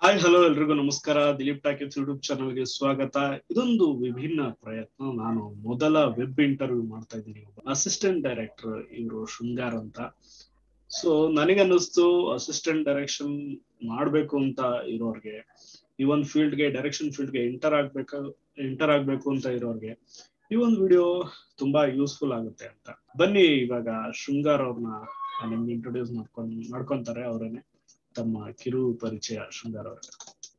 Hi hello ಎಲ್ರಿಗೂ ನಮಸ್ಕಾರ Dilip talkies YouTube ಚಾನಲ್ಗೆ ಸ್ವಾಗತ ಇದೊಂದು ವಿಭಿನ್ನ ಪ್ರಯತ್ನ ನಾನು ಮೊದಲ ವೆಬ್ ಇಂಟರ್ವ್ಯೂ ಮಾಡ್ತಾ ಇದ್ದೀನಿ ಒಬ್ಬ ಅಸಿಸ್ಟೆಂಟ್ ಡೈರೆಕ್ಟರ್ ಇವರು ಶೃಂಗಾರ್ ಅಂತ ಸೊ ನನಗನ್ನಿಸ್ತು ಅಸಿಸ್ಟೆಂಟ್ ಡೈರೆಕ್ಷನ್ ಮಾಡ್ಬೇಕು ಅಂತ ಇರೋರ್ಗೆ ಈ ಒಂದು ಫೀಲ್ಡ್ಗೆ ಡೈರೆಕ್ಷನ್ ಫೀಲ್ಡ್ಗೆ ಎಂಟರ್ ಆಗ್ಬೇಕ ಎಂಟರ್ ಆಗ್ಬೇಕು ಅಂತ ಇರೋರ್ಗೆ ಈ ಒಂದು ವಿಡಿಯೋ ತುಂಬಾ ಯೂಸ್ಫುಲ್ ಆಗುತ್ತೆ ಅಂತ ಬನ್ನಿ ಇವಾಗ ಶೃಂಗಾರ್ ಅವ್ರನ್ನ ನಿಮ್ಗೆ ಇಂಟ್ರೊಡ್ಯೂಸ್ ಮಾಡ್ಕೊಂಡ್ ಮಾಡ್ಕೊಂತಾರೆ ಅವರೇನೆ ತಮ್ಮ ಕಿರು ಪರಿಚಯ ಶೃಂಗಾರ್ ಅವರೇ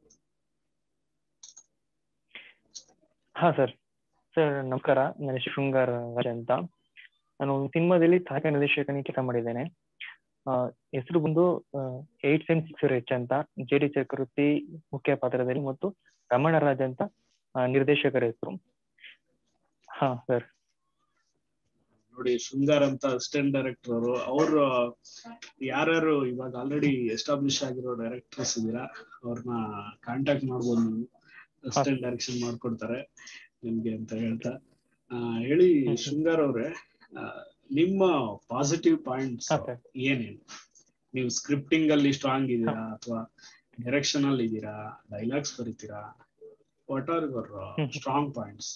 ಹಾ ಸರ್ ಸರ್ ನಮಸ್ಕಾರ ನನ್ನ ಹೆಸರು ಶೃಂಗಾರ ರಾಜ್ ಅಂತ ನಾನು ಒಂದು ಸಿನಿಮಾದಲ್ಲಿ ಸಹಾಯಕ ನಿರ್ದೇಶಕನಿಗೆ ಕೆಲಸ ಮಾಡಿದ್ದೇನೆ ಹೆಸರು ಬಂದು ಏಟ್ ಸೆನ್ ಸಿಕ್ಸ್ ಎಚ್ ಅಂತ ಜೆ ಡಿ ಚಕ್ರವರ್ತಿ ಮುಖ್ಯ ಪಾತ್ರದಲ್ಲಿ ಮತ್ತು ರಮಣ ರಾಜ್ ಅಂತ ನಿರ್ದೇಶಕರ ಹೆಸರು ಹಾ ಸರ್ ನೋಡಿ ಶೃಂಗಾರ್ ಅಂತ ಅಸಿಸ್ಟೆಂಟ್ ಡೈರೆಕ್ಟರ್ ಅವರು ಅವ್ರು ಯಾರ್ಯಾರು ಇವಾಗ ಆಲ್ರೆಡಿ ಎಸ್ಟಾಬ್ಲಿಷ್ ಆಗಿರೋ ಡೈರೆಕ್ಟರ್ಸ್ ಇದೀರಾ ಅವ್ರನ್ನ ಕಾಂಟ್ಯಾಕ್ಟ್ ಮಾಡ್ಬೋದು ನೀವು ಅಸಿಸ್ಟೆಂಟ್ ಡೈರೆಕ್ಷನ್ ಮಾಡ್ಕೊಡ್ತಾರೆ ನಿಮ್ಗೆ ಅಂತ ಹೇಳ್ತಾ ಹೇಳಿ ಶೃಂಗಾರ್ ಅವ್ರೆ ನಿಮ್ಮ ಪಾಸಿಟಿವ್ ಪಾಯಿಂಟ್ಸ್ ಏನೇನು ನೀವು ಸ್ಕ್ರಿಪ್ಟಿಂಗ್ ಅಲ್ಲಿ ಸ್ಟ್ರಾಂಗ್ ಇದೀರಾ ಅಥವಾ ಡೈರೆಕ್ಷನ್ ಅಲ್ಲಿ ಇದೀರಾ ಡೈಲಾಗ್ಸ್ ಬರೀತೀರಾ what are your strong points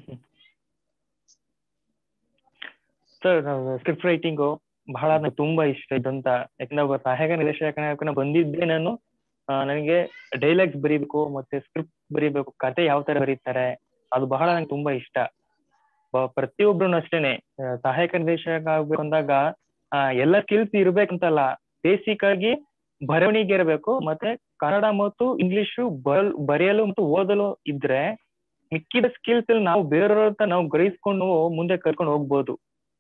sir script writing ಬಹಳ ನನಗೆ ತುಂಬಾ ಇಷ್ಟ ಇದ್ದಂತ ಯಾಕಂದ್ರೆ ಒಬ್ಬ ಸಹಾಯಕ ನಿರ್ದೇಶಕನ ಬಂದಿದ್ದೆ ನಾನು ನನಗೆ ಡೈಲಾಗ್ಸ್ ಬರೀಬೇಕು ಮತ್ತೆ ಸ್ಕ್ರಿಪ್ಟ್ ಬರೀಬೇಕು ಕತೆ ಯಾವ ತರ ಬರೀತಾರೆ ಅದು ಬಹಳ ನಂಗೆ ತುಂಬಾ ಇಷ್ಟ ಪ್ರತಿಯೊಬ್ರು ಅಷ್ಟೇನೆ ಸಹಾಯಕ ನಿರ್ದೇಶಕ ಆಗ್ಬೇಕು ಅಂದಾಗ ಎಲ್ಲ ಸ್ಕಿಲ್ಸ್ ಇರ್ಬೇಕಂತಲ್ಲ ಬೇಸಿಕ್ ಆಗಿ ಬರವಣಿಗೆ ಇರಬೇಕು ಮತ್ತೆ ಕನ್ನಡ ಮತ್ತು ಇಂಗ್ಲಿಷು ಬರಲ್ ಬರೆಯಲು ಮತ್ತು ಓದಲು ಇದ್ರೆ ಮಿಕ್ಕಿದ ಸ್ಕಿಲ್ಸ್ ಅಲ್ಲಿ ನಾವು ಬೇರೆಯವ್ರ ನಾವು ಗ್ರಹಿಸ್ಕೊಂಡು ಮುಂದೆ ಕರ್ಕೊಂಡು ಹೋಗ್ಬೋದು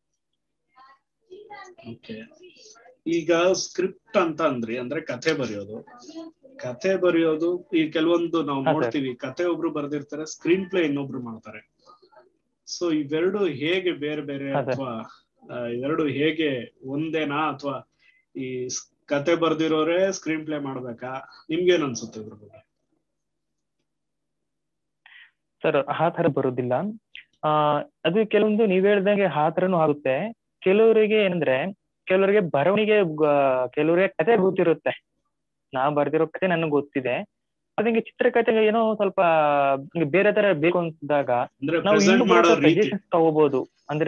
ಓಕೆ ಈಗ ಸ್ಕ್ರಿಪ್ಟ್ ಅಂತ ಅಂದ್ರಿ ಅಂದ್ರೆ ಕಥೆ ಬರೆಯೋದು ಕಥೆ ಬರೆಯೋದು ಈ ಕೆಲವೊಂದು ನಾವು ನೋಡ್ತೀವಿ ಕಥೆ ಒಬ್ರು ಬರ್ದಿರ್ತಾರೆ ಸ್ಕ್ರೀನ್ ಪ್ಲೇ ಇನ್ನೊಬ್ರು ಮಾಡ್ತಾರೆ ಸೊ ಇವೆರಡು ಹೇಗೆ ಬೇರೆ ಬೇರೆ ಅಥವಾ ಇವೆರಡು ಹೇಗೆ ಒಂದೇನಾ ಅಥವಾ ಈ ಕತೆ ಬರ್ದಿರೋರೆ ಸ್ಕ್ರೀನ್ ಪ್ಲೇ ಮಾಡ್ಬೇಕಾ ನಿಮ್ಗೇನ್ ಅನ್ಸುತ್ತೆ ಇದ್ರ ಬಗ್ಗೆ ಸರ್ ಆ ತರ ಬರೋದಿಲ್ಲ ಆ ಅದು ಕೆಲವೊಂದು ನೀವ್ ಹೇಳ್ದಂಗೆ ಆ ತರನು ಆಗುತ್ತೆ ಕೆಲವರಿಗೆ ಏನಂದ್ರೆ ಕೆಲವರಿಗೆ ಬರವಣಿಗೆ ಕೆಲವರಿಗೆ ಕತೆ ಗೊತ್ತಿರುತ್ತೆ ನಾ ಬರ್ದಿರೋ ಕತೆ ನನಗೆ ಗೊತ್ತಿದೆ ಅದಂಗೆ ಚಿತ್ರಕಥೆ ಏನೋ ಸ್ವಲ್ಪ ಬೇರೆ ತರ ಬೇಕು ಅನ್ಸಿದಾಗ ನಾವು ತಗೋಬಹುದು ಅಂದ್ರೆ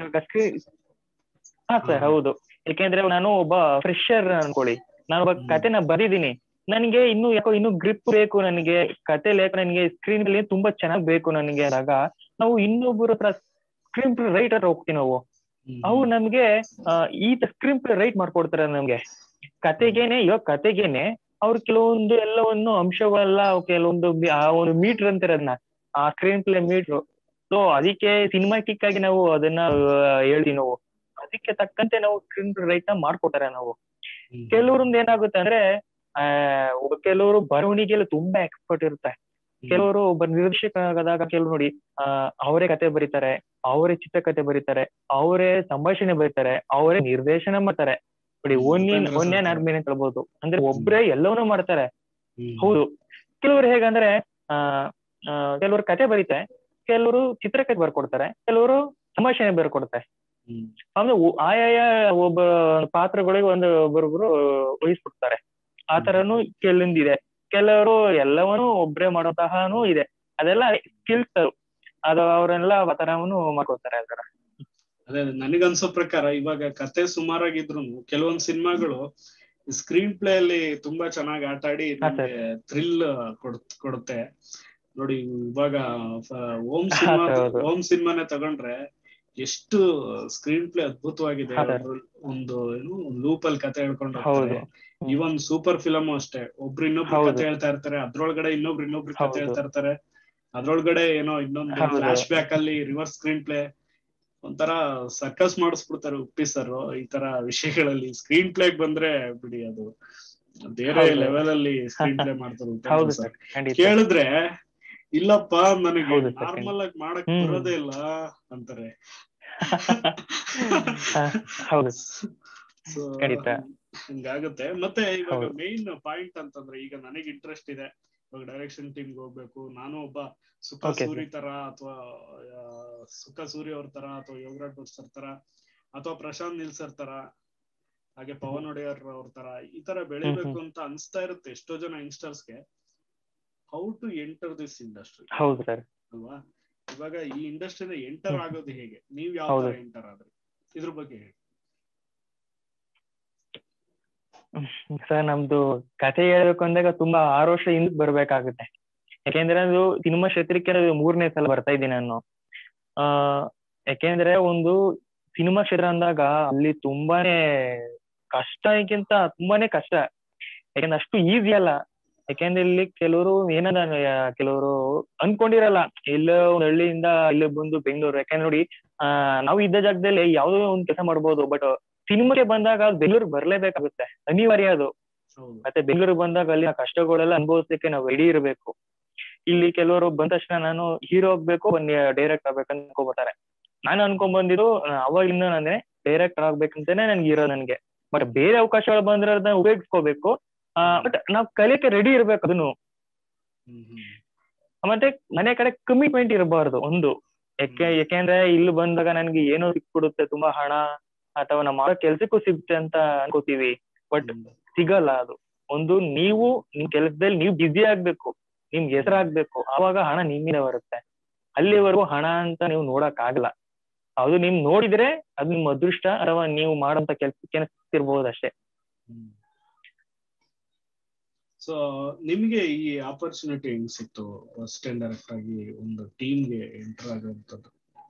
ಹಾ ಸರ್ ಹೌದು ಯಾಕೆಂದ್ರೆ ನಾನು ಒಬ್ಬ ಫ್ರೆಶರ್ ಅನ್ಕೊಳ್ಳಿ ನಾನು ಒಬ್ಬ ಕತೆನ ಬರೀದೀನಿ ನನಗೆ ಇನ್ನು ಯಾಕೋ ಇನ್ನು ಗ್ರಿಪ್ ಬೇಕು ನನಗೆ ಕತೆ ಲೇಖ ನನಗೆ ಸ್ಕ್ರೀನ್ ಅಲ್ಲಿ ತುಂಬಾ ಚೆನ್ನಾಗ್ ಬೇಕು ನನಗೆ ಅಂದಾಗ ನಾವು ಇನ್ನೊಬ್ಬರ ಹತ್ರ ಸ್ಕ್ರೀನ್ ರೈಟರ್ ಹೋಗ್ತೀವಿ ನಾವು ಅವ್ರು ನಮ್ಗೆ ಈ ಸ್ಕ್ರೀನ್ ಪ್ಲೇ ರೈಟ್ ಮಾಡ್ಕೊಡ್ತಾರೆ ನಮ್ಗೆ ಕತೆಗೇನೆ ಇವಾಗ ಕತೆಗೇನೆ ಅವ್ರು ಕೆಲವೊಂದು ಎಲ್ಲವನ್ನು ಅಂಶಗಳೆಲ್ಲ ಕೆಲವೊಂದು ಆ ಒಂದು ಮೀಟರ್ ಅಂತಾರೆ ಅದನ್ನ ಆ ಸ್ಕ್ರೀನ್ ಪ್ಲೇ ಮೀಟರ್ ಸೊ ಅದಕ್ಕೆ ಸಿನಿಮಾಟಿಕ್ ಆಗಿ ನಾವು ಅದನ್ನ ಹೇಳ್ತೀವಿ ನಾವು ಅದಕ್ಕೆ ತಕ್ಕಂತೆ ನಾವು ಸ್ಕ್ರೀನ್ ಪ್ಲೇ ರೈಟ್ ನ ಮಾಡ್ಕೊತಾರೆ ನಾವು ಕೆಲವ್ರಿಂದ ಏನಾಗುತ್ತೆ ಅಂದ್ರೆ ಆ ಕೆಲವರು ಬರವಣಿಗೆಯಲ್ಲಿ ತುಂಬಾ ಎಕ್ಸ್ಪರ್ಟ್ ಇರುತ್ತೆ ಕೆಲವರು ಒಬ್ಬ ನಿರ್ದೇಶಕ ಆದಾಗ ಕೆಲವು ನೋಡಿ ಆ ಅವರೇ ಕತೆ ಬರೀತಾರೆ ಅವರೇ ಚಿತ್ರಕಥೆ ಬರೀತಾರೆ ಅವರೇ ಸಂಭಾಷಣೆ ಬರೀತಾರೆ ಅವರೇ ನಿರ್ದೇಶನ ಮಾಡ್ತಾರೆ ನೋಡಿ ಒನ್ಯನ್ ಒನ್ಯನ್ ಆರ್ಮಿನ್ ಅಂತ ಹೇಳ್ಬೋದು ಅಂದ್ರೆ ಒಬ್ರೇ ಎಲ್ಲವನ್ನೂ ಮಾಡ್ತಾರೆ ಹೌದು ಕೆಲವರು ಹೇಗಂದ್ರೆ ಆ ಕೆಲವರು ಕತೆ ಬರೀತಾರೆ ಕೆಲವರು ಚಿತ್ರಕಥೆ ಬರ್ಕೊಡ್ತಾರೆ ಕೆಲವರು ಸಂಭಾಷಣೆ ಬರ್ಕೊಡ್ತಾರೆ ಅಂದ್ರೆ ಆಯಾಯ ಒಬ್ಬ ಪಾತ್ರಗಳಿಗೆ ಒಂದು ಒಬ್ಬರೊಬ್ರು ವಹಿಸ್ಬಿಡ್ತಾರೆ ಆ ತರನು ಕೆಲವೊಂದಿದೆ ಕೆಲವರು ಎಲ್ಲವನ್ನೂ ಒಬ್ರೇ ಮಾಡೋತಹನೂ ಇದೆ ಅದೆಲ್ಲ ಸ್ಕಿಲ್ಸ್ ಅದು ಅವರೆಲ್ಲ ಆತರವನ್ನು ಮಾಡ್ಕೊತಾರೆ ಅದರ ಅದೇ ನನಗನ್ಸೋ ಪ್ರಕಾರ ಇವಾಗ ಕತೆ ಸುಮಾರಾಗಿದ್ರು ಕೆಲವೊಂದ್ ಸಿನಿಮಾಗಳು ಸ್ಕ್ರೀನ್ ಪ್ಲೇ ಅಲ್ಲಿ ತುಂಬಾ ಚೆನ್ನಾಗಿ ಆಟ ಆಡಿ ಥ್ರಿಲ್ ಕೊಡುತ್ತೆ ನೋಡಿ ಇವಾಗ ಓಂ ಸಿನಿಮಾ ಓಂ ಸಿನಿಮಾನೇ ತಗೊಂಡ್ರೆ ಎಷ್ಟು ಸ್ಕ್ರೀನ್ ಪ್ಲೇ ಅದ್ಭುತವಾಗಿದೆ ಒಂದು ಏನು ಲೂಪ್ ಅಲ್ಲಿ ಕತೆ ಹೇಳ್ಕೊಂಡು ಹೋಗ್ತಾರೆ ಇವನ್ ಸೂಪರ್ ಫಿಲಮ್ ಅಷ್ಟೇ ಒಬ್ರು ಇನ್ನೊಬ್ರು ಕತೆ ಹೇಳ್ತಾ ಇರ್ತಾರೆ ಅದ್ರೊಳಗಡೆ ಇನ್ನೊಬ್ರು ಇನ್ನೊಬ್ರು ಕತೆ ಹೇಳ್ತಾ ಇರ್ತಾರೆ ಅದ್ರೊಳಗಡೆ ಏನೋ ಇನ್ನೊಂದು ಫ್ಲಾಶ್ ಬ್ಯಾಕ್ ಅಲ್ಲಿ ರಿವರ್ಸ್ ಸ್ಕ್ರೀನ್ ಪ್ಲೇ ಒಂಥರ ಸರ್ಕಸ್ ಮಾಡಿಸ್ಬಿಡ್ತಾರೆ ಉಪ್ಪಿ ಸರ್ ಈ ತರ ವಿಷಯಗಳಲ್ಲಿ ಸ್ಕ್ರೀನ್ ಪ್ಲೇಗ್ ಬಂದ್ರೆ ಬಿಡಿ ಅದು ಬೇರೆ ಲೆವೆಲ್ ಅಲ್ಲಿ ಸ್ಕ್ರೀನ್ ಪ್ಲೇ ಮಾಡ್ತಾರೆ ಕೇಳಿದ್ರೆ ಇಲ್ಲಪ್ಪ ನನಗೆ ನಾರ್ಮಲ್ ಆಗಿ ಮಾಡಕ್ ಬರೋದೇ ಇಲ್ಲ ಅಂತಾರೆ ಹಂಗಾಗುತ್ತೆ ಮತ್ತೆ ಇವಾಗ ಮೇನ್ ಪಾಯಿಂಟ್ ಅಂತಂದ್ರೆ ಈಗ ನನಗೆ ಇಂಟ್ರೆಸ್ಟ್ ಇದೆ ಇವಾಗ ಡೈರೆಕ್ಷನ್ ಟೀಮ್ ಹೋಗ್ಬೇಕು ನಾನು ಒಬ್ಬ ಸುಖ ಸೂರಿ ತರ ಅಥವಾ ಸುಖ ಸೂರಿ ಅವ್ರ ತರ ಅಥವಾ ಯೋಗರಾಜ್ ಭಟ್ ಸರ್ ತರ ಅಥವಾ ಪ್ರಶಾಂತ್ ನಿಲ್ ಸರ್ ತರ ಹಾಗೆ ಪವನ್ ಒಡೆಯರ್ ಅವ್ರ ತರ ಈ ತರ ಬೆಳಿಬೇಕು ಅಂತ ಅನ್ಸ್ತಾ ಇರುತ್ತೆ ಎಷ್ಟೋ ಜನ ಯಂಗ್ಸ್ಟರ್ಸ್ಗೆ how to enter this industry ಹೌದು ಸರ್ ಅಲ್ವಾ ಇವಾಗ ಈ ಇಂಡಸ್ಟ್ರಿನ ಎಂಟರ್ ಹ್ಮ್. ಆಗೋದು ಹೇಗೆ ನೀವ್ ಯಾವ ಹೌದು. ತರ ಎಂಟರ್ ಆದ್ರಿ ಇದ್ರ ಬಗ್ಗೆ ಹೇಳಿ ಸರ್ ನಮ್ದು ಕಥೆ ಹೇಳ್ಬೇಕು ಅಂದಾಗ ತುಂಬಾ ಆರು ವರ್ಷ ಹಿಂದಕ್ ಬರ್ಬೇಕಾಗುತ್ತೆ ಯಾಕೆಂದ್ರೆ ಅದು ಸಿನಿಮಾ ಕ್ಷೇತ್ರಕ್ಕೆ ಅದು ಮೂರನೇ ಸಲ ಬರ್ತಾ ಇದ್ದೀನಿ ನಾನು ಆ ಯಾಕೆಂದ್ರೆ ಒಂದು ಸಿನಿಮಾ ಕ್ಷೇತ್ರ ಅಂದಾಗ ಅಲ್ಲಿ ತುಂಬಾನೇ ಕಷ್ಟಕ್ಕಿಂತ ತುಂಬಾನೇ ಕಷ್ಟ ಯಾಕಂದ್ರೆ ಅಷ್ಟು ಈಸಿ ಅಲ್ಲ ಯಾಕೆಂದ್ರೆ ಇಲ್ಲಿ ಕೆಲವರು ಏನದ ಕೆಲವರು ಅನ್ಕೊಂಡಿರಲ್ಲ ಎಲ್ಲೋ ಒಂದ್ ಹಳ್ಳಿಯಿಂದ ಇಲ್ಲಿ ಬಂದು ಬೆಂಗಳೂರು ಯಾಕಂದ್ರೆ ನೋಡಿ ಆ ನಾವು ಇದ್ದ ಜಾಗದಲ್ಲಿ ಯಾವ್ದೋ ಒಂದ್ ಕೆಲಸ ಮಾಡ್ಬೋದು ಬಟ್ ಸಿನಿಮಾಗೆ ಬಂದಾಗ ಬೆಂಗಳೂರು ಬರ್ಲೇಬೇಕಾಗುತ್ತೆ ಅನಿವಾರ್ಯ ಅದು ಹೌದು ಮತ್ತೆ ಬೆಂಗಳೂರಿಗೆ ಬಂದಾಗ ಅಲ್ಲಿನ ಕಷ್ಟಗಳೆಲ್ಲ ಅನುಭವಿಸ್ಲಿಕ್ಕೆ ನಾವು ರೆಡಿ ಇರಬೇಕು ಇಲ್ಲಿ ಕೆಲವರು ಬಂದ ತಕ್ಷಣ ನಾನು ಹೀರೋ ಆಗ್ಬೇಕು ಡೈರೆಕ್ಟ್ ಆಗ್ಬೇಕು ಅನ್ಕೋಬೋತಾರೆ ನಾನು ಅನ್ಕೊಂಡ್ ಬಂದಿದ್ದು ಅವಾಗಿಂದ ನಾನೇ ಡೈರೆಕ್ಟರ್ ಆಗ್ಬೇಕಂತಾನೆ ನನ್ಗೆ ಇರೋ ನನ್ಗೆ ಬಟ್ ಬೇರೆ ಅವಕಾಶಗಳು ಬಂದ್ರೆ ಅದನ್ನ ಉಪಯೋಗಿಸ್ಕೋಬೇಕು ಬಟ್ ನಾವ್ ಕಲಿಯಕ್ಕೆ ರೆಡಿ ಇರ್ಬೇಕು ಅದನ್ನು ಹ್ಮ್ ಹ್ಮ್ ಮತ್ತೆ ಮನೆ ಕಡೆ ಕಮಿಟ್ಮೆಂಟ್ ಇರಬಾರ್ದು ಒಂದು ಯಾಕೆ ಯಾಕೆಂದ್ರೆ ಇಲ್ಲಿ ಬಂದಾಗ ನನ್ಗೆ ಏನೋ ಸಿಕ್ಬಿಡುತ್ತೆ ತುಂಬಾ ಹಣ ಅಥವಾ ನಮ್ಮ ಮಾಡೋ ಕೆಲ್ಸಕ್ಕೂ ಸಿಗುತ್ತೆ ಅಂತ ಅನ್ಕೋತೀವಿ ಬಟ್ ಹ್ಮ್. ಸಿಗಲ್ಲ ಅದು ಒಂದು ನೀವು ನಿಮ್ ಕೆಲಸದಲ್ಲಿ ನೀವು ಬ್ಯುಸಿ ಆಗ್ಬೇಕು ನಿಮ್ಗೆ ಹೆಸರಾಗ್ಬೇಕು ಆವಾಗ ಹಣ ನಿಮ್ಮಿಂದ ಬರುತ್ತೆ ಅಲ್ಲಿವರೆಗೂ ಹಣ ಅಂತ ನೀವು ನೋಡಕ್ ಆಗಲ್ಲ ಅದು ನಿಮ್ ನೋಡಿದ್ರೆ ಅದು ನಿಮ್ ಅದೃಷ್ಟ ಅಥವಾ ನೀವು ಮಾಡೋಂತ ಕೆಲ್ಸಕ್ಕೆ ಸಿಗ್ತಿರ್ಬೋದು ಅಷ್ಟೇ ಹ್ಮ್ ಸೊ ನಿಮ್ಗೆ ಈ ಆಪರ್ಚುನಿಟಿ ಹೆಂಗ್ ಸಿಕ್ತು ಅಸಿಸ್ಟೆಂಟ್ ಡೈರೆಕ್ಟರ್ ಆಗಿ ಒಂದು ಟೀಮ್ಗೆ ಎಂಟರ್ ಆಗುವಂತದ್ದು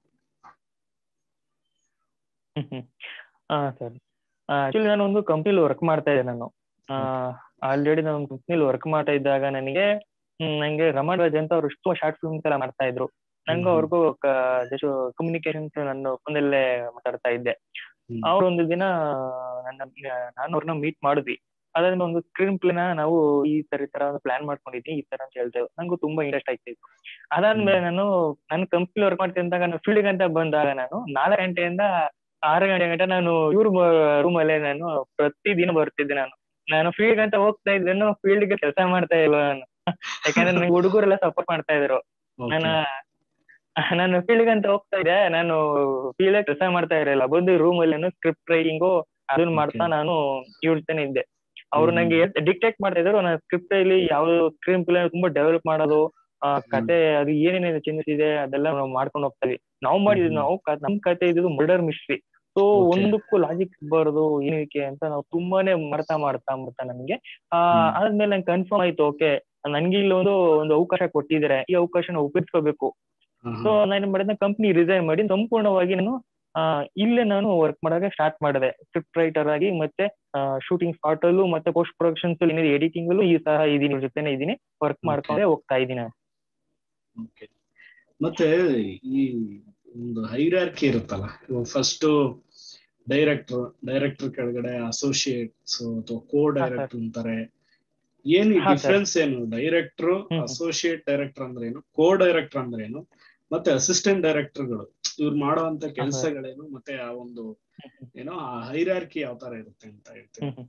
ಹಾ ಸರ್ ಆಕ್ಚುಲಿ ನಾನು ಒಂದು ಕಂಪ್ನಿಲಿ ವರ್ಕ್ ಮಾಡ್ತಾ ಇದ್ದೆ ನಾನು ಆಲ್ರೆಡಿ ನಾನು ಒಂದು ಕಂಪ್ನಿಲಿ ವರ್ಕ್ ಮಾಡ್ತಾ ಇದ್ದಾಗ ನನಗೆ ಹ್ಮ್, ನಂಗೆ ರಮಣ್ ರಾಜ್ ಅಂತ ಅವ್ರು ಎಷ್ಟು ಶಾರ್ಟ್ ಫಿಲ್ಮ್ಸ್ ಎಲ್ಲ ಮಾಡ್ತಾ ಇದ್ರು ನಂಗೂ ಹ್ಮ್. ಅವ್ರಿಗೂ ಜಸ್ಟ್ ಕಮ್ಯುನಿಕೇಶನ್ಸ್ ನಾನು ಫೋನಲ್ಲೇ ಮಾತಾಡ್ತಾ ಇದ್ದೆ ಹ್ಮ್. ಅವ್ರು ಒಂದು ದಿನ ನನ್ನ ನಾನು ಅವ್ರನ್ನ ಮೀಟ್ ಮಾಡಿದ್ವಿ ಅದಾದ್ಮೇಲೆ ಒಂದು ಸ್ಕ್ರೀನ್ ಪ್ಲೇನ ನಾವು ಈ ತರ ಈ ತರ ಒಂದು ಪ್ಲಾನ್ ಮಾಡ್ಕೊಂಡಿದ್ವಿ ಈ ತರ ಅಂತ ಹೇಳ್ತೇವೆ ನಂಗೂ ತುಂಬಾ ಇಂಟ್ರೆಸ್ಟ್ ಆಯ್ತಿತ್ತು ಅದಾದ್ಮೇಲೆ ನಾನು ನನ್ನ ಕಂಪ್ನಿ ವರ್ಕ್ ಮಾಡ್ತೀನಿ ಅಂದಾಗ ನಾನು ಫೀಲ್ಡ್ ಅಂತ ಬಂದಾಗ ನಾನು ನಾಲ್ಕು ಗಂಟೆಯಿಂದ ಆರು ಗಂಟೆ ಗಂಟೆ ನಾನು ಇವ್ರ ರೂಮ್ ಅಲ್ಲೇ ನಾನು ಪ್ರತಿದಿನ ಬರ್ತಿದ್ದೆ ನಾನು ನಾನು ಫೀಲ್ಡ್ ಅಂತ ಹೋಗ್ತಾ ಇದ್ದೇನು ಫೀಲ್ಡ್ ಗೆ ಕೆಲಸ ಮಾಡ್ತಾ ಇಲ್ಲ ನಾನು ಯಾಕಂದ್ರೆ ನನಗೆ ಹುಡುಗರೆಲ್ಲ ಸಪೋರ್ಟ್ ಮಾಡ್ತಾ ಇದ್ರು Okay. ನಾನು ನಾನು ಫೀಲ್ಡ್ ಅಂತ ಹೋಗ್ತಾ ಇದ್ದೆ ನಾನು ಫೀಲ್ಡ್ ಕೆಲಸ ಮಾಡ್ತಾ ಇರಲಿಲ್ಲ ಬಂದು ರೂಮ್ ಅಲ್ಲಿ ಸ್ಕ್ರಿಪ್ಟ್ ರೈಟಿಂಗು ಅದನ್ನ ಮಾಡ್ತಾ Okay. ನಾನು ಇಳ್ತಾನೆ ಇದ್ದೆ ಅವ್ರು ಹ್ಮ್. ನಂಗೆ ಡಿಕ್ಟೇಟ್ ಮಾಡ್ತಾ ಇದ್ರು ನಾನು ಸ್ಕ್ರಿಪ್ಟ್ ಅಲ್ಲಿ ಯಾವ್ದು ಸ್ಕ್ರೀನ್ ಪ್ಲೇ ತುಂಬಾ ಡೆವಲಪ್ ಮಾಡೋದು ಆ ಕತೆ ಅದು ಏನೇನೇನು ಚೇಂಜಸ್ ಇದೆ ಅದೆಲ್ಲ ನಾವು ಮಾಡ್ಕೊಂಡು ಹೋಗ್ತಾ ಇದ್ವಿ ನಾವು ಮಾಡಿದ್ವಿ ಹ್ಮ್. ನಾವು ಕ- ನಮ್ ಕತೆ ಇದ್ದು ಮರ್ಡರ್ ಮಿಸ್ಟ್ರಿ ಸೊ Okay. ಒಂದಕ್ಕೂ ಲಾಜಿಕ್ ಬರೋದು ಏನಕ್ಕೆ ಅಂತ ನಾವು ತುಂಬಾನೇ ಮಾಡ್ತಾ ಮಾಡ್ತಾ ಮಾಡ್ತಾ ನಮ್ಗೆ ಆ ಹ್ಮ್. ಆದ್ಮೇಲೆ ನಂಗೆ ಕನ್ಫರ್ಮ್ ಆಯ್ತು ಓಕೆ ನನ್ಗೆ ಇಲ್ಲಿ ಒಂದು ಒಂದು ಅವಕಾಶ ಕೊಟ್ಟಿದ್ದಾರೆ ಈ ಅವಕಾಶನ ಉಪಯೋಗಿಸ್ಕೋಬೇಕು ಹಾ, ಸೊ ಹಾ. ನಾನು ಮಾಡಿದ ಕಂಪ್ನಿ ರಿಸೈನ್ ಮಾಡಿ ಸಂಪೂರ್ಣವಾಗಿ ನಾನು ಆ, ಇಲ್ಲೇ ನಾನು ವರ್ಕ್ ಮಾಡಕ್ಕೆ ಸ್ಟಾರ್ಟ್ ಮಾಡಿದೆ ಸ್ಕ್ರಿಪ್ಟ್ ರೈಟರ್ ಆಗಿ ಮತ್ತೆ ಶೂಟಿಂಗ್ ಸ್ಪಾಟ್ ಅಲ್ಲೂ ಮತ್ತೆ ಪೋಸ್ಟ್ ಪ್ರೊಡಕ್ಷನ್ಸ್ ಏನಿದೆ ಎಡಿಟಿಂಗ್ ಅಲ್ಲೂ ಈ ಸಹ ಇದೀನಿ ಇವ್ರ ಜೊತೆನೆ ಇದೀನಿ ವರ್ಕ್ Okay. ಮಾಡ್ಕೊಂಡೇ ಹೋಗ್ತಾ ಇದೀನಿ ನಾನು Okay. ಮತ್ತೆ ಈ ಒಂದು ಹೈರಾರ್ಕಿ ಇರುತ್ತಲ್ಲ ಫಸ್ಟ್ ಡೈರೆಕ್ಟರ್ ಡೈರೆಕ್ಟರ್ ಕೆಳಗಡೆ ಅಸೋಸಿಯೇಟ್ಸ್ ಅಥವಾ ಕೋ ಡೈರೆಕ್ಟರ್ ಅಂತಾರೆ ಏನ್ ಹಾ, sir. ಡಿಫ್ರೆನ್ಸ್ ಏನು ಡೈರೆಕ್ಟರ್ ಹ್ಮ್. ಅಸೋಸಿಯೇಟ್ ಡೈರೆಕ್ಟರ್ ಅಂದ್ರೆ ಏನು ಕೋ ಡೈರೆಕ್ಟರ್ ಅಂದ್ರೆ ಏನು ಮತ್ತೆ ಅಸಿಸ್ಟೆಂಟ್ ಡೈರೆಕ್ಟರ್ಗಳು ಇವ್ರು ಮಾಡುವಂತ ಕೆಲಸಗಳೇನು ಮತ್ತೆ ಆ ಒಂದು ಏನೋ ಆ ಹೈರಾರ್ಕಿ ಯಾವ ತರ ಇರುತ್ತೆ ಅಂತ ಹೇಳ್ತೀನಿ ಹ್ಮ್ ಹ್ಮ್.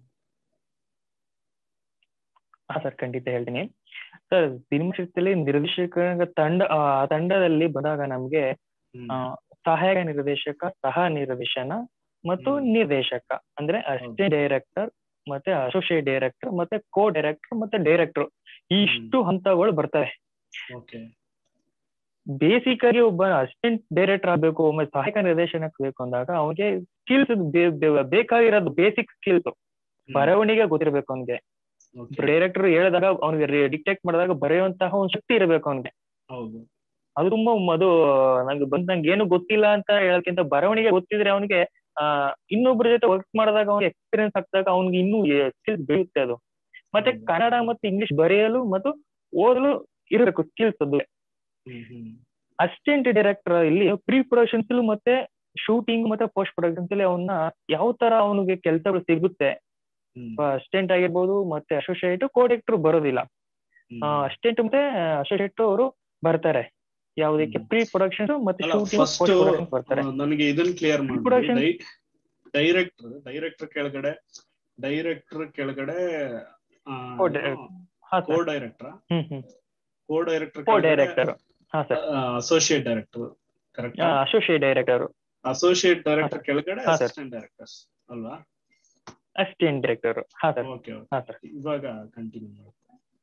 ಹಾ ಸರ್ ಖಂಡಿತ ಹೇಳ್ತೀನಿ ಸರ್ ಸಿನಿಮಾ ಕ್ಷೇತ್ರದಲ್ಲಿ ನಿರ್ದೇಶಕ ತಂಡ ಆ ತಂಡದಲ್ಲಿ ಬಂದಾಗ ನಮ್ಗೆ ಹ್ಮ್. ಆ, ಸಹಾಯಕ ನಿರ್ದೇಶಕ ಸಹ ನಿರ್ದೇಶನ ಮತ್ತು ಹ್ಮ್. ನಿರ್ದೇಶಕ ಅಂದ್ರೆ ಅಸಿಸ್ಟೆಂಟ್ ಡೈರೆಕ್ಟರ್ ಮತ್ತೆ ಅಸೋಸಿಯೇಟ್ ಡೈರೆಕ್ಟರ್ ಮತ್ತೆ ಕೋ ಡೈರೆಕ್ಟರ್ ಮತ್ತೆ ಡೈರೆಕ್ಟರ್ ಇಷ್ಟು ಹಂತಗಳು ಬರ್ತವೆ ಓಕೆ ಬೇಸಿಕ್ ಆಗಿ ಒಬ್ಬ ಅಸಿಸ್ಟೆಂಟ್ ಡೈರೆಕ್ಟರ್ ಆಗ್ಬೇಕು ಒಮ್ಮೆ ಸಹಾಯಕ ನಿರ್ದೇಶನಕ್ಕೆ ಬೇಕು ಅಂದಾಗ ಅವನಿಗೆ ಸ್ಕಿಲ್ಸ್ ಬೇಕಾಗಿರೋದು ಬೇಸಿಕ್ ಸ್ಕಿಲ್ಸ್ ಬರವಣಿಗೆ ಗೊತ್ತಿರ್ಬೇಕು ಅವನಿಗೆ ಓಕೆ ಡೈರೆಕ್ಟರ್ ಹೇಳಿದಾಗ ಅವ್ನಿಗೆ ಡಿಕ್ಟೇಟ್ ಮಾಡಿದಾಗ ಬರೆಯುವಂತಹ ಒಂದು ಶಕ್ತಿ ಇರಬೇಕು ಅವನಿಗೆ ಹೌದು ಅದು ತುಂಬಾ ಅದು ನಂಗೆ ಬಂದ್ ನಂಗೆ ಏನು ಗೊತ್ತಿಲ್ಲ ಅಂತ ಹೇಳಕ್ಕಿಂತ ಬರವಣಿಗೆ ಗೊತ್ತಿದ್ರೆ ಅವನಿಗೆ ಆ ಇನ್ನೊಬ್ಬರ ಜೊತೆ ವರ್ಕ್ ಮಾಡಿದಾಗ ಅವ್ನಿಗೆ ಎಕ್ಸ್ಪೀರಿಯನ್ಸ್ ಆಗ್ದಾಗ ಅವ್ನಿಗೆ ಇನ್ನೂ ಸ್ಕಿಲ್ಸ್ ಬೆಳೆಯುತ್ತೆ ಅದು ಮತ್ತೆ ಹೌದು. ಕನ್ನಡ ಮತ್ತು ಇಂಗ್ಲಿಷ್ ಬರೆಯಲು ಮತ್ತು ಓದಲು ಇರಬೇಕು ಸ್ಕಿಲ್ಸ್ ಅದು ಹ್ಮ್ ಹ್ಮ್ ಅಸಿಸ್ಟೆಂಟ್ ಡೈರೆಕ್ಟರ್ ಇಲ್ಲಿ ಪ್ರೀ ಪ್ರೊಡಕ್ಷನ್ಸ್ ಮತ್ತೆ ಶೂಟಿಂಗ್ ಮತ್ತೆ ಪೋಸ್ಟ್ ಪ್ರೊಡಕ್ಷನ್ಸ್ ಅಲ್ಲಿ ಅವನ್ನ ಯಾವ ತರ ಅವನಿಗೆ ಕೆಲಸಗಳು ಸಿಗುತ್ತೆ ಹ್ಮ್ ಅಸಿಸ್ಟೆಂಟ್ ಆಗಿರ್ಬೋದು ಮತ್ತೆ ಅಸೋಸಿಯೇಟ್ ಕೋಡೆಕ್ಟರ್ ಬರೋದಿಲ್ಲ ಹ್ಮ್. ಅಸಿಸ್ಟೆಂಟ್ ಮತ್ತೆ ಅಸೋಸಿಯೇಟ್ ಅವರು ಬರ್ತಾರೆ ಯಾವುದಕ್ಕೆ ಹ್ಮ್. ಪ್ರೀ ಪ್ರೊಡಕ್ಷನ್ ಮತ್ತೆ ಅಲ್ಲ ಶೂಟಿಂಗ್ ಫಸ್ಟ್ ಪೋಸ್ಟ್ ಪ್ರೊಡಕ್ಷನ್ ಬರ್ತಾರೆ ನನಗೆ ಇದನ್ನ ಕ್ಲಿಯರ್ Production- ಮಾಡಿ ಡೈರೆಕ್ಟರ್ ಡೈರೆಕ್ಟರ್ ಕೆಳಗಡೆ ಡೈರೆಕ್ಟರ್ ಕೆಳಗಡೆ Co- ಹಾ co sir director hmm hmm co director co director ಹಾ sir associate director correct associate director associate director ಕೆಳಗಡೆ ಹಾ, sir. ಅಸಿಸ್ಟೆಂಟ್ ಡೈರೆಕ್ಟರ್ಸ್ ಅಲ್ವಾ ಅಸಿಸ್ಟೆಂಟ್ ಡೈರೆಕ್ಟರ್ ಹಾ ಸರ್ ಓಕೆ ಹಾ ಸರ್ ಇವಾಗ ಕಂಟಿನ್ಯೂ ಮಾಡಿ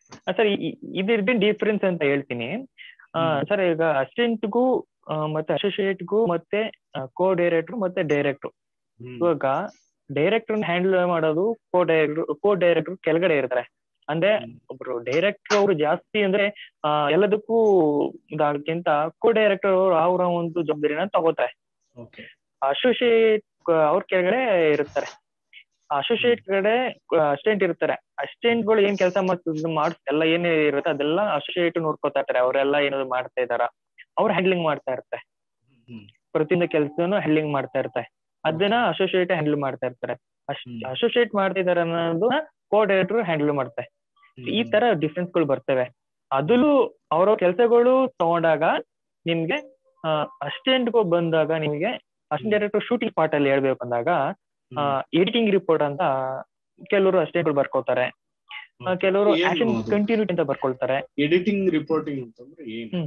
ಸರ್ ಇದ್ರದ್ದು ಡಿಫ್ರೆನ್ಸ್ ಅಂತ ಹೇಳ್ತೀನಿ ಸರ್ ಈಗ ಅಸಿಸ್ಟೆಂಟ್ಗೂ ಮತ್ತೆ ಅಸೋಸಿಯೇಟ್ಗೂ ಮತ್ತೆ ಕೋ ಡೈರೆಕ್ಟರ್ ಮತ್ತೆ ಡೈರೆಕ್ಟರ್ ಇವಾಗ ಡೈರೆಕ್ಟರ್ ಹ್ಯಾಂಡಲ್ ಮಾಡೋದು ಕೋ ಡೈರೆಕ್ಟರ್ ಕೋ ಡೈರೆಕ್ಟರ್ ಕೆಳಗಡೆ ಇರ್ತಾರೆ ಅಂದ್ರೆ ಒಬ್ರು ಡೈರೆಕ್ಟರ್ ಅವರು ಜಾಸ್ತಿ ಅಂದ್ರೆ ಎಲ್ಲದಕ್ಕೂ ಇದಕ್ಕಿಂತ ಕೋ ಡೈರೆಕ್ಟರ್ ಅವರು ಅವರ ಒಂದು ಜವಾಬ್ದಾರಿನ ತಗೋತಾರೆ ಅಸೋಸಿಯೇಟ್ ಅವ್ರ ಕೆಳಗಡೆ ಇರ್ತಾರೆ ಅಸೋಸಿಯೇಟ್ ಕಡೆ ಅಸಿಸ್ಟೆಂಟ್ ಇರ್ತಾರೆ ಅಸಿಸ್ಟೆಂಟ್ ಗಳು ಏನ್ ಕೆಲಸ ಮಾಡ್ತಿದ್ ಮಾಡ್ ಎಲ್ಲ ಏನೇ ಇರುತ್ತೆ ಅದೆಲ್ಲ ಅಸೋಸಿಯೇಟ್ ನೋಡ್ಕೋತಾ ಇರ್ತಾರೆ ಅವರೆಲ್ಲ ಏನಾದ್ರು ಮಾಡ್ತಾ ಇದಾರ ಅವ್ರು ಹ್ಯಾಂಡ್ಲಿಂಗ್ ಮಾಡ್ತಾ ಇರ್ತಾರೆ ಪ್ರತಿಯೊಂದು ಕೆಲಸನು ಹ್ಯಾಂಡ್ಲಿಂಗ್ ಮಾಡ್ತಾ ಇರ್ತಾರೆ ಅದನ್ನ ಅಸೋಸಿಯೇಟ್ ಹ್ಯಾಂಡಲ್ ಮಾಡ್ತಾ ಇರ್ತಾರೆ ಅಸೋಸಿಯೇಟ್ ಮಾಡ್ತಿದಾರೆ ಅನ್ನೋದನ್ನ ಕೋ ಡೈರೆಕ್ಟರ್ ಹ್ಯಾಂಡಲ್ ಮಾಡ್ತಾರೆ ಈ ತರ ಡಿಫ್ರೆನ್ಸ್ ಗಳು ಬರ್ತವೆ ಅದಲ್ಲೂ ಅವರ ಕೆಲಸಗಳು ತಗೊಂಡಾಗ ನಿಮ್ಗೆ ಅಸಿಸ್ಟೆಂಟ್ ಬಂದಾಗ ನಿಮ್ಗೆ ಅಸಿಸ್ಟೆಂಟ್ ಡೈರೆಕ್ಟರ್ ಶೂಟಿಂಗ್ ಪಾರ್ಟ್ ಅಲ್ಲಿ ಹೇಳ್ಬೇಕು ಅಂದಾಗ ಎಡಿಟಿಂಗ್ ರಿಪೋರ್ಟ್ ಅಂತ ಕೆಲವರು ಅಸಿಸ್ಟೆಂಟ್ ಬರ್ಕೋತಾರೆ ಕೆಲವರು ಆಕ್ಷನ್ ಕಂಟಿನ್ಯೂಟಿ ಅಂತ ಬರ್ಕೊಳ್ತಾರೆ ಎಡಿಟಿಂಗ್ ರಿಪೋರ್ಟಿಂಗ್ ಅಂತಂದ್ರೆ ಏನು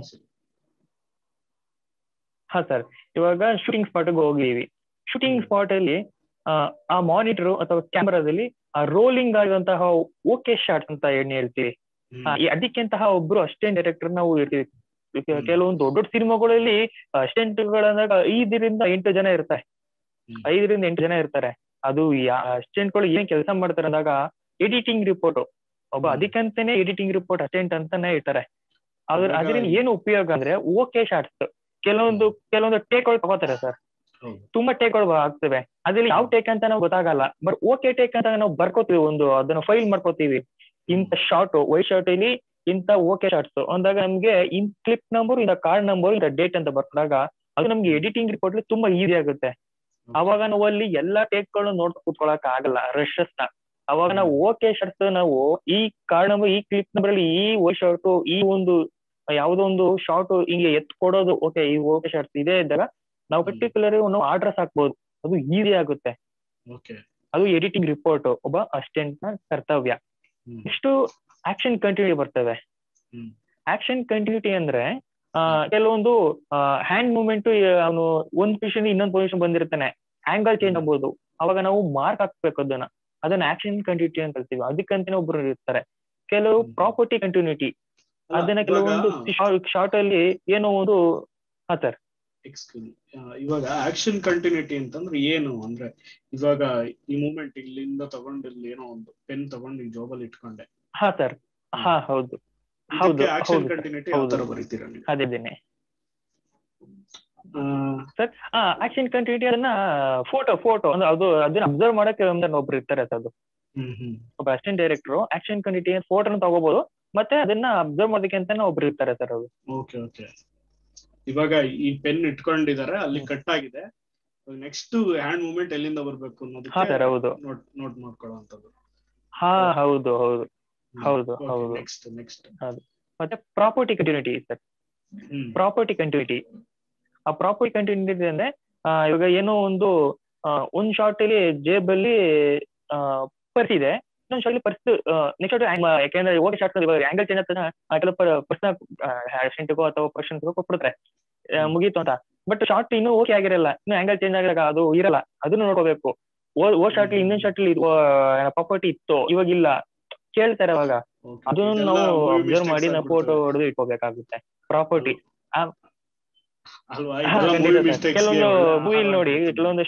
ಹಾ ಸರ್ ಇವಾಗ ಶೂಟಿಂಗ್ ಸ್ಪಾಟ್ ಹೋಗಿದೀವಿ ಶೂಟಿಂಗ್ ಸ್ಪಾಟ್ ಅಲ್ಲಿ ಆ ಮಾನಿಟರ್ ಅಥವಾ ಕ್ಯಾಮರಾದಲ್ಲಿ ಆ ರೋಲಿಂಗ್ ಆಗಿರುವಂತಹ ಓಕೆ ಶಾಟ್ ಅಂತ ಏನ್ ಹೇಳ್ತೀವಿ ಅದಕ್ಕೆಂತಹ ಒಬ್ರು ಅಸಿಸ್ಟೆಂಟ್ ಡೈರೆಕ್ಟರ್ ನಾವು ಇರ್ತೀವಿ ಕೆಲವೊಂದು ದೊಡ್ಡ ದೊಡ್ಡ ಸಿನಿಮಾಗಳಲ್ಲಿ ಅಸಿಸ್ಟೆಂಟ್ ಗಳಂದಾಗ ಐದರಿಂದ ಎಂಟು ಜನ ಇರ್ತಾರೆ ಐದರಿಂದ ಎಂಟು ಜನ ಇರ್ತಾರೆ ಅದು ಅಸಿಸ್ಟೆಂಟ್ ಗಳು ಏನ್ ಕೆಲಸ ಮಾಡ್ತಾರೆ ಅಂದಾಗ ಎಡಿಟಿಂಗ್ ರಿಪೋರ್ಟ್ ಒಬ್ಬ ಅದಕ್ಕಂತಾನೆ ಎಡಿಟಿಂಗ್ ರಿಪೋರ್ಟ್ ಅಸಿಸ್ಟೆಂಟ್ ಅಂತಾನೆ ಇರ್ತಾರೆ ಅದ್ರ ಅದರಿಂದ ಏನು ಉಪಯೋಗ ಅಂದ್ರೆ ಓಕೆ ಶಾರ್ಟ್ಸ್ ಕೆಲವೊಂದು ಕೆಲವೊಂದು ಟೇಕ್ ಗಳು ತಗೋತಾರೆ ಸರ್ ತುಂಬಾ ಟೇಕ್ ಗಳು ಆಗ್ತವೆ ಅದ್ರಲ್ಲಿ ಯಾವ ಟೇಕ್ ಅಂತ ನಾವು ಗೊತ್ತಾಗಲ್ಲ ಬಟ್ ಓಕೆ ಟೇಕ್ ಅಂತ ನಾವು ಬರ್ಕೋತೀವಿ ಒಂದು ಅದನ್ನ ಫೈಲ್ ಮಾಡ್ಕೋತೀವಿ ಇಂತ ಶಾರ್ಟ್ ವೈಟ್ ಶಾರ್ಟ್ ಇಲ್ಲಿ ಇಂತ ಓಕೆ ಶಾರ್ಟ್ಸ್ ಅಂದಾಗ ನಮ್ಗೆ ಇನ್ ಕ್ಲಿಪ್ ನಂಬರ್ ಇಂದ ಕಾರ್ಡ್ ನಂಬರ್ ಇಂದ ಡೇಟ್ ಅಂತ ಬರ್ಕೊಂಡಾಗ ಅದು ನಮ್ಗೆ ಎಡಿಟಿಂಗ್ ರಿಪೋರ್ಟ್ ತುಂಬಾ ಈಸಿ ಆಗುತ್ತೆ ಅವಾಗ ನಾವು ಅಲ್ಲಿ ಎಲ್ಲಾ ಟೇಕ್ ಗಳು ನೋಡ್ ಕೂತ್ಕೊಳಕ್ ಆಗಲ್ಲ ರಶಸ್ ನ ಅವಾಗ ನಾವು ಓಕೆ ಶಾರ್ಟ್ಸ್ ನಾವು ಈ ಕಾರ್ಡ್ ನಂಬರ್ ಈ ಕ್ಲಿಪ್ ನಂಬರ್ ಅಲ್ಲಿ ಈ ವೈಟ್ ಶಾರ್ಟ್ ಈ ಒಂದು ಯಾವ್ದೋ ಒಂದು ಶಾರ್ಟ್ ಹಿಂಗೆ ಎತ್ ಕೊಡೋದು ಓಕೆ ಈ ಓಕೆ ಶಾರ್ಟ್ಸ್ ಇದೆ ಇದ್ದಾಗ ನಾವು ಪರ್ಟಿಕ್ಯುಲರ್ ನಾವು ಆರ್ಡರ್ಸ್ ಹಾಕ್ಬೋದು ಅದು ಈಸಿ ಆಗುತ್ತೆ ಅದು ಎಡಿಟಿಂಗ್ ರಿಪೋರ್ಟ್ ಒಬ್ಬ ಅಸಿಸ್ಟೆಂಟ್ ನ ಕರ್ತವ್ಯ ಇಷ್ಟು ಆಕ್ಷನ್ ಕಂಟಿನ್ಯೂಟಿ ಬರ್ತವೆ ಆಕ್ಷನ್ ಕಂಟಿನ್ಯೂಟಿ ಅಂದ್ರೆ ಕೆಲವೊಂದು ಹ್ಯಾಂಡ್ ಮೂವ್ಮೆಂಟ್ ಅವನು ಒಂದ್ ಪೊಸಿಷನ್ ಇನ್ನೊಂದ್ ಪೊಸಿಷನ್ ಬಂದಿರ್ತಾನೆ ಆಂಗಲ್ ಚೇಂಜ್ ಆಗ್ಬೋದು ಅವಾಗ ನಾವು ಮಾರ್ಕ್ ಹಾಕ್ಬೇಕು ಅದನ್ನ ಅದನ್ನ ಆಕ್ಷನ್ ಕಂಟಿನ್ಯೂಟಿ ಅಂತ ಹೇಳ್ತೀವಿ ಅದಕ್ಕಂತಾನೆ ಒಬ್ರು ಇರ್ತಾರೆ ಕೆಲವು ಪ್ರಾಪರ್ಟಿ ಕಂಟಿನ್ಯೂಟಿ ಅದನ್ನ ಕೆಲವೊಂದು ಶಾರ್ಟ್ ಅಲ್ಲಿ ಏನೋ ಒಂದು ಹಾ ಸರ್ ಇವಾಗ ಆಕ್ಷನ್ ಕಂಟಿನ್ಯೂಟಿ ಅಂತಂದ್ರೆ ಏನು ಅಂದ್ರೆ ಇವಾಗ ಈ ಮೂಮೆಂಟ್ ಇಲ್ಲಿಂದ ತಗೊಂಡು ಇಲ್ಲಿ ಏನೋ ಒಂದು ಪೆನ್ ತಗೊಂಡು ಜಾಬಲ್ಲಿ ಇಟ್ಕೊಂಡೆ ಹಾ ಸರ್ ಹಾ ಹೌದು ಹೌದು ಆಕ್ಷನ್ ಕಂಟಿನ್ಯೂಟಿ ಯಾವ ತರ ಬರೀತೀರಾ ನೀವು ಅದೇನೆ ಸರ್ ಹಾ ಆಕ್ಷನ್ ಕಂಟಿನ್ಯೂಟಿ ಅದನ್ನ ಫೋಟೋ ಫೋಟೋ ಅಂದ್ರೆ ಅದು ಅದನ್ನ ಅಬ್ಸರ್ವ್ ಮಾಡಕ್ಕೆ ಒಬ್ರು ಇರ್ತಾರೆ ಅದು ಒಬ್ಬ ಅಸಿಸ್ಟೆಂಟ್ ಡೈರೆಕ್ಟರ್ ಆಕ್ಷನ್ ಕಂಟಿನ್ಯೂಟಿ ಫೋಟೋನ ತಗೋಬಹುದು ಮತ್ತೆ ಅದನ್ನ ಅಬ್ಸರ್ವ್ ಮಾಡೋದಕ್ಕೆ ಅಂತಾನೆ ಒಬ್ರು ಇರ್ತಾರೆ ಸರ್ ಅದು ಓಕೆ ಓಕೆ ಇವಾಗ ಈ ಪೆನ್ ಇಟ್ಕೊಂಡಿದ್ದಾರೆ ಅಲ್ಲಿ ಕಟ್ ಆಗಿದೆ ನೆಕ್ಸ್ಟ್ ಹ್ಯಾಂಡ್ ಮೂವ್ಮೆಂಟ್ ಎಲ್ಲಿಂದ ಬರ್ಬೇಕು ಅನ್ನೋದಕ್ಕೆ ಹೌದು ನೋಟ್ ನೋಟ್ ಮಾಡ್ಕೊಳ್ಳುವಂತದ್ದು ಹಾ ಹೌದು ಹೌದು ಹೌದು ಹೌದು ನೆಕ್ಸ್ಟ್ ನೆಕ್ಸ್ಟ್ ಹೌದು ಮತ್ತೆ property continuity sir property continuity ಆ ಪ್ರಾಪರ್ಟಿ ಕಂಟಿನ್ಯೂಟಿ ಅಂದ್ರೆ ಇವಾಗ ಏನೋ ಒಂದು ಒಂದ್ ಶಾರ್ಟ್ ಅಲ್ಲಿ ಜೇಬಲ್ಲಿ ಪರ್ಸ್ ಇದೆ ಇನ್ನೊಂದ್ ಶಾರ್ಟ್ ಪರ್ಸ್ ನೆಕ್ಸ್ಟ್ ಶಾರ್ಟ್ ಯಾಕೆಂದ್ರೆ ಓಕೆ ಶಾರ್ಟ್ ಇವಾಗ ಆಂಗಲ್ ಚೇಂಜ್ ಆಗ್ತದೆ ಕೆಲವು ಪರ್ಸ್ನ ಅಸಿಸ್ಟೆಂಟ್ಗೋ ಅಥವಾ ಪರ್ಸನ್ಸ್ಗೋ ಕೊಟ್ಬಿಡ್ತಾರೆ ಮುಗೀತು ಅಂತ ಬಟ್ ಶಾರ್ಟ್ ಇನ್ನೂ ಓಕೆ ಆಗಿರಲ್ಲ ಇನ್ನು ಆಂಗಲ್ ಚೇಂಜ್ ಆಗಿದಾಗ ಅದು ಇರಲ್ಲ ಅದನ್ನು ನೋಡ್ಕೋಬೇಕು ಓ ಶಾರ್ಟ್ ಇನ್ನೊಂದ್ ಶಾರ್ಟ್ ಅಲ್ಲಿ ಪ್ರಾಪರ್ಟಿ ಇತ್ತು ಇವಾಗ ಇಲ್ಲ ಕೇಳ್ತಾರೆ ಅವಾಗ ಅದನ್ನು ನಾವು ಅಬ್ಸರ್ವ್ ಮಾಡಿ ನಾವು ಫೋಟೋ ಹೊಡೆದು ಇಟ್ಕೋಬೇಕಾಗುತ್ತೆ ಪ್ರಾಪರ್ಟಿ ಕೆಲವೊಂದು ಮೂವಿಲ್ ನೋಡಿ ಕೆಲವೊಂದು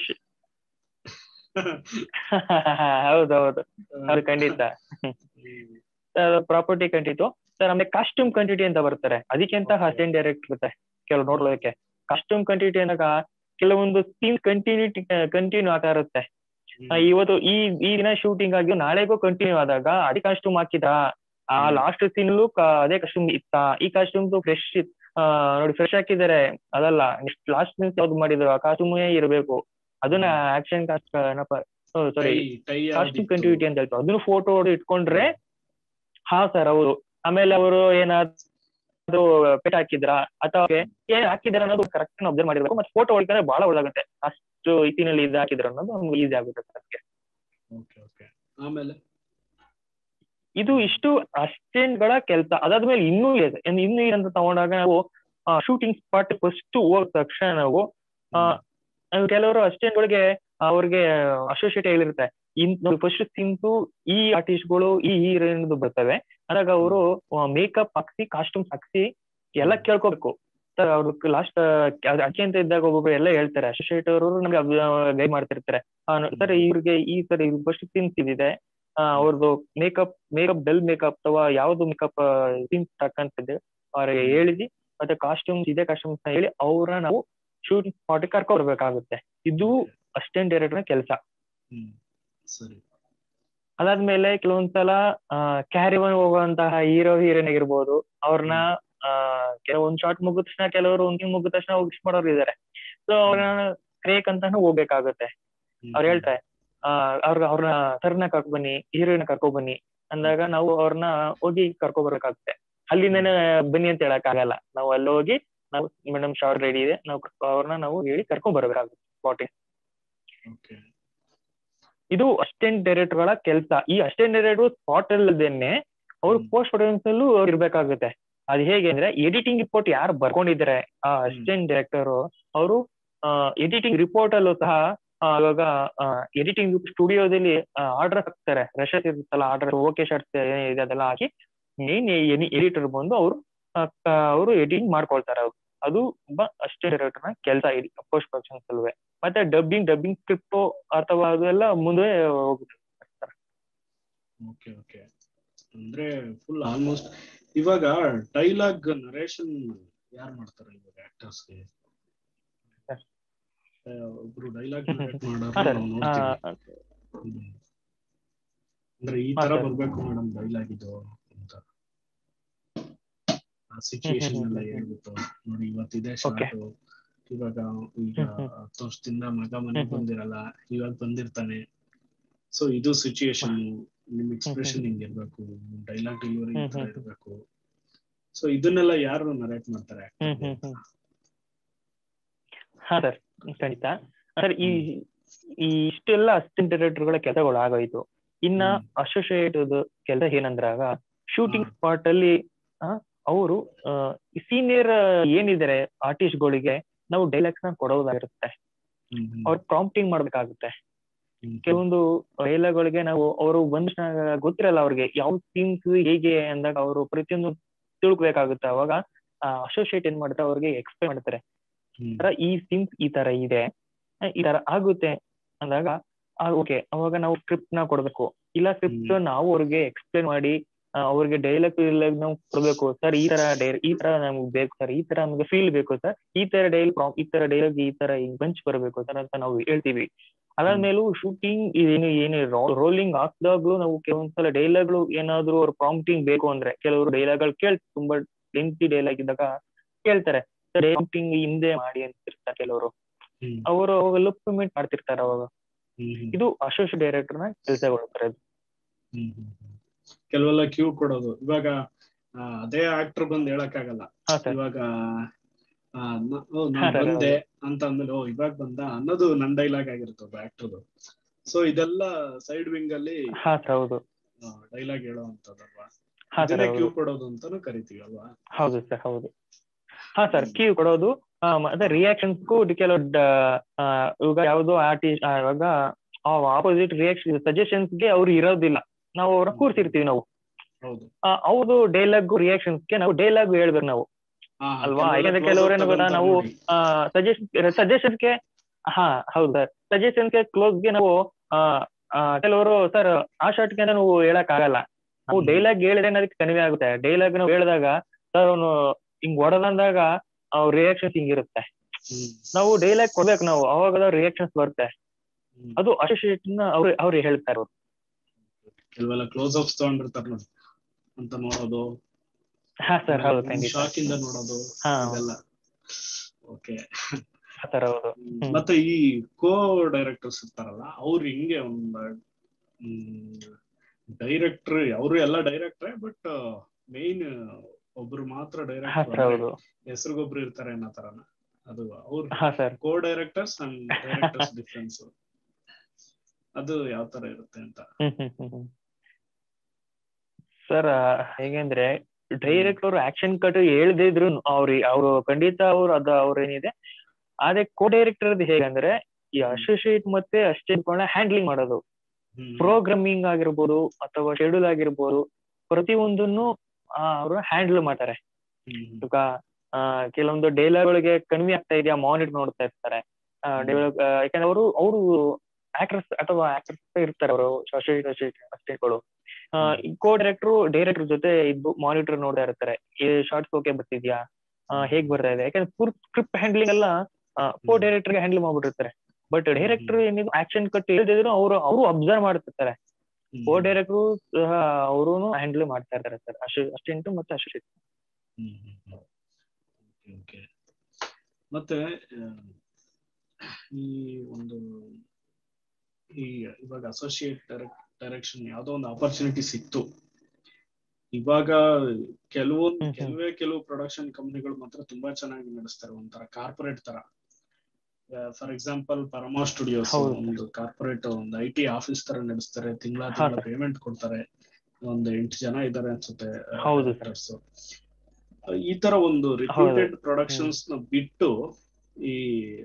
ಹೌದೌದು ಅದು ಖಂಡಿತ ಪ್ರಾಪರ್ಟಿ ಕಂಟಿತು ಸರ್ ಆಮೇಲೆ ಕಾಸ್ಟ್ಯೂಮ್ ಕಂಟಿಟಿ ಅಂತ ಬರ್ತಾರೆ ಅದಕ್ಕೆ ಅಂತ ಅಸಿಸ್ಟೆಂಟ್ ಡೈರೆಕ್ಟರ್ ಇರುತ್ತೆ ಕೆಲವು ನೋಡ್ಲೋದಕ್ಕೆ ಕಾಸ್ಟ್ಯೂಮ್ ಕಂಟಿಟಿ ಅಂದಾಗ ಕೆಲವೊಂದು ಸೀನ್ ಕಂಟಿನ್ಯೂಟಿ ಕಂಟಿನ್ಯೂ ಆಗ್ತಾ ಇರುತ್ತೆ ಇವತ್ತು ಈ ಈ ದಿನ ಶೂಟಿಂಗ್ ಆಗಿ ನಾಳೆಗೂ ಕಂಟಿನ್ಯೂ ಆದಾಗ ಅದೇ ಕಾಸ್ಟ್ಯೂಮ್ ಹಾಕಿದ ಆ ಲಾಸ್ಟ್ ಸೀನ್ಲು ಅದೇ ಕಾಸ್ಟ್ಯೂಮ್ ಇತ್ತ ಈ ಕಾಸ್ಟ್ಯೂಮ್ ಫ್ರೆಶ್ ನೋಡಿ ಫ್ರೆಶ್ ಹಾಕಿದ್ದಾರೆ ಅದಲ್ಲ ನೆಕ್ಸ್ಟ್ ಲಾಸ್ಟ್ ಸೀನ್ಸ್ ಯಾವ್ದು ಮಾಡಿದ್ರು ಆ ಕಾಸ್ಟ್ಯೂಮೇ ಇರಬೇಕು ಅದನ್ನ ಆಕ್ಷನ್ ಸಾರಿ ಕಾಸ್ಟ್ಯೂಮ್ ಕಂಟಿನ್ಯೂಟಿ ಅಂತ ಹೇಳ್ತಾರೆ ಅದನ್ನು ಫೋಟೋ ಹೊಡೆದು ಇಟ್ಕೊಂಡ್ರೆ ಹಾ ಸರ್ ಹೌದು ಆಮೇಲೆ ಅವರು ಏನಾದ್ರು ಪೆಟ್ ಹಾಕಿದ್ರ ಅಥವಾ ಏನ್ ಹಾಕಿದಾರ ಅನ್ನೋದು ಕರೆಕ್ಟ್ ಅಬ್ಸರ್ವ್ ಮಾಡಿರ್ಬೇಕು ಮತ್ತೆ ಫೋಟೋ ಹೊಡಿತಾರೆ ಬಹಳ ಒಳ್ಳಾಗುತ್ತೆ ಅಷ್ಟು ಇತಿನಲ್ಲಿ ಇದು ಹಾಕಿದ್ರ ಅನ್ನೋದು ನಮ್ಗೆ ಈಸಿ ಆಗುತ್ತೆ ಸರ್ ಆಮೇಲೆ ಇದು ಇಷ್ಟು ಅಸಿಸ್ಟೆಂಟ್ ಗಳ ಕೆಲಸ ಅದಾದ್ಮೇಲೆ ಇನ್ನೂ ಇದೆ ಇನ್ನೂ ಅಂತ ತಗೊಂಡಾಗ ನಾವು ಶೂಟಿಂಗ್ ಸ್ಪಾಟ್ ಫಸ್ಟ್ ಹೋದ ತಕ್ಷಣ ನಾವು ಕೆಲವರು ಅಸಿಸ್ಟೆಂಟ್ ಗಳಿಗೆ ಅವ್ರಿಗೆ ಅಸೋಸಿಯೇಟ್ ಹೇಳಿರುತ್ತೆ ಇನ್ ಫಸ್ಟ್ ಸಿಂಪು ಈ ಆರ್ಟಿಸ್ಟ್ಗಳು ಈ ಹೀರೋಯಿನ್ ಬರ್ತವೆ ಅದಾಗ ಅವರು ಮೇಕಪ್ ಹಾಕ್ಸಿ ಕಾಸ್ಟ್ಯೂಮ್ಸ್ ಹಾಕ್ಸಿ ಎಲ್ಲ ಕೇಳ್ಕೋಬೇಕು ಸರ್ ಅವ್ರು ಲಾಸ್ಟ್ ಅಕ್ಕಿ ಅಂತ ಇದ್ದಾಗ ಒಬ್ಬೊಬ್ರು ಎಲ್ಲ ಹೇಳ್ತಾರೆ ಅಸೋಸಿಯೇಟ್ ಅವರು ನಮ್ಗೆ ಗೈಡ್ ಮಾಡ್ತಿರ್ತಾರೆ ಸರ್ ಇವ್ರಿಗೆ ಈ ಸರ್ ಫಸ್ಟ್ ಸೀನ್ಸ್ ಇದಿದೆ ಅವ್ರದ್ದು ಮೇಕಪ್ ಮೇಕಪ್ ಬೆಲ್ ಮೇಕಪ್ ಅಥವಾ ಯಾವ್ದು ಮೇಕಪ್ ಸೀನ್ಸ್ ತಕ್ಕಂತಿದೆ ಅವ್ರಿಗೆ ಹೇಳಿದಿ ಮತ್ತೆ ಕಾಸ್ಟ್ಯೂಮ್ಸ್ ಇದೆ ಕಾಸ್ಟ್ಯೂಮ್ಸ್ ಹೇಳಿ ಅವ್ರನ್ನ ನಾವು ಶೂಟಿಂಗ್ ಸ್ಪಾಟ್ ಕರ್ಕೊಡ್ಬೇಕಾಗುತ್ತೆ ಇದು ಅಸಿಸ್ಟೆಂಟ್ ಡೈರೆಕ್ಟರ್ ಕೆಲಸ ಸರಿ ಅದಾದ್ಮೇಲೆ ಕೆಲವೊಂದ್ಸಲ ಕ್ಯಾರಿ ಒನ್ ಹೋಗುವಂತಹ ಹೀರೋ ಹೀರೋಯಿನ್ ಆಗಿರ್ಬೋದು ಅವ್ರನ್ನ ಕೆಲವೊಂದ್ ಶಾರ್ಟ್ ಮುಗಿದ ತಕ್ಷಣ ಕೆಲವರು ಒಂದ್ ಮುಗಿದ ತಕ್ಷಣ ವಿಶ್ ಮಾಡೋರು ಇದಾರೆ ಸೊ ಅವ್ರನ್ನ ಕ್ರೇಕ್ ಅಂತಾನು ಹೋಗ್ಬೇಕಾಗುತ್ತೆ ಅವ್ರು ಹೇಳ್ತಾರೆ ಅವ್ರ ಅವ್ರನ್ನ ಸರ್ನ ಕರ್ಕೊ ಬನ್ನಿ ಹೀರೋಯಿನ್ ಕರ್ಕೊ ಬನ್ನಿ ಅಂದಾಗ ನಾವು ಅವ್ರನ್ನ ಹೋಗಿ ಕರ್ಕೊ ಬರ್ಬೇಕಾಗುತ್ತೆ ಅಲ್ಲಿಂದನೇ ಬನ್ನಿ ಅಂತ ಹೇಳಕ್ ಆಗಲ್ಲ ನಾವು ಅಲ್ಲಿ ಹೋಗಿ ನಾವು ಮೇಡಮ್ ಶಾರ್ಟ್ ರೆಡಿ ಇದೆ ನಾವು ಅವ್ರನ್ನ ನಾವು ಹೇಳಿ ಕರ್ಕೊಂಡ್ ಬರ್ಬೇಕಾಗುತ್ತೆ ಸ್ಪಾಟಿಗೆ ಇದು ಅಸಿಸ್ಟೆಂಟ್ ಡೈರೆಕ್ಟರ್ ಗಳ ಕೆಲಸ ಈ ಅಸಿಸ್ಟೆಂಟ್ ಡೈರೆಕ್ಟರ್ ಸ್ಪಾಟ್ ಅಲ್ಲದೇನೆ ಅವ್ರು ಪೋಸ್ಟ್ ಪ್ರೊಡಕ್ಷನ್ಸ್ ಅಲ್ಲೂ ಅವ್ರು ಇರ್ಬೇಕಾಗುತ್ತೆ ಅದು ಹೇಗೆ ಅಂದ್ರೆ ಎಡಿಟಿಂಗ್ ರಿಪೋರ್ಟ್ ಯಾರು ಬರ್ಕೊಂಡಿದ್ದಾರೆ ಆ ಅಸಿಸ್ಟೆಂಟ್ ಡೈರೆಕ್ಟರ್ ಅವರು ಎಡಿಟಿಂಗ್ ರಿಪೋರ್ಟ್ ಅಲ್ಲೂ ಸಹ ಇವಾಗ ಎಡಿಟಿಂಗ್ ಸ್ಟುಡಿಯೋದಲ್ಲಿ ಆರ್ಡರ್ ಹಾಕ್ತಾರೆ ರಶಸ್ ಇರುತ್ತಲ್ಲ ಆರ್ಡರ್ ಓಕೆ ಶಾರ್ಟ್ಸ್ ಏನಿದೆ ಅದೆಲ್ಲ ಹಾಕಿ ಮೇನ್ ಎಡಿಟರ್ ಬಂದು ಅವರು ಅವರು ಎಡಿಟಿಂಗ್ ಮಾಡ್ಕೊಳ್ತಾರೆ ಅವ್ರು ಅದು ತುಂಬಾ ಅಷ್ಟೇ ಡೈರೆಕ್ಟರ್ನ ಕೆಲಸ ಇಡಿ ಪೋಸ್ಟ್ ಪ್ರೊಡಕ್ಷನ್ಸ್ ಅಲ್ವೇ ಮತ್ತೆ ಡಬ್ಬಿಂಗ್ ಡಬ್ಬಿಂಗ್ ಸ್ಕ್ರಿಪ್ಟು ಅಥವಾ ಅದೆಲ್ಲ ಮುಂದೆ ಹೋಗುತ್ತೆ ಓಕೆ ಓಕೆ ಅಂದ್ರೆ ಫುಲ್ ಆಲ್ಮೋಸ್ಟ್ ಇವಾಗ ಡೈಲಾಗ್ ನರೇಷನ್ ಯಾರು ಮಾಡ್ತಾರೆ ಇವಾಗ ಆಕ್ಟರ್ಸ್ಗೆ ಒಬ್ರು ಡೈಲಾಗ್ ಮಾಡೋರು ನೋಡ್ತೀವಿ ಅಂದ್ರೆ ಈ ತರ ಬರ್ಬೇಕು ಮೇಡಮ್ ಡೈಲಾಗ್ ಇದು ಅಂತ ಆ ಸಿಚುಯೇಷನ್ ಎಲ್ಲ ಹೇಳ್ಬಿಟ್ಟು ನೋಡಿ ಇವತ್ತಿದೆ ಶಾರ್ಟ್ ಇವಾಗ ಈಗ ಹತ್ತು ವರ್ಷದಿಂದ ಮಗ ಮನೆಗ್ ಬಂದಿರಲ್ಲ ಇವಾಗ ಬಂದಿರ್ತಾನೆ ಸೊ ಇದು ಸಿಚುಯೇಷನ್ ನಿಮ್ ಎಕ್ಸ್ಪ್ರೆಷನ್ ಹಿಂಗಿರ್ಬೇಕು ಡೈಲಾಗ್ ಡೆಲಿವರಿ ಈ ತರ ಇರ್ಬೇಕು ಸೊ ಇದನ್ನೆಲ್ಲ ಯಾರು ನರೇಟ್ ಮಾಡ್ತಾರೆ ಹಾ ಸರ್ ಖಂಡಿತ ಸರ್ ಈ ಈ ಇಷ್ಟೆಲ್ಲ ಅಸಿಸ್ಟೆಂಟ್ ಡೈರೆಕ್ಟರ್ಗಳ ಕೆಲಸಗಳು ಆಗೋಯ್ತು ಇನ್ನ ಅಸೋಸಿಯೇಟ್ ಕೆಲಸ ಏನಂದ್ರಾಗ ಶೂಟಿಂಗ್ ಸ್ಪಾಟ್ ಅಲ್ಲಿ ಅವರು ಸೀನಿಯರ್ ಏನಿದ್ದಾರೆ ಆರ್ಟಿಸ್ಟ್ಗಳಿಗೆ ನಾವು ಡೈಲಾಗ್ಸ್ ನ ಕೊಡೋದಾಗಿರುತ್ತೆ ಅವ್ರ ಪ್ರಾಂಪ್ಟಿಂಗ್ ಮಾಡ್ಬೇಕಾಗುತ್ತೆ ಕೆಲವೊಂದು ಡೈಲಾಗ್ಗಳಿಗೆ ನಾವು ಅವರು ಬಂದ ಗೊತ್ತಿರಲ್ಲ ಅವ್ರಿಗೆ ಯಾವ ಸೀನ್ಸ್ ಹೇಗೆ ಅಂದಾಗ ಅವರು ಪ್ರತಿಯೊಂದು ತಿಳ್ಕೊಬೇಕಾಗುತ್ತೆ ಅವಾಗ ಅಸೋಸಿಯೇಟ್ ಏನ್ ಮಾಡ್ತಾರೆ ಅವ್ರಿಗೆ ಎಕ್ಸ್ಪ್ಲೈನ್ ಮಾಡ್ತಾರೆ ಈ ಸೀನ್ಸ್ ಈ ತರ ಇದೆ ಈ ತರ ಆಗುತ್ತೆ ಅಂದಾಗ ಓಕೆ ಅವಾಗ ನಾವು ಸ್ಕ್ರಿಪ್ಟ್ ನ ಕೊಡ್ಬೇಕು ಇಲ್ಲ ಸ್ಕ್ರಿಪ್ಟ್ ನಾವು ಅವ್ರಿಗೆ ಎಕ್ಸ್ಪ್ಲೈನ್ ಮಾಡಿ ಅವ್ರಿಗೆ ಡೈಲಾಗ್ ನಾವು ಕೊಡ್ಬೇಕು ಸರ್ ಈ ತರ ಡೈ ಈ ತರ ನಮ್ಗೆ ಬೇಕು ಸರ್ ಈ ತರ ನಮ್ಗೆ ಫೀಲ್ ಬೇಕು ಸರ್ ಈ ತರ ಡೈಲ್ ಈ ತರ ಡೈಲಾಗ್ ಈ ತರ ಬಂಚ್ ಬರಬೇಕು ಸರ್ ಅಂತ ನಾವು ಹೇಳ್ತೀವಿ ಅದಾದ್ಮೇಲೂ ಶೂಟಿಂಗ್ ಏನು ಏನು ರೋಲಿಂಗ್ ಹಾಕ್ದಾಗ್ಲೂ ನಾವು ಕೆಲವೊಂದ್ಸಲ ಡೈಲಾಗ್ಗಳು ಏನಾದ್ರು ಅವ್ರ ಪ್ರಾಂಪ್ಟಿಂಗ್ ಬೇಕು ಅಂದ್ರೆ ಕೆಲವರು ಡೈಲಾಗ್ಗಳು ಕೇಳ್ ತುಂಬಾ ಲೆಂತಿ ಡೈಲಾಗ್ ಇದ್ದಾಗ ಕೇಳ್ತಾರೆ ಪ್ರಾಂಪ್ಟಿಂಗ್ ಹಿಂದೆ ಮಾಡಿ ಅಂತ ಇರ್ತಾರೆ ಕೆಲವರು ಅವರು ಅವಾಗ ಲುಪ್ಮೆಂಟ್ ಮಾಡ್ತಿರ್ತಾರೆ ಅವಾಗ ಇದು ಅಸೋಸಿಯೇಟ್ ಡೈರೆಕ್ಟರ್ ನ ಕೆಲಸಗಳು ಬರೋದು ಕೆಲವೆಲ್ಲ ಕ್ಯೂ ಕೊಡೋದು ಇವಾಗ ಅದೇ ಆಕ್ಟರ್ ಬಂದ್ ಹೇಳಕ್ ಆಗಲ್ಲ ಇವಾಗ ಬಂದೆ ಅಂತ ಅಂದ್ಮೇಲೆ ಓ ಇವಾಗ ಬಂದ ಅನ್ನೋದು ನನ್ ಡೈಲಾಗ್ ಆಗಿರ್ತದೆ ಆಕ್ಟರ್ದು ಸೊ ಇದೆಲ್ಲ ಸೈಡ್ ವಿಂಗ್ ಅಲ್ಲಿ ಹೌದು ಡೈಲಾಗ್ ಹೇಳೋ ಅಂತದಲ್ವಾ ಇದನ್ನೇ ಕ್ಯೂ ಕೊಡೋದು ಅಂತಾನು ಕರಿತೀವಿ ಅಲ್ವಾ ಹೌದು ಸರ್ ಹೌದು ಹಾ ಸರ್ ಕ್ಯೂ ಕೊಡೋದು ಮತ್ತೆ ರಿಯಾಕ್ಷನ್ಸ್ಗೂ ಕೆಲವು ಇವಾಗ ಯಾವ್ದು ಆರ್ಟಿಸ್ಟ್ ಇವಾಗ ಆಪೋಸಿಟ್ ರಿಯಾಕ್ಷನ್ ಸಜೆಷನ್ಸ್ಗೆ ಅವ್ರು ಇರೋದಿಲ್ಲ ನಾವು ಅವ್ರನ್ನ ಕೂರ್ಸಿರ್ತೀವಿ ನಾವು ಅವ್ರದ್ದು ಡೈಲಾಗ್ ರಿಯಾಕ್ಷನ್ಸ್ಗೆ ನಾವು ಡೈಲಾಗ್ ಹೇಳ್ಬೇಕು ನಾವು ಅಲ್ವಾ ಯಾಕಂದ್ರೆ ಕೆಲವ್ರೇನು ಗೊತ್ತಾ ನಾವು ಸಜೆಷನ್ ಸಜೆಷನ್ಸ್ಗೆ ಹಾ ಹೌದು ಸರ್ ಸಜೆಷನ್ಸ್ಗೆ ಕ್ಲೋಸ್ಗೆ ನಾವು ಕೆಲವರು ಸರ್ ಆ ಶಾರ್ಟ್ಗೆ ನಾವು ಹೇಳಕ್ ಆಗಲ್ಲ ನಾವು ಡೈಲಾಗ್ ಹೇಳಿದ್ರೆ ಅದಕ್ಕೆ ಕಡಿಮೆ ಆಗುತ್ತೆ ಡೈಲಾಗ್ ನಾವು ಹೇಳಿದಾಗ ಸರ್ ಅವನು ಹಿಂಗ್ ಹೊಡೆದಂದಾಗ ಅವ್ರ ರಿಯಾಕ್ಷನ್ಸ್ ಹಿಂಗಿರುತ್ತೆ ನಾವು ಡೈಲಾಗ್ ಕೊಡ್ಬೇಕು ನಾವು ಅವಾಗ ರಿಯಾಕ್ಷನ್ಸ್ ಬರುತ್ತೆ ಅದು ಅಸೋಸಿಯೇಟ್ ಅವ್ರು ಅವ್ರು ಹೇಳ್ತಾರೆ ಅವ್ರು ಕೆಲವೆಲ್ಲ ಕ್ಲೋಸ್ ಅಪ್ಸ್ ತಗೊಂಡಿರ್ತಾರ ನೋಡಿ ಅಂತ ನೋಡೋದು ಹಾ ಸರ್ ಹೌದು ಖಂಡಿತ ಶಾಕ್ ಇಂದ ನೋಡೋದು ಇದೆಲ್ಲ ಓಕೆ ಸರ್ ಹೌದು ಮತ್ತೆ ಈ ಕೋ ಡೈರೆಕ್ಟರ್ಸ್ ಇರ್ತಾರಲ್ಲ ಅವ್ರು ಹಿಂಗೆ ಒಂದ್ ಡೈರೆಕ್ಟರ್ ಅವರು ಎಲ್ಲ ಡೈರೆಕ್ಟ್ರೆ ಬಟ್ ಮೇನ್ ಒಬ್ರು ಮಾತ್ರ ಡೈರೆಕ್ಟರ್ ಹೆಸರಿಗೊಬ್ರು ಇರ್ತಾರೆ ಅನ್ನೋ ತರನ ಅದು ಅವ್ರು co directors and directors difference ಅದು ಯಾವ ತರ ಇರುತ್ತೆ ಅಂತ ಸರ್ ಹೇಗೆಂದ್ರೆ ಡೈರೆಕ್ಟ್ ಅವರು ಆಕ್ಷನ್ ಕಟ್ ಹೇಳ್ದೇ ಇದ್ರು ಅವ್ರಿ ಅವರು ಖಂಡಿತ ಅವ್ರು ಅದ ಅವ್ರ ಏನಿದೆ ಆದ್ರೆ ಕೋ ಡೈರೆಕ್ಟರ್ ಹೇಗಂದ್ರೆ ಈ ಅಸೋಸಿಯೇಟ್ ಮತ್ತೆ ಅಸಿಸ್ಟೆಂಟ್ ಹ್ಯಾಂಡ್ಲಿಂಗ್ ಮಾಡೋದು ಹ್ಮ್. ಪ್ರೋಗ್ರಾಮಿಂಗ್ ಆಗಿರ್ಬೋದು ಅಥವಾ ಶೆಡ್ಯೂಲ್ ಆಗಿರ್ಬೋದು ಪ್ರತಿಯೊಂದನ್ನು ಅವರು ಹ್ಯಾಂಡಲ್ ಮಾಡ್ತಾರೆ ಹ್ಮ್. ಈಗ ಆ, ಕೆಲವೊಂದು ಡೈಲಾಗ್ಗಳಿಗೆ ಕಡಿಮೆ ಆಗ್ತಾ ಇದೆಯಾ ಮಾನಿಟರ್ ನೋಡ್ತಾ ಇರ್ತಾರೆ ಆ, ಹ್ಮ್. develop- ಆ, ಯಾಕಂದ್ರೆ ಅವರು ಅವರು ಆಕ್ಟರ್ಸ್ ಅಥವಾ ಆಕ್ಟರ್ಸ್ ಇರ್ತಾರೆ ಅವರು ಅಸಿಸ್ಟೆಂಟ್ ಅಸಿಸ್ಟೆಂಟ್ಗಳು ಕೋ ಡೈರೆಕ್ಟರ್ ಡೈರೆಕ್ಟರ್ ಜೊತೆ ಇದ್ದು ಮಾನಿಟರ್ ನೋಡ್ತಾ ಇರ್ತಾರೆ ಈ ಶಾರ್ಟ್ಸ್ ಓಕೆ ಬರ್ತಿದ್ಯಾ ಆ, ಹೇಗ್ ಬರ್ತಾ ಇದೆ ಯಾಕಂದ್ರೆ ಪೂರ್ತಿ ಸ್ಕ್ರಿಪ್ಟ್ ಹ್ಯಾಂಡ್ಲಿಂಗ್ ಎಲ್ಲ ಕೋ ಹ್ಮ್. ಡೈರೆಕ್ಟರ್ ಹ್ಯಾಂಡಲ್ ಮಾಡ್ಬಿಟ್ಟಿರ್ತಾರೆ ಬಟ್ ಹ್ಮ್. ಡೈರೆಕ್ಟರ್ ಏನಿದ್ರು ಆಕ್ಷನ್ ಕಟ್ ಇಲ್ದಿದ್ರು ಅವರು ಅವರು ಅಬ್ಸರ್ವ್ ಮಾಡ್ತಿರ್ತಾರೆ ಹ್ಮ್. ಕೋ ಡೈರೆಕ್ಟರ್ ಸಹ ಅವರು ಹ್ಯಾಂಡಲ್ ಮಾಡ್ತಾ ಇರ್ತಾರೆ ಸರ್ ಅಸಿಸ್ಟೆಂಟ್ ಮತ್ತೆ ಅಸಿಸ್ಟೆಂಟ್ ಹ್ಮ್ ಹ್ಮ್ ಹ್ಮ್. Okay, okay. ಮತ್ತೆ ಆ, ಈ ಒಂದು ಈ ಇವಾಗ ಅಸೋಸಿಯೇಟ್ ಡೈರೆಕ್ಷನ್ ಯಾವ್ದೋ ಒಂದು ಆಪರ್ಚುನಿಟಿ ಸಿಕ್ತು ಇವಾಗ ಕೆಲವೊಂದು ಹ್ಮ್ ಹ್ಮ್. ಕೆಲವೇ ಕೆಲವು ಪ್ರೊಡಕ್ಷನ್ ಕಂಪ್ನಿಗಳು ಮಾತ್ರ ತುಂಬಾ ಚೆನ್ನಾಗಿ ನಡೆಸ್ತಾರೆ ಒಂಥರ ಕಾರ್ಪೊರೇಟ್ ತರ ಫಾರ್ ಎಕ್ಸಾಂಪಲ್ ಪರಮಾ ಸ್ಟುಡಿಯೋಸ್ ಹೌದು. ಒಂದು ಕಾರ್ಪೊರೇಟ್ ಒಂದು ಐ ಟಿ ಆಫೀಸ್ ತರ ನಡೆಸ್ತಾರೆ ತಿಂಗಳ ಹಾ, ತಿಂಗಳ sir. ಪೇಮೆಂಟ್ ಕೊಡ್ತಾರೆ ಒಂದು ಎಂಟು ಜನ ಇದಾರೆ ಅನ್ಸುತ್ತೆ ಹೌದು, sir. directors. ಈ ತರ ಒಂದು ರಿಪ್ಯೂಟೆಡ್ ಪ್ರೊಡಕ್ಷನ್ಸ್ ನ ಬಿಟ್ಟು ಈ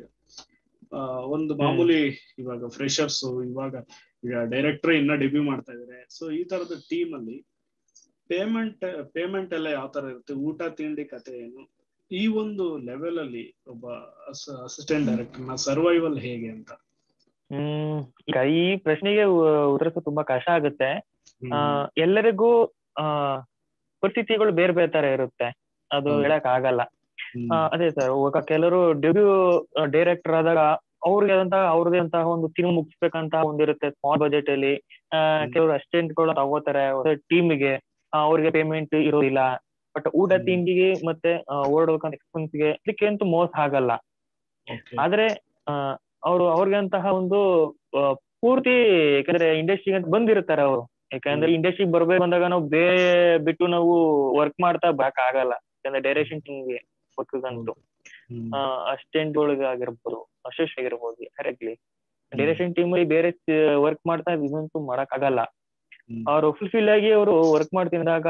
ಆ, ಒಂದು ಮಾಮೂಲಿ ಇವಾಗ ಫ್ರೆಶರ್ಸ್ ಇವಾಗ ಈಗ ಡೈರೆಕ್ಟರ್ ಇನ್ನ ಡೆಬ್ಯೂ ಮಾಡ್ತಾ ಇದಾರೆ ಸೊ ಈ ತರದ ಟೀಮ್ ಅಲ್ಲಿ ಪೇಮೆಂಟ್ ಪೇಮೆಂಟ್ ಎಲ್ಲ ಯಾವ ತರ ಇರುತ್ತೆ ಊಟ ತಿಂಡಿ ಕತೆ ಏನು ಈ ಒಂದು ಲೆವೆಲ್ ಅಲ್ಲಿ ಒಬ್ಬ ಅಸಿಸ್ಟೆಂಟ್ ಡೈರೆಕ್ಟರ್ ನ ಸರ್ವೈವಲ್ ಹೇಗೆ ಅಂತ ಹ್ಮ್ ಈಗ ಈ ಪ್ರಶ್ನೆಗೆ ಉ- ಉತ್ತರಿಸೋದು ತುಂಬಾ ಕಷ್ಟ ಆಗುತ್ತೆ ಹ್ಮ್. ಆ, ಎಲ್ಲರಿಗೂ ಆ ಪರಿಸ್ಥಿತಿಗಳು ಬೇರೆ ಬೇರೆ ತರ ಇರುತ್ತೆ ಅದು ಹೌದು. ಹೇಳಕ್ ಆಗಲ್ಲ ಹ್ಮ್. ಆ, ಅದೇ ಸರ್ ಇವಾಗ ಕೆಲವರು ಡೆಬ್ಯೂ ಡೈರೆಕ್ಟರ್ ಆದಾಗ ಅವ್ರಿಗೆ ಆದಂತಹ ಅವ್ರದೇ ಅಂತಹ ಒಂದು ಸಿನಿಮಾ ಮುಗಿಸ್ಬೇಕಂತ ಒಂದಿರುತ್ತೆ ಸ್ಮಾಲ್ ಬಜೆಟ್ ಅಲ್ಲಿ ಆ, ಹ್ಮ್. ಕೆಲವರು ಅಸಿಸ್ಟೆಂಟ್ ಗಳು ತಗೋತಾರೆ ಟೀಮಿಗೆ ಅವ್ರಿಗೆ ಪೇಮೆಂಟ್ ಇರೋದಿಲ್ಲ ಬಟ್ ಊಟ ಹ್ಮ್. ತಿಂಡಿಗೆ ಮತ್ತೆ ಆ, ಓಡೋಕಂತ ಎಕ್ಸ್ಪೆನ್ಸ್ ಗೆ ಇದಕ್ಕೆ ಅಂತೂ ಮೋಸ ಆಗಲ್ಲ Okay. ಆದ್ರೆ ಅವರು ಅವ್ರಿಗೆ ಅಂತಹ ಒಂದು ಆ, ಪೂರ್ತಿ ಯಾಕಂದ್ರೆ ಇಂಡಸ್ಟ್ರಿಗೆ ಅಂತ ಬಂದಿರ್ತಾರೆ ಅವರು ಯಾಕಂದ್ರೆ ಇಂಡಸ್ಟ್ರಿಗೆ ಬರ್ಬೇಕು ಬಂದಾಗ ನಾವು ಬೇರೆ ಬಿಟ್ಟು ನಾವು ವರ್ಕ್ ಮಾಡ್ತಾ ಬರಕ್ ಆಗಲ್ಲ ಯಾಕಂದ್ರೆ ಡೈರೆಕ್ಷನ್ ಟೀಮ್ಗೆ ವರ್ಕ್ಗಂತೂ ಹ್ಮ್. ಅಸಿಸ್ಟೆಂಟ್ ಗಳಿಗೆ ಆಗಿರ್ಬೋದು ಅಸಿಸ್ಟ್ ಆಗಿರ್ಬೋದು ಡೈರೆಕ್ಟ್ಲಿ ಹ್ಮ್. ಡೈರೆಕ್ಷನ್ ಟೀಮ್ ಅಲ್ಲಿ ಬೇರೆ ವರ್ಕ್ ಮಾಡ್ತಾ ಇದಂತೂ ಮಾಡಕ್ ಆಗಲ್ಲ ಹ್ಮ್. ಅವರು ಫುಲ್ಫಿಲ್ ಆಗಿ ಅವರು ವರ್ಕ್ ಮಾಡ್ತಿದ್ದಾಗ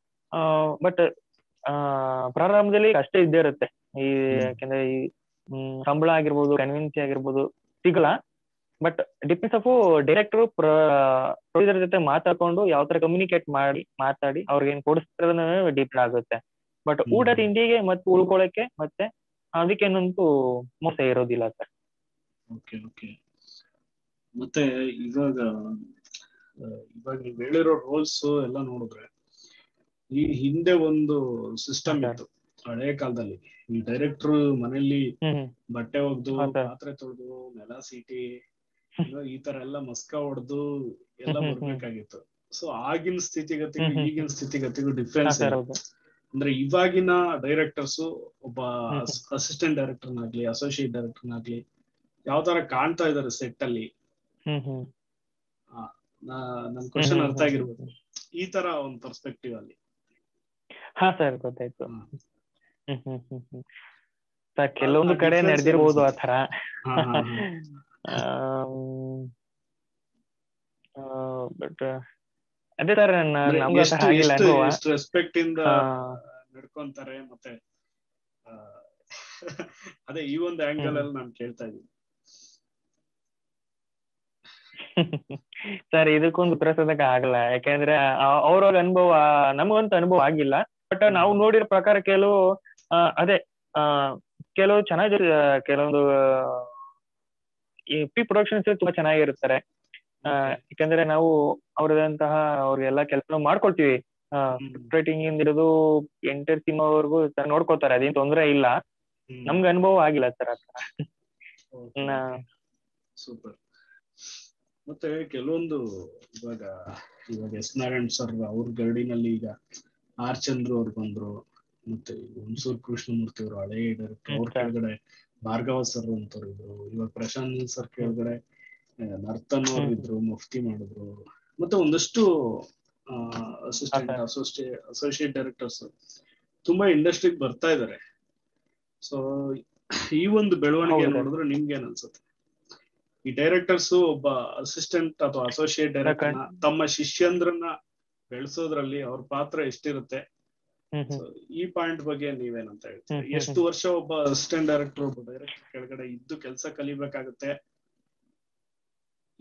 ಬಟ್ ಪ್ರಾರಂಭದಲ್ಲಿ ಕಷ್ಟ ಇದ್ದೇ ಇರುತ್ತೆ ಈ ಹ್ಮ್. ಯಾಕಂದ್ರೆ ಈ ಹ್ಮ್, ಸಂಬಳ ಆಗಿರ್ಬೋದು ಕನ್ವಿನ್ಸಿ ಆಗಿರ್ಬೋದು ಸಿಗಲ್ಲ but depends of director producer ಜೊತೆ ಮಾತಾಡ್ಕೊಂಡು ಯಾವ ತರ ಕಮ್ಯುನಿಕೇಟ್ ಮಾಡಿ ಮಾತಾಡಿ ಅವ್ರಿಗೆ ಏನ್ ಕೊಡಿಸ್ತಾರೆ ಡಿಪೆಂಡ್ ಆಗುತ್ತೆ ಬಟ್ ಹ್ಮ್. ಊಟ ತಿಂಡಿಗೆ ಮತ್ತೆ ಉಳ್ಕೊಳಕ್ಕೆ ಮತ್ತೆ ಅದಕ್ಕೇನಂತೂ ಮೋಸ ಇರೋದಿಲ್ಲ ಸರ್ ಓಕೆ ಓಕೆ ಮತ್ತೆ ಇವಾಗ ಆ, ಇವಾಗ ನೀವು ಹೇಳಿರೋ ರೋಲ್ಸ್ ಎಲ್ಲ ನೋಡಿದ್ರೆ ಈ ಹಿಂದೆ ಒಂದು ಸಿಸ್ಟಮ್ ಹಾ, ಇತ್ತು ಹಳೆ ಕಾಲದಲ್ಲಿ ಈ ಡೈರೆಕ್ಟರ್ ಮನೆಯಲ್ಲಿ ಹ್ಮ್ ಬಟ್ಟೆ ಒಗ್ದು ಹಾ, sir. ಪಾತ್ರೆ ತೊಳೆದು ನೆಲ ಸೀಟಿ ಏನೋ ಈ ತರ ಎಲ್ಲ ಮಸ್ಕ ಹೊಡೆದು ಎಲ್ಲ ಹ್ಮ್, ಹ್ಮ್, ಹ್ಮ್. ಬರ್ಬೇಕಾಗಿತ್ತು ಸೊ ಆಗಿನ ಸ್ಥಿತಿಗತಿಗೂ ಹ್ಮ್, ಹ್ಮ್, ಈಗಿನ ಹ್ಮ್. ಸ್ಥಿತಿಗತಿಗೂ ಹಾ ಡಿಫ್ರೆನ್ಸ್ ಸರ್ ಹೌದು ಅಂದ್ರೆ ಇವಾಗಿನ ಡೈರೆಕ್ಟರ್ಸ್ ಒಬ್ಬ ಹ್ಮ್. ಅಸಿಸ್ಟೆಂಟ್ ಡೈರೆಕ್ಟರ್ನಾಗ್ಲಿ ಅಸೋಸಿಯೇಟ್ ಡೈರೆಕ್ಟರ್ನಾಗ್ಲಿ ಯಾವ ತರ ಕಾಣ್ತಾ ಇದಾರೆ ಸೆಟ್ ಅಲ್ಲಿ ಹ್ಮ್ ಹ್ಮ್ ನಾ- ನನ್ ಕ್ವಶನ್ ಹ್ಮ್, ಅರ್ಥ ಹ್ಮ್, ಆಗಿರ್ಬೋದು ಹ್ಮ್. ಈ ತರ ಒಂದು ಪರ್ಸ್ಪೆಕ್ಟಿವ್ ಅಲ್ಲಿ ಹಾ ಸರ್ ಗೊತ್ತಾಯ್ತು ಹ್ಮ್. ಹ್ಮ್ ಹ್ಮ್ ಹ್ಮ್ ಹ್ಮ್ ಸರ್ ಕೆಲವೊಂದು ಆ ಕಡೆ difference ನಡೆದಿರ್ಬೋದು ಆ ಅನ್ಸುತ್ತೆ. ತರ ಹಾ, ಹಾ, ಹಾ. ಬಟ್ ಅದೇ ಸರ್ ಅಂದ್ರೆ ನಮ್ಗೆ ಆ ಎಷ್ಟು ಥರ ಆಗಿಲ್ಲ ಎಷ್ಟು ಅನುಭವ ಎಷ್ಟು ರೆಸ್ಪೆಕ್ಟ್ ಇಂದ ಆ, ನಡ್ಕೊಂತಾರೆ ಮತ್ತೆ ಆ, ಅದೇ ಈ ಒಂದು ಆಂಗಲ್ ಹ್ಮ್. ಅಲ್ಲಿ ನಾನು ಕೇಳ್ತಾ ಇದ್ದೀನಿ ಸರ್ ಇದಕ್ಕೊಂದು ಉತ್ತರ ಸದಕ್ಕೆ ಆಗಲ್ಲ ಯಾಕಂದ್ರೆ ಅವ್ರವ್ರ ಅನುಭವ ನಮಗಂತೂ ಅನುಭವ ಆಗಿಲ್ಲ ಬಟ್ ನಾವು ನೋಡಿರೋ ಪ್ರಕಾರ ಕೆಲವು ಆ, ಅದೇ ಆ, ಕೆಲವು ಚೆನ್ನಾಗಿ ಕೆಲವೊಂದು ಈ ಪಿ ಪ್ರೊಡಕ್ಷನ್ಸ್ ತುಂಬಾ ಚೆನ್ನಾಗಿರ್ತಾರೆ ಆ, ಯಾಕಂದ್ರೆ ನಾವು ಅವ್ರದಂತಹ ಅವ್ರಿಗೆಲ್ಲ ಕೆಲಸ ಮಾಡ್ಕೊಳ್ತೀವಿ ಹ್ಮ್. ರೈಟಿಂಗ್ ಇಂದ ಹಿಡಿದು ಎಂಟರ್ ಸಿನಿಮಾವರೆಗೂ ನೋಡ್ಕೋತಾರೆ ಅದೇನ್ ತೊಂದ್ರೆ ಇಲ್ಲ ಹ್ಮ್. ನಮ್ಗೆ ಅನುಭವ ಆಗಿಲ್ಲ ಸರ್ ಆತರ Okay, ನಾ- okay. ಸೂಪರ್ ಮತ್ತೆ ಕೆಲವೊಂದು ಇವಾಗ ಇವಾಗ ಎಸ್ ನಾರಾಯಣ್ ಸರ್ ಅವ್ರ ಗರಡಿನಲ್ಲಿ ಈಗ ಆರ್ ಚಂದ್ರು ಅವ್ರು ಬಂದ್ರು ಮತ್ತೆ ಹುಣಸೂರು ಕೃಷ್ಣಮೂರ್ತಿ ಅವರು ಹಳೆ ಡೈರೆಕ್ಟರ್ ಅವ್ರ ಹ್ಮ್, sir. ಕೆಳಗಡೆ ಭಾರ್ಗವ ಸರ್ ಅಂತವ್ರು ಇದ್ರು ಇವಾಗ ಪ್ರಶಾಂತ್ ನೀಲ್ ಸರ್ ಕೆಳಗಡೆ ಆ, ನರ್ತನ್ ಅವ್ರು ಹ್ಮ್. ಇದ್ರು ಮುಫ್ತಿ ಮಾಡಿದ್ರು ಮತ್ತೆ ಒಂದಷ್ಟು ಅಸಿಸ್ಟೆಂಟ್ ಹಾ, ಅಸೋಸಿಯೇಟ್ ಅಸೋಸಿಯೇಟ್ ಡೈರೆಕ್ಟರ್ಸ್ ತುಂಬಾ ಇಂಡಸ್ಟ್ರಿಗೆ ಬರ್ತಾ ಇದಾರೆ ಸೊ ಈ ಒಂದು ಬೆಳವಣಿಗೆ ಹೌದು. ನೋಡಿದ್ರೆ ನಿಮ್ಗೆ ಏನ್ ಅನ್ಸುತ್ತೆ ಈ ಡೈರೆಕ್ಟರ್ಸ್ ಒಬ್ಬ ಅಸಿಸ್ಟೆಂಟ್ ಅಥವಾ ಅಸೋಸಿಯೇಟ್ ಡೈರೆಕ್ಟರ್ ತಮ್ಮ ಶಿಷ್ಯಂದ್ರನ್ನ ಬೆಳೆಸೋದ್ರಲ್ಲಿ ಅವ್ರ ಪಾತ್ರ ಎಷ್ಟಿರುತ್ತೆ ಹ್ಮ್ ಹ್ಮ್ So, ಈ ಪಾಯಿಂಟ್ ಬಗ್ಗೆ ನೀವೇನಂತ ಹೇಳ್ತೀರಿ ಹ್ಮ್, ಹ್ಮ್, ಎಷ್ಟು ವರ್ಷ ಒಬ್ಬ ಅಸಿಸ್ಟೆಂಟ್ ಡೈರೆಕ್ಟರ್ ಒಬ್ಬ ಡೈರೆಕ್ಟರ್ ಕೆಳಗಡೆ ಇದ್ದು ಕೆಲಸ ಕಲಿಬೇಕಾಗುತ್ತೆ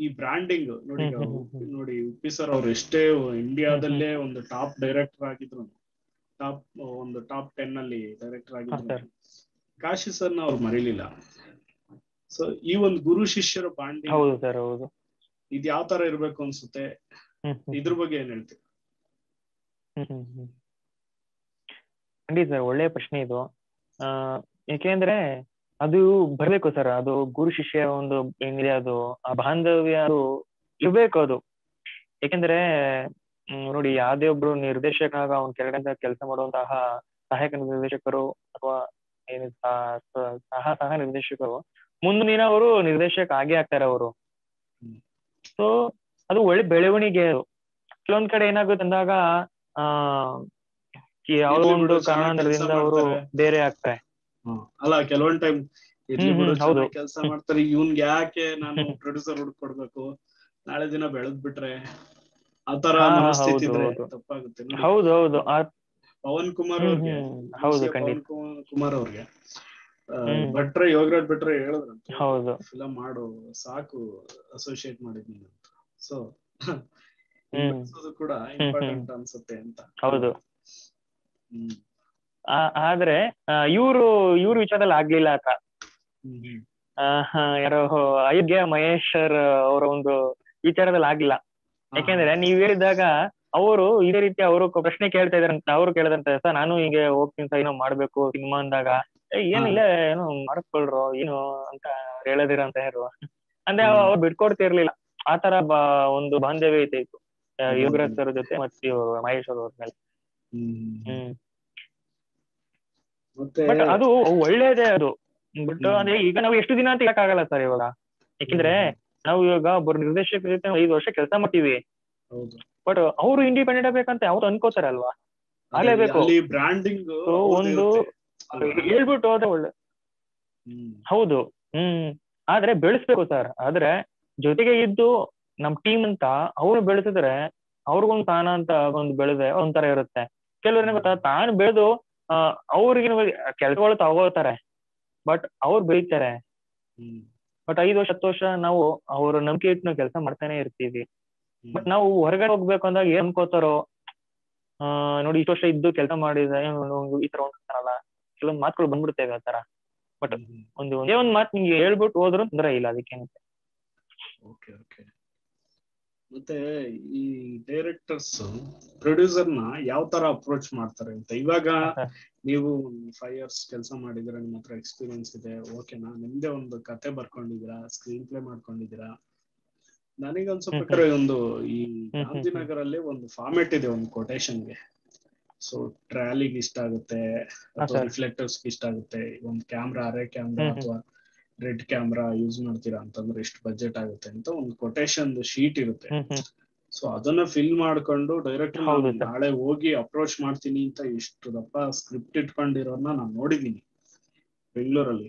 ಈ ಬ್ರಾಂಡಿಂಗ್ ನೋಡಿ ಈಗ ಹ್ಮ್, ಹ್ಮ್, ಹ್ಮ್, ಹ್ಮ್. ನೋಡಿ ಉಪ್ಪಿ ಸರ್ ಅವ್ರು ಎಷ್ಟೇ ಇಂಡಿಯಾದಲ್ಲೇ ಒಂದು ಟಾಪ್ ಡೈರೆಕ್ಟರ್ ಆಗಿದ್ರು ಟಾಪ್ ಒಂದು ಟಾಪ್ ಟೆನ್ ಅಲ್ಲಿ ಡೈರೆಕ್ಟರ್ ಹಾ, ಆಗಿದ್ರು ಸರ್. ಕಾಶಿ ಸರ್ನ ಅವ್ರು ಮರಿಲಿಲ್ಲ ಸೊ ಈ ಒಂದು ಗುರು ಶಿಷ್ಯರ ಬಾಂಡಿಂಗ್ ಹೌದು ಸರ್ ಹೌದು ಇದ್ ಯಾವ ತರ ಇರ್ಬೇಕು ಅನ್ಸುತ್ತೆ ಹ್ಮ್ ಹ್ಮ್ ಇದ್ರ ಬಗ್ಗೆ ಏನ್ ಹೇಳ್ತೀವಿ ಹ್ಮ್ ಹ್ಮ್ ಹ್ಮ್. ಖಂಡಿತ ಸರ್ ಒಳ್ಳೆಯ ಪ್ರಶ್ನೆ ಇದು ಆ ಯಾಕೆಂದ್ರೆ ಅದು ಬರ್ಬೇಕು ಸರ್ ಅದು ಗುರು ಶಿಷ್ಯ ಒಂದು ಏನಿದೆ ಅದು ಆ ಬಾಂಧವ್ಯ ಅದು ಇರ್ಬೇಕು ಅದು ಯಾಕೆಂದ್ರೆ ಹ್ಮ್, ನೋಡಿ ಯಾವ್ದೇ ಒಬ್ರು ನಿರ್ದೇಶಕನಾಗ ಅವ್ನ ಕೆಳಗಡೆ ಕೆಲಸ ಮಾಡುವಂತಹ ಸಹಾಯಕ ನಿರ್ದೇಶಕರು ಅಥವಾ ಏನು ಸಹ ಸಹ- ಸಹ ಸಹ ನಿರ್ದೇಶಕರು ಮುಂದಿನ ದಿನ ಅವರು ನಿರ್ದೇಶಕ ಆಗೇ ಆಗ್ತಾರೆ ಅವರು ಹ್ಮ್. ಸೊ ಅದು ಒಳ್ಳೆ ಬೆಳವಣಿಗೆ ಅದು ಕೆಲವೊಂದ್ ಕಡೆ ಏನಾಗುತ್ತೆ ಅಂದಾಗ ಆ ಯಾವುದೋ ಇರ್ಲಿ ಒಂದು ಬಿಡು, ಚೆನ್ನಾಗ್ ಕಾರಣಾಂತರದಿಂದ ಕೆಲ್ಸ ಅವರು ಮಾಡ್ತಾರೆ. ಬೇರೆ ಆಗ್ತಾರೆ ಹ್ಮ್. ಅಲ್ಲ ಕೆಲವೊಂದ್ ಟೈಮ್ ಇರ್ಲಿ ಹ್ಮ್, ಬಿಡು ಹ್ಮ್, ಹೌದು. ಕೆಲಸ ಮಾಡ್ತಾರೆ ಇವ್ನ್ಗೆ ಯಾಕೆ ನಾನು ಪ್ರೊಡ್ಯೂಸರ್ ಹುಡ್ಕೊಡ್ಬೇಕು ನಾಳೆ ದಿನ ಬೆಳೆದ್ ಬಿಟ್ರೆ ಆತರ ಹಾ, ಮನಸ್ಥಿತಿ ಹೌದು, ಇದ್ರೆ ಹೌದು. ತಪ್ಪಾಗುತ್ತೆ ನೋಡಿ ಹೌದು ಹೌದು ಆ ಪವನ್ ಕುಮಾರ್ ಹ್ಮ್, ಅವ್ರಿಗೆ ಹ್ಮ್. ಹೌದು, ಮಿಸ್ಟರ್ ಖಂಡಿತ. ಪವನ್ ಕುಮಾರ್- ಕುಮಾರ್ ಅವ್ರಿಗೆ ಆ, ಹ್ಮ್. ಭಟ್ರೆ ಯೋಗರಾಜ್ ಭಟ್ರೆ ಹೇಳಿದ್ರಂತೆ ಹೌದು ಫಿಲಂ ಮಾಡು ಸಾಕು ಅಸೋಸಿಯೇಟ್ ಮಾಡಿದೀನಿ ಅಂತ ಸೊ ಹ್ಮ್. ಕೂಡ ಇಂಪಾರ್ಟೆಂಟ್ ಅನ್ಸುತ್ತೆ ಅಂತ ಹೌದು ಹ್ಮ್ ಆ- ಆದ್ರೆ ಇವರು ಇವ್ರ ವಿಚಾರದಲ್ಲಿ ಆಗ್ಲಿಲ್ಲ ಆತ ಹ್ಮ್ ಹ್ಮ್ ಆ, ಹ, ಯಾರೋ ಅಯೋಗ್ಯ ಮಹೇಶ್ವರ್ ಅವರ ಒಂದು ವಿಚಾರದಲ್ಲಿ ಆಗಿಲ್ಲ ಹಾ, ಯಾಕೆಂದ್ರೆ ನೀವ್ ಹೇಳಿದಾಗ ಅವರು ಇದೇ ರೀತಿ ಅವರು ಪ್ರಶ್ನೆ ಕೇಳ್ತಾ ಇದಾರಂತ ಅವ್ರು ಕೇಳಿದಂತೆ ಸರ್ ನಾನು ಹಿಂಗೆ ಹೋಗ್ತೀನಿ ಸರ್ ಏನೋ ಮಾಡ್ಬೇಕು ಸಿನಿಮಾ ಅಂದಾಗ ಏ ಏನಿಲ್ಲ ಏನೋ ಮಾಡಿಸ್ಕೊಳ್ರು ಏನು ಅಂತ ಹೇಳದಿರ ಅಂತ ಯಾರು ಅಂದ್ರೆ ಹ್ಮ್. ಅವ್ರು ಬಿಟ್ಕೊಡ್ತಿರ್ಲಿಲ್ಲ ಆತರ ಬಾ ಒಂದು ಬಾಂಧವ್ಯ ಐತೆ ಇತ್ತು ಆ, ಹ್ಮ್. ಯೋಗರಾಜ್ ಸರ್ ಜೊತೆ ಮತ್ತೆ ಇವ್ರು ಮಹೇಶ್ವರ್ ಅವ್ರ ಮೇಲೆ ಹ್ಮ್ ಹ್ಮ್. ಹ್ಮ್ ಮತ್ತೆ ಬಟ್ ಅದು ಒಳ್ಳೇದೇ ಅದು ಬಟ್ ಹ್ಮ್. ಅಂದ್ರೆ ಈಗ ನಾವು ಎಷ್ಟು ದಿನ ಅಂತ ಆಗಲ್ಲ ಸರ್ ಇವಾಗ ಯಾಕಂದ್ರೆ ನಾವು ಇವಾಗ ಒಬ್ಬರು ನಿರ್ದೇಶಕರ ಜೊತೆ ಐದು ವರ್ಷ ಕೆಲಸ ಮಾಡ್ತೀವಿ ಹೌದು ಬಟ್ ಅವರು ಇಂಡಿಪೆಂಡೆಂಟ್ ಆಗ್ಬೇಕಂತ ಅವ್ರು ಅನ್ಕೋತಾರಲ್ವಾ ಅದೇ, ಆಗ್ಲೇಬೇಕು. ಅಲ್ಲಿ ಬ್ರಾಂಡಿಂಗ್ So, ಒಂದು ಹೇಳ್ಬಿಟ್ಟು ಹೋದ್ರೆ ಒಳ್ಳೆ ಹ್ಮ್ ಹೌದು ಹ್ಮ್ ಆದ್ರೆ ಬೆಳೆಸ್ಬೇಕು ಸರ್ ಆದ್ರೆ ಜೊತೆಗೆ ಇದ್ದು ನಮ್ ಟೀಮ್ ಅಂತ ಅವ್ರು ಬೆಳೆಸಿದ್ರೆ ಅವ್ರಿಗೊಂದು ತಾನ ಅಂತ ಒಂದು ಬೆಳೆದೆ ಒಂಥರ ಇರುತ್ತೆ ಕೆಲವ್ರು ಗೊತ್ತಾ ತಾನು ಬೆಳೆದು ಆ ಅವ್ರಿಗೆ ಕೆಲಸಗಳು ತಗೋತಾರೆ ಬಟ್ ಅವ್ರು ಬೆಳಿತಾರೆ ಹ್ಮ್ ಬಟ್ ಐದು ವರ್ಷ ಹತ್ತು ವರ್ಷ ನಾವು ಅವ್ರ ನಂಬಿಕೆ ಇಟ್ಟು ನಾವು ಕೆಲಸ ಮಾಡ್ತಾನೆ ಇರ್ತೀವಿ ಹ್ಮ್. ಬಟ್ ನಾವು ಹೊರಗಡೆ ಹೋಗ್ಬೇಕು ಅಂದಾಗ ಏನ್ ಅನ್ಕೋತಾರೋ ಆ ನೋಡಿ ಇಷ್ಟು ವರ್ಷ ಇದ್ದು ಕೆಲಸ ಮಾಡಿದ ಈ ತರ ಒಂದ್ತಾರಲ್ಲ ಕೆಲವೊಂದ್ ಮಾತುಗಳು ಬಂದ್ಬಿಡ್ತೇವೆ ಆ ತರ ಬಟ್ ಹ್ಮ್, ಹ್ಮ್. ಒಂದು ಒಂದೇ ಒಂದ್ ಮಾತು ನಿಮ್ಗೆ ಹೇಳ್ಬಿಟ್ಟು ಹೋದ್ರು ತೊಂದ್ರೆ ಇಲ್ಲ ಅದಕ್ಕೆ ಓಕೆ ಓಕೆ ಮತ್ತೆ ಈ ಡೈರೆಕ್ಟರ್ಸ್ ಪ್ರೊಡ್ಯೂಸರ್ ನ ಯಾವ ತರ ಅಪ್ರೋಚ್ ಮಾಡ್ತಾರೆ ಅಂತ ಇವಾಗ ನೀವು ಫೈವ್ ಇಯರ್ಸ್ ಕೆಲಸ ಮಾಡಿದಿರ ನಿಮ್ಮ ಹತ್ರ ಎಕ್ಸ್ಪೀರಿಯನ್ಸ್ ಇದೆ ಓಕೆನಾ ನಿಮ್ದೇ ಒಂದು ಕತೆ ಬರ್ಕೊಂಡಿದ್ದೀರಾ ಸ್ಕ್ರೀನ್ ಪ್ಲೇ ಮಾಡ್ಕೊಂಡಿದ್ದೀರಾ ನನಗನ್ಸೋ ಹ್ಮ್, ಪ್ರಕಾರ ಒಂದು ಈ ಹ್ಮ್, ಹ್ಮ್. ಗಾಂಧಿನಗರಲ್ಲಿ ಒಂದು ಫಾರ್ಮೆಟ್ ಇದೆ ಒಂದು ಕೊಟೇಶನ್ಗೆ ಸೊ ಟ್ರಾಲಿಗೆ ಇಷ್ಟ ಆಗುತ್ತೆ ಅಥವಾ sir. ರಿಫ್ಲೆಕ್ಟರ್ಸ್ ಇಷ್ಟ ಆಗುತ್ತೆ ಒಂದು ಕ್ಯಾಮ್ರಾ ಅರೆ ಕ್ಯಾಮ್ರಾ ಹ್ಮ್, ಹ್ಮ್. ಅಥವಾ ರೆಡ್ ಕ್ಯಾಮ್ರಾ ಯೂಸ್ ಮಾಡ್ತೀರಾ ಅಂತಂದ್ರೆ ಎಷ್ಟು ಬಜೆಟ್ ಆಗುತ್ತೆ ಅಂತ ಒಂದು ಕೊಟೇಶನ್ ಶೀಟ್ ಇರುತ್ತೆ ಹ್ಮ್ ಹ್ಮ್ ಸೊ ಅದನ್ನ ಫಿಲ್ ಮಾಡ್ಕೊಂಡು ಡೈರೆಕ್ಟರ್ ಹೌದು sir. ನಾಳೆ ಹೋಗಿ ಅಪ್ರೋಚ್ ಮಾಡ್ತೀನಿ ಅಂತ ಇಷ್ಟು ದಪ್ಪ ಸ್ಕ್ರಿಪ್ಟ್ ಇಟ್ಕೊಂಡಿರೋರ್ನ ನಾನು ನೋಡಿದೀನಿ ಬೆಂಗಳೂರಲ್ಲಿ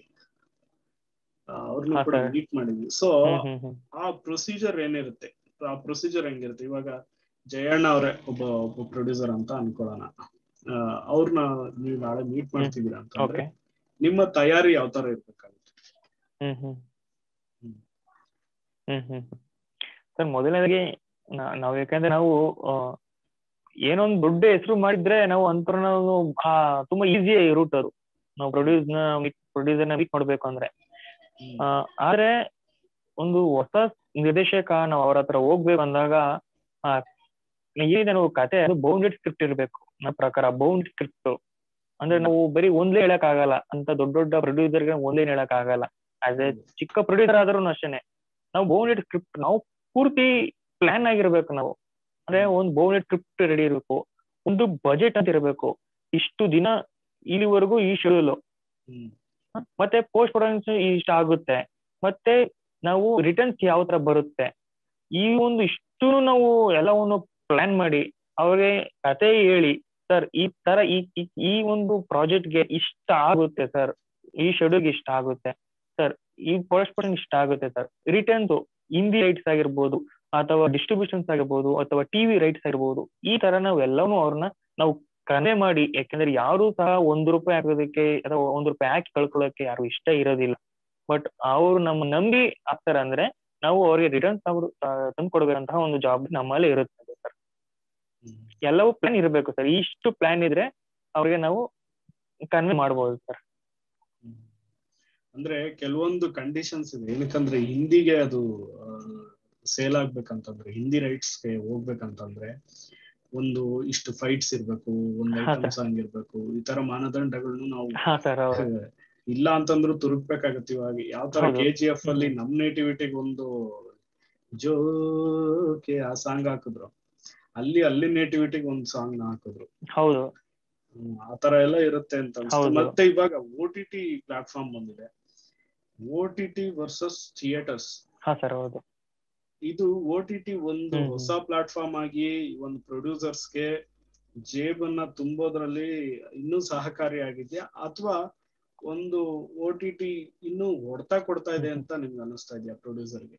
ಅವ್ರನ್ನ ಹಾ, ಕೂಡ sir. ಮೀಟ್ ಮಾಡಿದ್ವಿ ಸೊ ಹ್ಮ್ ಹ್ಮ್ ಹ್ಮ್ ಆ ಪ್ರೊಸೀಜರ್ ಏನಿರುತ್ತೆ ಆ ಪ್ರೊಸೀಜರ್ ಹೆಂಗಿರುತ್ತೆ ಇವಾಗ ಜಯಣ್ಣ ಅವರೇ ಒಬ್ಬ ಒಬ್ಬ ಪ್ರೊಡ್ಯೂಸರ್ ಅಂತ ಅನ್ಕೊಳ್ಳೋಣ ಆ, ಅವ್ರನ್ನ ನೀವು ನಾಳೆ ಮೀಟ್ ಮಾಡ್ತಿದ್ದೀರಾ ಅಂತಂದ್ರೆ ಓಕೆ ನಿಮ್ಮ ತಯಾರಿ ಯಾವ ತರ ಇರ್ಬೇಕಾಗುತ್ತೆ ಹ್ಮ್ ಹ್ಮ್ ಹ್ಮ್. ಹ್ಮ್ ಹ್ಮ್ ಸರ್ ಮೊದಲನೇದಾಗಿ ನಾ- ನಾವು ಯಾಕಂದ್ರೆ ನಾವು ಆ, ಏನೋ ಒಂದು ದೊಡ್ಡ ಹೆಸರು ಮಾಡಿದ್ರೆ ನಾವು ಅಂತರ ನಾವು ಆ, ತುಂಬಾ ಈಸಿ ರೂಟ್ ಅದು ನಾವು ಪ್ರೊಡ್ಯೂಸ್ ನ ಪ್ರೊಡ್ಯೂಸರ್ ನ ಮೀಟ್ ಮಾಡ್ಬೇಕು ಅಂದ್ರೆ ಹ್ಮ್. ಆ, ಆದ್ರೆ ಒಂದು ಹೊಸ ನಿರ್ದೇಶಕ ನಾವು ಅವ್ರ ಹತ್ರ ಹೋಗ್ಬೇಕು ಅಂದಾಗ ಆ ಏನಿದೆ ನಾವು ಕತೆ ಅದು ಬೌಂಡೆಡ್ ಸ್ಕ್ರಿಪ್ಟ್ ಇರ್ಬೇಕು ನನ್ನ ಪ್ರಕಾರ ಬೌಂಡ್ ಸ್ಕ್ರಿಪ್ಟ್ ಅಂದ್ರೆ ನಾವು ಬರೀ ಒಂದ್ಲೇ ಹೇಳಕ್ ಆಗಲ್ಲ ಅಂತ ದೊಡ್ಡ ದೊಡ್ಡ ಪ್ರೊಡ್ಯೂಸರ್ ಗೆ ಒಂದೇ ಹೇಳಕ್ ಆಗಲ್ಲ ಆಸ್ ಎ ಚಿಕ್ಕ ಪ್ರೊಡ್ಯೂಸರ್ ಆದ್ರೂ ಅಷ್ಟೇನೆ ನಾವು ಬೌಂಡೆಡ್ ಸ್ಕ್ರಿಪ್ಟ್ ನಾವು ಪೂರ್ತಿ ಪ್ಲಾನ್ ಆಗಿರ್ಬೇಕು ನಾವು ಅಂದ್ರೆ ಒಂದು ಬೌಂಡೆಡ್ ಸ್ಕ್ರಿಪ್ಟ್ ರೆಡಿ ಇರಬೇಕು ಒಂದು ಬಜೆಟ್ ಅಂತ ಇರಬೇಕು ಇಷ್ಟು ದಿನ ಇಲ್ಲಿವರೆಗೂ ಈ ಶೆಡ್ಯೂಲ್ ಹ್ಮ್. ಮತ್ತೆ ಪೋಸ್ಟ್ ಪ್ರೊಡಕ್ಷನ್ ಇಷ್ಟ ಆಗುತ್ತೆ ಮತ್ತೆ ನಾವು ರಿಟರ್ನ್ಸ್ ಯಾವ ತರ ಬರುತ್ತೆ ಈ ಒಂದು ಇಷ್ಟು ನಾವು ಎಲ್ಲವನ್ನು ಪ್ಲಾನ್ ಮಾಡಿ ಅವ್ರಿಗೆ ಕತೆ ಹೇಳಿ ಸರ್ ಈ ತರ ಈ ಈ- ಈ ಒಂದು ಪ್ರಾಜೆಕ್ಟ್ ಗೆ ಇಷ್ಟ ಆಗುತ್ತೆ ಸರ್ ಈ ಶೆಡ್ಯೂಲ್ಗೆ ಇಷ್ಟ ಆಗುತ್ತೆ ಸರ್ ಈ ಪೋಸ್ಟ್ ಪ್ರೊಡಕ್ಷನ್ ಇಷ್ಟ ಆಗುತ್ತೆ ಸರ್ ರಿಟರ್ನ್ಸ್ ಹಿಂದಿ ರೈಟ್ಸ್ ಆಗಿರ್ಬೋದು ಅಥವಾ ಡಿಸ್ಟ್ರಿಬ್ಯೂಷನ್ಸ್ ಆಗಿರ್ಬೋದು ಅಥವಾ ಟಿವಿ ರೈಟ್ಸ್ ಆಗಿರ್ಬೋದು ಈ ತರ ನಾವು ಎಲ್ಲವೂ ಅವ್ರನ್ನ ನಾವು ಕನೆ ಮಾಡಿ ಯಾಕಂದ್ರೆ ಯಾರು ಸಹ ಒಂದು ರೂಪಾಯಿ ಹಾಕೋದಕ್ಕೆ ಅಥವಾ ಒಂದು ರೂಪಾಯಿ ಹಾಕಿ ಕಳ್ಕೊಳ್ಳೋಕೆ ಯಾರು ಇಷ್ಟ ಇರೋದಿಲ್ಲ ಬಟ್ ಅವ್ರು ನಮ್ಮ ನಂಬಿ ಹಾಕ್ತಾರೆ ಅಂದ್ರೆ ನಾವು ಅವ್ರಿಗೆ ರಿಟರ್ನ್ಸ್ ಅವರು ತಂದು ಕೊಡ್ಬೇಕಂತಹ ಒಂದು ಜಾಬ್ ನಮ್ಮಲ್ಲಿ ಇರುತ್ತೆ ಸರ್ ಹ್ಮ್. ಎಲ್ಲವೂ ಪ್ಲಾನ್ ಇರಬೇಕು ಸರ್ ಇಷ್ಟು ಪ್ಲಾನ್ ಇದ್ರೆ ಅವ್ರಿಗೆ ನಾವು ಕನ್ವೆ ಮಾಡ್ಬೋದು ಸರ್ ಹ್ಮ್. ಅಂದ್ರೆ ಕೆಲವೊಂದು ಕಂಡೀಷನ್ಸ್ ಇದೆ ಏನಕ್ಕಂದ್ರೆ ಹಿಂದಿಗೆ ಅದು ಸೇಲ್ ಆಗ್ಬೇಕಂತಂದ್ರೆ ಹಿಂದಿ ರೈಟ್ಸ್ ಗೆ ಹೋಗ್ಬೇಕಂತಂದ್ರೆ ಒಂದು ಇಷ್ಟು ಫೈಟ್ಸ್ ಇರ್ಬೇಕು ಒಂದು ಹಾ, ಐಟಮ್ ಸಾಂಗ್ ಇರ್ಬೇಕು ಈ ತರ ಮಾನದಂಡಗಳನ್ನು ನಾವು ಹಾ ಸರ್ ಹೌದು ಇಲ್ಲ ಅಂತಂದ್ರು ತುರುಕ್ಬೇಕಾಗತ್ತೆ ಇವಾಗ ಯಾವ ತರ ಹೌದು. ಕೆ ಜಿ ಎಫ್ ಅಲ್ಲಿ ನಮ್ ನೇಟಿವಿಟಿಗೆ ಒಂದು ಜೋಕೆ ಆ ಸಾಂಗ್ ಹಾಕಿದ್ರು ಅಲ್ಲಿ ಅಲ್ಲಿ ನೇಟಿವಿಟಿಗೆ ಒಂದು ಸಾಂಗ್ ನ ಹಾಕಿದ್ರು ಹೌದು ಹ್ಮ್, ಆ ತರ ಎಲ್ಲ ಇರುತ್ತೆ ಅಂತ ಅನ್ಸುತ್ತೆ ಹೌದು. ಮತ್ತೆ ಇವಾಗ ಓ ಟಿ ಟಿ ಪ್ಲಾಟ್ಫಾರ್ಮ್ ಬಂದಿದೆ O T T versus theatres ಹಾ ಸರ್ ಹೌದು ಇದು ಓ ಟಿ ಟಿ ಒಂದು ಹ್ಮ್. ಹೊಸ ಪ್ಲಾಟ್ಫಾರ್ಮ್ ಆಗಿ ಒಂದು ಪ್ರೊಡ್ಯೂಸರ್ಸ್ಗೆ ಜೇಬನ್ನ ತುಂಬೋದ್ರಲ್ಲಿ ಇನ್ನೂ ಸಹಕಾರಿಯಾಗಿದೆಯಾ ಅಥವಾ ಒಂದು ಓ ಟಿ ಟಿ ಇನ್ನೂ ಹೊಡ್ತಾ ಕೊಡ್ತಾ ಇದೆ ಅಂತ ನಿಮ್ಗೆ ಅನಿಸ್ತಾ ಇದೆಯಾ ಪ್ರೊಡ್ಯೂಸರ್ಗೆ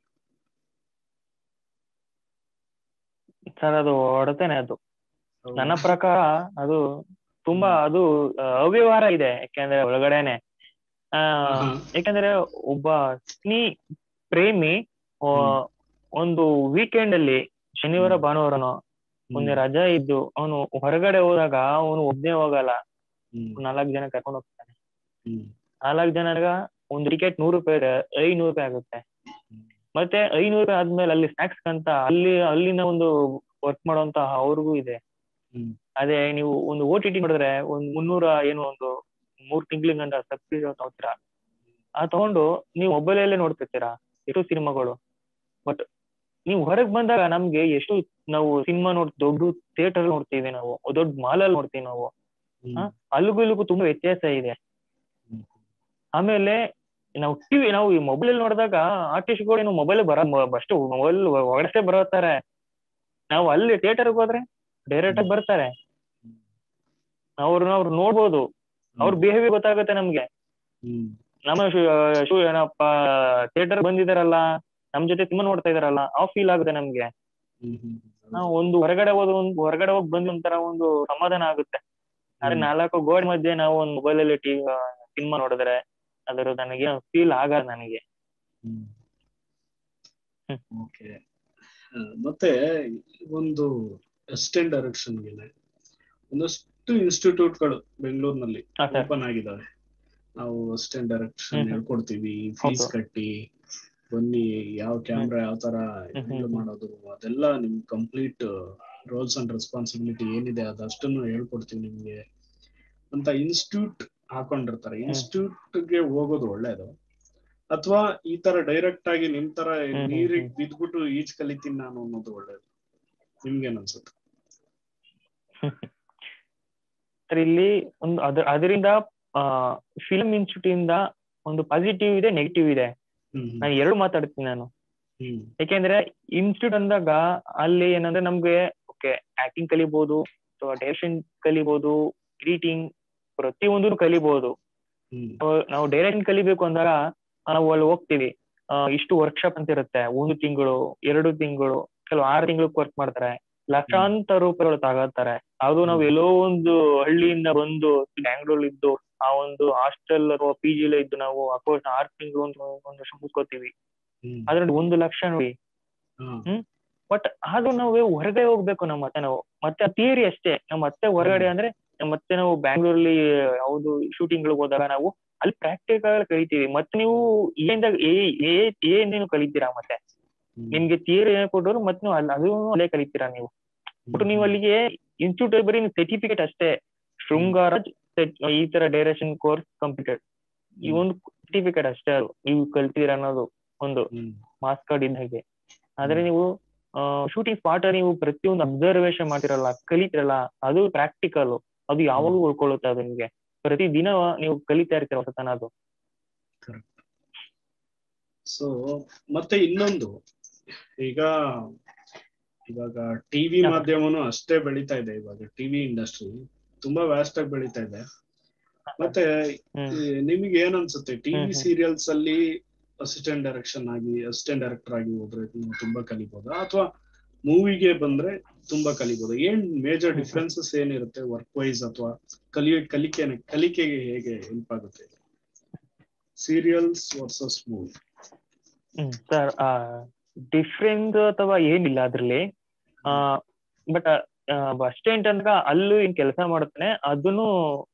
ಸರ್ ಅದು ಹೊಡತೇನೆ ಅದು ನನ್ನ ಪ್ರಕಾರ ಅದು ತುಂಬಾ ಅದು ಆ, ಅವ್ಯವಹಾರ ಇದೆ ಯಾಕೆಂದ್ರೆ ಒಳಗಡೆನೆ ಆ ಯಾಕಂದ್ರೆ ಒಬ್ಬ ಸ್ನಿ ಪ್ರೇಮಿ ಆ, ಒಂದು ವೀಕೆಂಡ್ ಅಲ್ಲಿ ಶನಿವಾರ ಹ್ಮ್. ಭಾನುವಾರನೋ ಒಂದು ರಜಾ ಇದ್ದು ಅವನು ಹೊರಗಡೆ ಹೋದಾಗ ಅವನು ಒಬ್ನೇ ಹೋಗಲ್ಲ ನಾಲ್ಕು ಜನ ಕರ್ಕೊಂಡು ಹೋಗ್ತಾನೆ ನಾಲ್ಕು ಜನಗ ಒಂದು ಟಿಕೆಟ್ ನೂರು ರೂಪಾಯಿ ಇದೆ ಐನೂರು ರೂಪಾಯಿ ಆಗುತ್ತೆ ಮತ್ತೆ ಐನೂರು ರೂಪಾಯಿ ಆದ್ಮೇಲೆ ಅಲ್ಲಿ ಸ್ನಾಕ್ಸ್ ಅಂತ ಅಲ್ಲಿ ಅಲ್ಲಿನ ಒಂದು ವರ್ಕ್ ಮಾಡುವಂತ ಅವ್ರಿಗೂ ಇದೆ ಅದೇ ನೀವು ಒಂದು ಓ ಟಿ ಟಿ ನೋಡಿದ್ರೆ ಒಂದ್ ಮುನ್ನೂರ ಏನು ಒಂದು ಮೂರ್ ತಿಂಗಳಿಗಂತ ಸಬ್ಸ್ಕ್ರಿಪ್ಷನ್ ತಗೋತೀರಾ ಆ ತಗೊಂಡು ನೀವು ಮೊಬೈಲ್ ಅಲ್ಲೇ ನೋಡ್ತಿರ್ತೀರಾ ಎಷ್ಟು ಸಿನಿಮಾಗಳು ಬಟ್ ನೀವು ಹೊರಗ್ ಬಂದಾಗ ನಮ್ಗೆ ಎಷ್ಟು ನಾವು ಸಿನಿಮಾ ನೋಡ್ ದೊಡ್ಡ ಥಿಯೇಟರ್ ನೋಡ್ತೀವಿ ನಾವು ದೊಡ್ಡ ಮಾಲ್ ಅಲ್ಲಿ ನೋಡ್ತೀವಿ ನಾವು ಹಾ? ಅಲ್ಲಿಗೂ ಇಲ್ಲಿಗೂ ತುಂಬಾ ವ್ಯತ್ಯಾಸ ಇದೆ ಆಮೇಲೆ ನಾವು ಟಿವಿ ನಾವು ಈ ಮೊಬೈಲ್ ಅಲ್ಲಿ ನೋಡಿದಾಗ ಆರ್ಟಿಸ್ಟ್ಗಳು ಏನು ಮೊಬೈಲ್ ಬರ ಅಷ್ಟು ಮೊಬೈಲ್ ಒಳಗಡೆ ಬರುತ್ತಾರೆ ನಾವು ಅಲ್ಲಿ ಥಿಯೇಟರ್ ಹೋದ್ರೆ ಡೈರೆಕ್ಟ್ ಆಗಿ ಬರ್ತಾರೆ ಅವ್ರನ್ನ ಅವ್ರು ನೋಡ್ಬೋದು ಅವ್ರ ಬಿಹೇವಿಯರ್ ಗೊತ್ತಾಗುತ್ತೆ ನಮ್ಗೆ ನಮ್ಮ ಶು- ಶು ಏನಪ್ಪ ಥಿಯೇಟರ್ ಬಂದಿದಾರಲ್ಲ ನಮ್ ಜೊತೆ ಸಿನಿಮಾ ನೋಡ್ತಾ ಇದಾರಲ್ಲ ಆ ಫೀಲ್ ಆಗುತ್ತೆ ನಮ್ಗೆ ನಾವು ಒಂದು ಹೊರಗಡೆ ಹೋದ ಒಂದು ಹೊರಗಡೆ ಹೋಗಿ ಬಂದ ಒಂಥರ ಒಂದು ಸಮಾಧಾನ ಆಗುತ್ತೆ ಆದ್ರೆ ನಾಲ್ಕು ಗೋಡೆ ಮಧ್ಯೆ ನಾವು ಒಂದು ಮೊಬೈಲ್ ಅಲ್ಲಿ ಟಿವಿ ಸಿನಿಮಾ ನೋಡಿದ್ರೆ ಅದರ ನನಗೆ ಫೀಲ್ ಆಗಲ್ಲ ನನಗೆ ಹ್ಮ್. ಓಕೆ ಮತ್ತೆ ಒಂದು ಅಸಿಸ್ಟೆಂಟ್ ಡೈರೆಕ್ಷನ್ ಗೆ ಒಂದಷ್ಟು ಇನ್ಸ್ಟಿಟ್ಯೂಟ್ಗಳು ಬೆಂಗಳೂರಿನಲ್ಲಿ ಹಾ ಸರ್ ಓಪನ್ ಆಗಿದಾವೆ ನಾವು ಅಸಿಸ್ಟೆಂಟ್ ಡೈರೆಕ್ಷನ್ ಹ್ಮ್. ಹೇಳ್ಕೊಡ್ತೀವಿ ಫೀಸ್ ಹೌದು. ಕಟ್ಟಿ ಬನ್ನಿ ಯಾವ ಕ್ಯಾಮ್ರಾ ಯಾವ ತರ ಹ್ಮ್, handle ಹ್ಮ್. ಮಾಡೋದು ಅದೆಲ್ಲ ನಿಮ್ ಕಂಪ್ಲೀಟ್ ರೋಲ್ಸ್ ಅಂಡ್ ರೆಸ್ಪಾನ್ಸಿಬಿಲಿಟಿ ಏನಿದೆ ಅದಷ್ಟನ್ನು ಹೇಳ್ಕೊಡ್ತೀವಿ ನಿಮ್ಗೆ ಅಂತ ಇನ್ಸ್ಟಿಟ್ಯೂಟ್ ಹಾಕೊಂಡಿರ್ತಾರೆ ಇನ್ಸ್ಟಿಟ್ಯೂಟ್ ಗೆ ಹೋಗೋದು ಒಳ್ಳೇದು ಅಥವಾ ಈ ತರ ಡೈರೆಕ್ಟ್ ಆಗಿ ನಿಮ್ ತರ ಹ್ಮ್, ಹ್ಮ್, ನೀರಿಗೆ ಹ್ಮ್. ಬಿದ್ಬಿಟ್ಟು ಈಜ್ ಕಲಿತೀನಿ ನಾನು ಅನ್ನೋದು ಒಳ್ಳೇದು ನಿಮ್ಗೇನ್ ಅನ್ಸುತ್ತೆ ಸರ್ ಇಲ್ಲಿ ಒಂದು ಅದ ಅದರಿಂದ ಫಿಲ್ಮ್ ಇನ್ಸ್ಟಿಟ್ಯೂಟ್ ಇಂದ ಒಂದು ಪಾಸಿಟಿವ್ ಇದೆ ನೆಗೆಟಿವ್ ಇದೆ ಹ್ಮ್ ನಾನು ಎರಡು ಮಾತಾಡ್ತೀನಿ ನಾನು ಹ್ಮ್ ಯಾಕೆಂದ್ರೆ ಇನ್ಸ್ಟಿಟ್ಯೂಟ್ ಅಂದಾಗ ಅಲ್ಲಿ ಏನಂದ್ರೆ ನಮ್ಗೆ ಓಕೆ ಆಕ್ಟಿಂಗ್ ಕಲಿಬಹುದು ಅಥವಾ ಡೈರೆಕ್ಷನ್ ಕಲಿಬಹುದು ಎಡಿಟಿಂಗ್ ಪ್ರತಿಯೊಂದು ಕಲಿಬಹುದು ಹ್ಮ್ ನಾವು- ನಾವು ಡೈರೆಕ್ಷನ್ ಕಲಿಬೇಕು ಅಂದಾಗ ನಾವು ಅಲ್ಲಿ ಹೋಗ್ತೀವಿ ಆ, ಇಷ್ಟು ವರ್ಕ್ಶಾಪ್ ಅಂತ ಇರುತ್ತೆ ಒಂದು ತಿಂಗಳು ಎರಡು ತಿಂಗಳು ಕೆಲವು ಆರು ತಿಂಗಳು ವರ್ಕ್ ಮಾಡ್ತಾರೆ ಲಕ್ಷಾಂತರ ರೂಪಾಯಿಗಳು ತಗೋತಾರೆ ಅದು ನಾವು ಎಲ್ಲೋ ಒಂದು ಹಳ್ಳಿಯಿಂದ ಬಂದು ಬ್ಯಾಂಗ್ಳೂರ್ ಇದ್ದು ಆ ಒಂದು ಹಾಸ್ಟೆಲ್ ಅಥವಾ ಪಿ ಜಿ ಇದ್ದು ನಾವು ಅಕೋರ್ಸ್ ಆರು ತಿಂಗಳು ಒಂದು ಒಂದು ವರ್ಷ ಮುಗಿಸ್ಕೋತೀವಿ ಹ್ಮ್ ಅದ್ರಲ್ಲಿ ಒಂದು ಲಕ್ಷ ನೋಡಿ ಹಾ. ಬಟ್ ಆದ್ರೂ ನಾವು ಹೊರಗಡೆ ಹೋಗ್ಬೇಕು ನಮ್ಮ ಮತ್ತೆ ನಾವು ಮತ್ತೆ ಥಿಯರಿ ಅಷ್ಟೇ ನಾವು ಮತ್ತೆ ಹೊರಗಡೆ ಅಂದ್ರೆ ಮತ್ತೆ ನಾವು ಬ್ಯಾಂಗ್ಳೂರಲ್ಲಿ ಯಾವ್ದು ಶೂಟಿಂಗ್ ಹೋದಾಗ ನಾವು ಅಲ್ಲಿ ಪ್ರಾಕ್ಟಿಕಲ್ ಕಲಿತೀವಿ ಮತ್ತೆ ನೀವು ಏಯಿಂದ ಏ ನೀವು ಕಲಿತೀರಾ ಮತ್ತೆ ಹ್ಮ್. ನಿಮ್ಗೆ ಥಿಯರಿ ಕೊಟ್ಟರು ಮತ್ತೆ ನೀವು ಅಲ್ಲಿ ಅದು ಅಲ್ಲೇ ಕಲಿತೀರಾ ನೀವು ಬಟ್ ನೀವು ಅಲ್ಲಿಗೆ ಇನ್ಸ್ಟಿಟ್ಯೂಟ್ ಬರೀ ಸರ್ಟಿಫಿಕೇಟ್ ಅಷ್ಟೇ ಶೃಂಗಾರ ಈ ತರ ಡೈರೆಕ್ಷನ್ ಕೋರ್ಸ್ ಕಂಪ್ಲೀಟೆಡ್ ಈ ಒಂದು ಸರ್ಟಿಫಿಕೇಟ್ ಅಷ್ಟೇ ಅದು ನೀವು ಕಲ್ತೀರ ಅನ್ನೋದು ಒಂದು ಹ್ಮ್ ಮಾಸ್ ಕಾರ್ಡ್ ಇದ್ದ ಹಾಗೆ ಆದ್ರೆ ನೀವು ಶೂಟಿಂಗ್ ಸ್ಪಾಟ್ ನೀವು ಪ್ರತಿಯೊಂದು ಅಬ್ಸರ್ವೇಷನ್ ಮಾಡ್ತಿರಲ್ಲ ಕಲಿತಿರಲ್ಲ ಅದು ಪ್ರಾಕ್ಟಿಕಲ್ ಅದು ಯಾವಾಗಲೂ ಉಳ್ಕೊಳ್ಳುತ್ತೆ ಅದು ನಿಮ್ಗೆ ಪ್ರತಿ ದಿನ ನೀವು ಕಲಿತಾ ಇರ್ತೀರ ಹೊಸತನ ಅದು ಸೊ ಮತ್ತೆ ಇನ್ನೊಂದು ಈಗ ಇವಾಗ ಟಿವಿ ಹಾ. ಮಾಧ್ಯಮನು ಅಷ್ಟೇ ಬೆಳೀತಾ ಇದೆ ಇವಾಗ ಟಿವಿ ಇಂಡಸ್ಟ್ರಿ ತುಂಬಾ ವ್ಯಾಸ್ಟ್ ಆಗಿ ಬೆಳೀತಾ ಇದೆ ಮತ್ತೆ ಹ್ಮ್ ಈ ನಿಮಗೆ ಏನ್ ಅನ್ಸುತ್ತೆ ಟಿವಿ ಹ್ಮ್ ಹ್ಮ್. ಸೀರಿಯಲ್ಸ್ ಅಲ್ಲಿ ಅಸಿಸ್ಟೆಂಟ್ ಡೈರೆಕ್ಷನ್ ಆಗಿ ಅಸಿಸ್ಟೆಂಟ್ ಡೈರೆಕ್ಟರ್ ಆಗಿ ಹೋದ್ರೆ ನೀವು ತುಂಬಾ ಕಲಿಬಹುದಾ ಅಥವಾ ಮೂವಿಗೆ ಬಂದ್ರೆ ತುಂಬಾ ಕಲಿಬಹುದು ಏನ್ ಮೇಜರ್ ಹ್ಮ್ ಹ್ಮ್. ಡಿಫ್ರೆನ್ಸಸ್ ಏನಿರುತ್ತೆ ವರ್ಕ್ ವೈಸ್ ಅಥವಾ ಕಲಿಯ ಕಲಿಕೆ ಕಲಿಕೆಗೆ ಹೇಗೆ ಹೆಲ್ಪ್ ಆಗುತ್ತೆ ಸೀರಿಯಲ್ಸ್ ವರ್ಸಸ್ ಮೂವಿ ಹ್ಮ್ ಸರ್ ಡಿಫ್ರೆನ್ಸ್ ಅಥವಾ ಏನಿಲ್ಲ ಅದ್ರಲ್ಲಿ ಬಟ್ ಅಸ್ಟೆಂಟ್ ಅಂದಾಗ ಅಲ್ಲೂ ಏನ್ ಕೆಲಸ ಮಾಡುತ್ತಾನೆ ಅದನ್ನು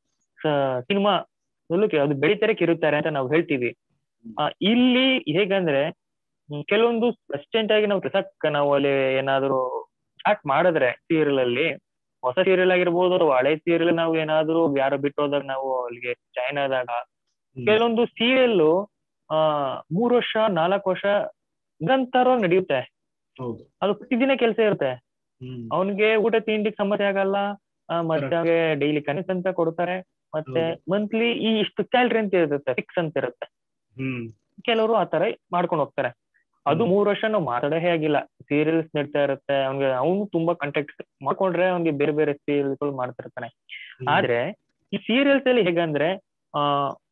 ಸಿನಿಮಾ ಅದು ಬೆಳಿತಾರೆ ಕಿರುತ್ತಾರೆ ಅಂತ ನಾವು ಹೇಳ್ತೀವಿ ಆ, ಇಲ್ಲಿ ಹೇಗಂದ್ರೆ ಹ್ಮ್, ಕೆಲವೊಂದು ಅಸ್ಟೆಂಟ್ ಆಗಿ ನಾವು ಕೆಲಸ ನಾವು ಅಲ್ಲಿ ಏನಾದ್ರು ಸ್ಟಾರ್ಟ್ ಮಾಡಿದ್ರೆ ಸೀರಿಯಲ್ ಅಲ್ಲಿ ಹೊಸ ಸೀರಿಯಲ್ ಆಗಿರ್ಬೋದು ಅಥವಾ ಹಳೆ ಸೀರಿಯಲ್ ನಾವು ಏನಾದ್ರು ಯಾರೋ ಬಿಟ್ಟು ಹೋದಾಗ ನಾವು ಅಲ್ಲಿಗೆ ಜಾಯ್ನ್ ಆದಾಗ ಕೆಲವೊಂದು ಸೀರಿಯಲ್ ಆ ಮೂರ್ ವರ್ಷ ನಾಲ್ಕು ವರ್ಷ ನಿರಂತರ ನಡೆಯುತ್ತೆ ಹೌದು ಅದು ಪ್ರತಿದಿನ ಕೆಲಸ ಇರುತ್ತೆ ಹ್ಮ್ ಅವನಿಗೆ ಊಟ ತಿಂಡಿಗೆ ಸಮಸ್ಯೆ ಆಗಲ್ಲ ಆ, ಮತ್ತೆ ಅವ್ನಿಗೆ ಡೈಲಿ ಕನಸು ಅಂತ ಕೊಡ್ತಾರೆ ಮತ್ತೆ ಹೌದು. ಮಂತ್ಲಿ ಈ ಇಷ್ಟು ಸ್ಯಾಲ್ರಿ ಅಂತ ಇರುತ್ತೆ ಫಿಕ್ಸ್ ಅಂತ ಇರುತ್ತೆ ಹ್ಮ್ ಕೆಲವರು ಆ ತರ ಮಾಡ್ಕೊಂಡು ಹೋಗ್ತಾರೆ ಅದು ಹ್ಮ್. ಮೂರ್ ವರ್ಷ ನಾವು ಮಾತಾಡೇ ಆಗಿಲ್ಲ ಸೀರಿಯಲ್ಸ್ ನಡೀತಾ ಇರುತ್ತೆ ಅವ್ನಿಗೆ ಅವನು ತುಂಬಾ ಕಾಂಟ್ಯಾಕ್ಟ್ ಮಾಡ್ಕೊಂಡ್ರೆ ಅವ್ನಿಗೆ ಬೇರೆ ಬೇರೆ ಸೀರಿಯಲ್ಗಳು ಮಾಡ್ತಿರ್ತಾನೆ ಹ್ಮ್. ಆದ್ರೆ ಈ ಸೀರಿಯಲ್ಸ್ ಅಲ್ಲಿ ಹೇಗಂದ್ರೆ ಆ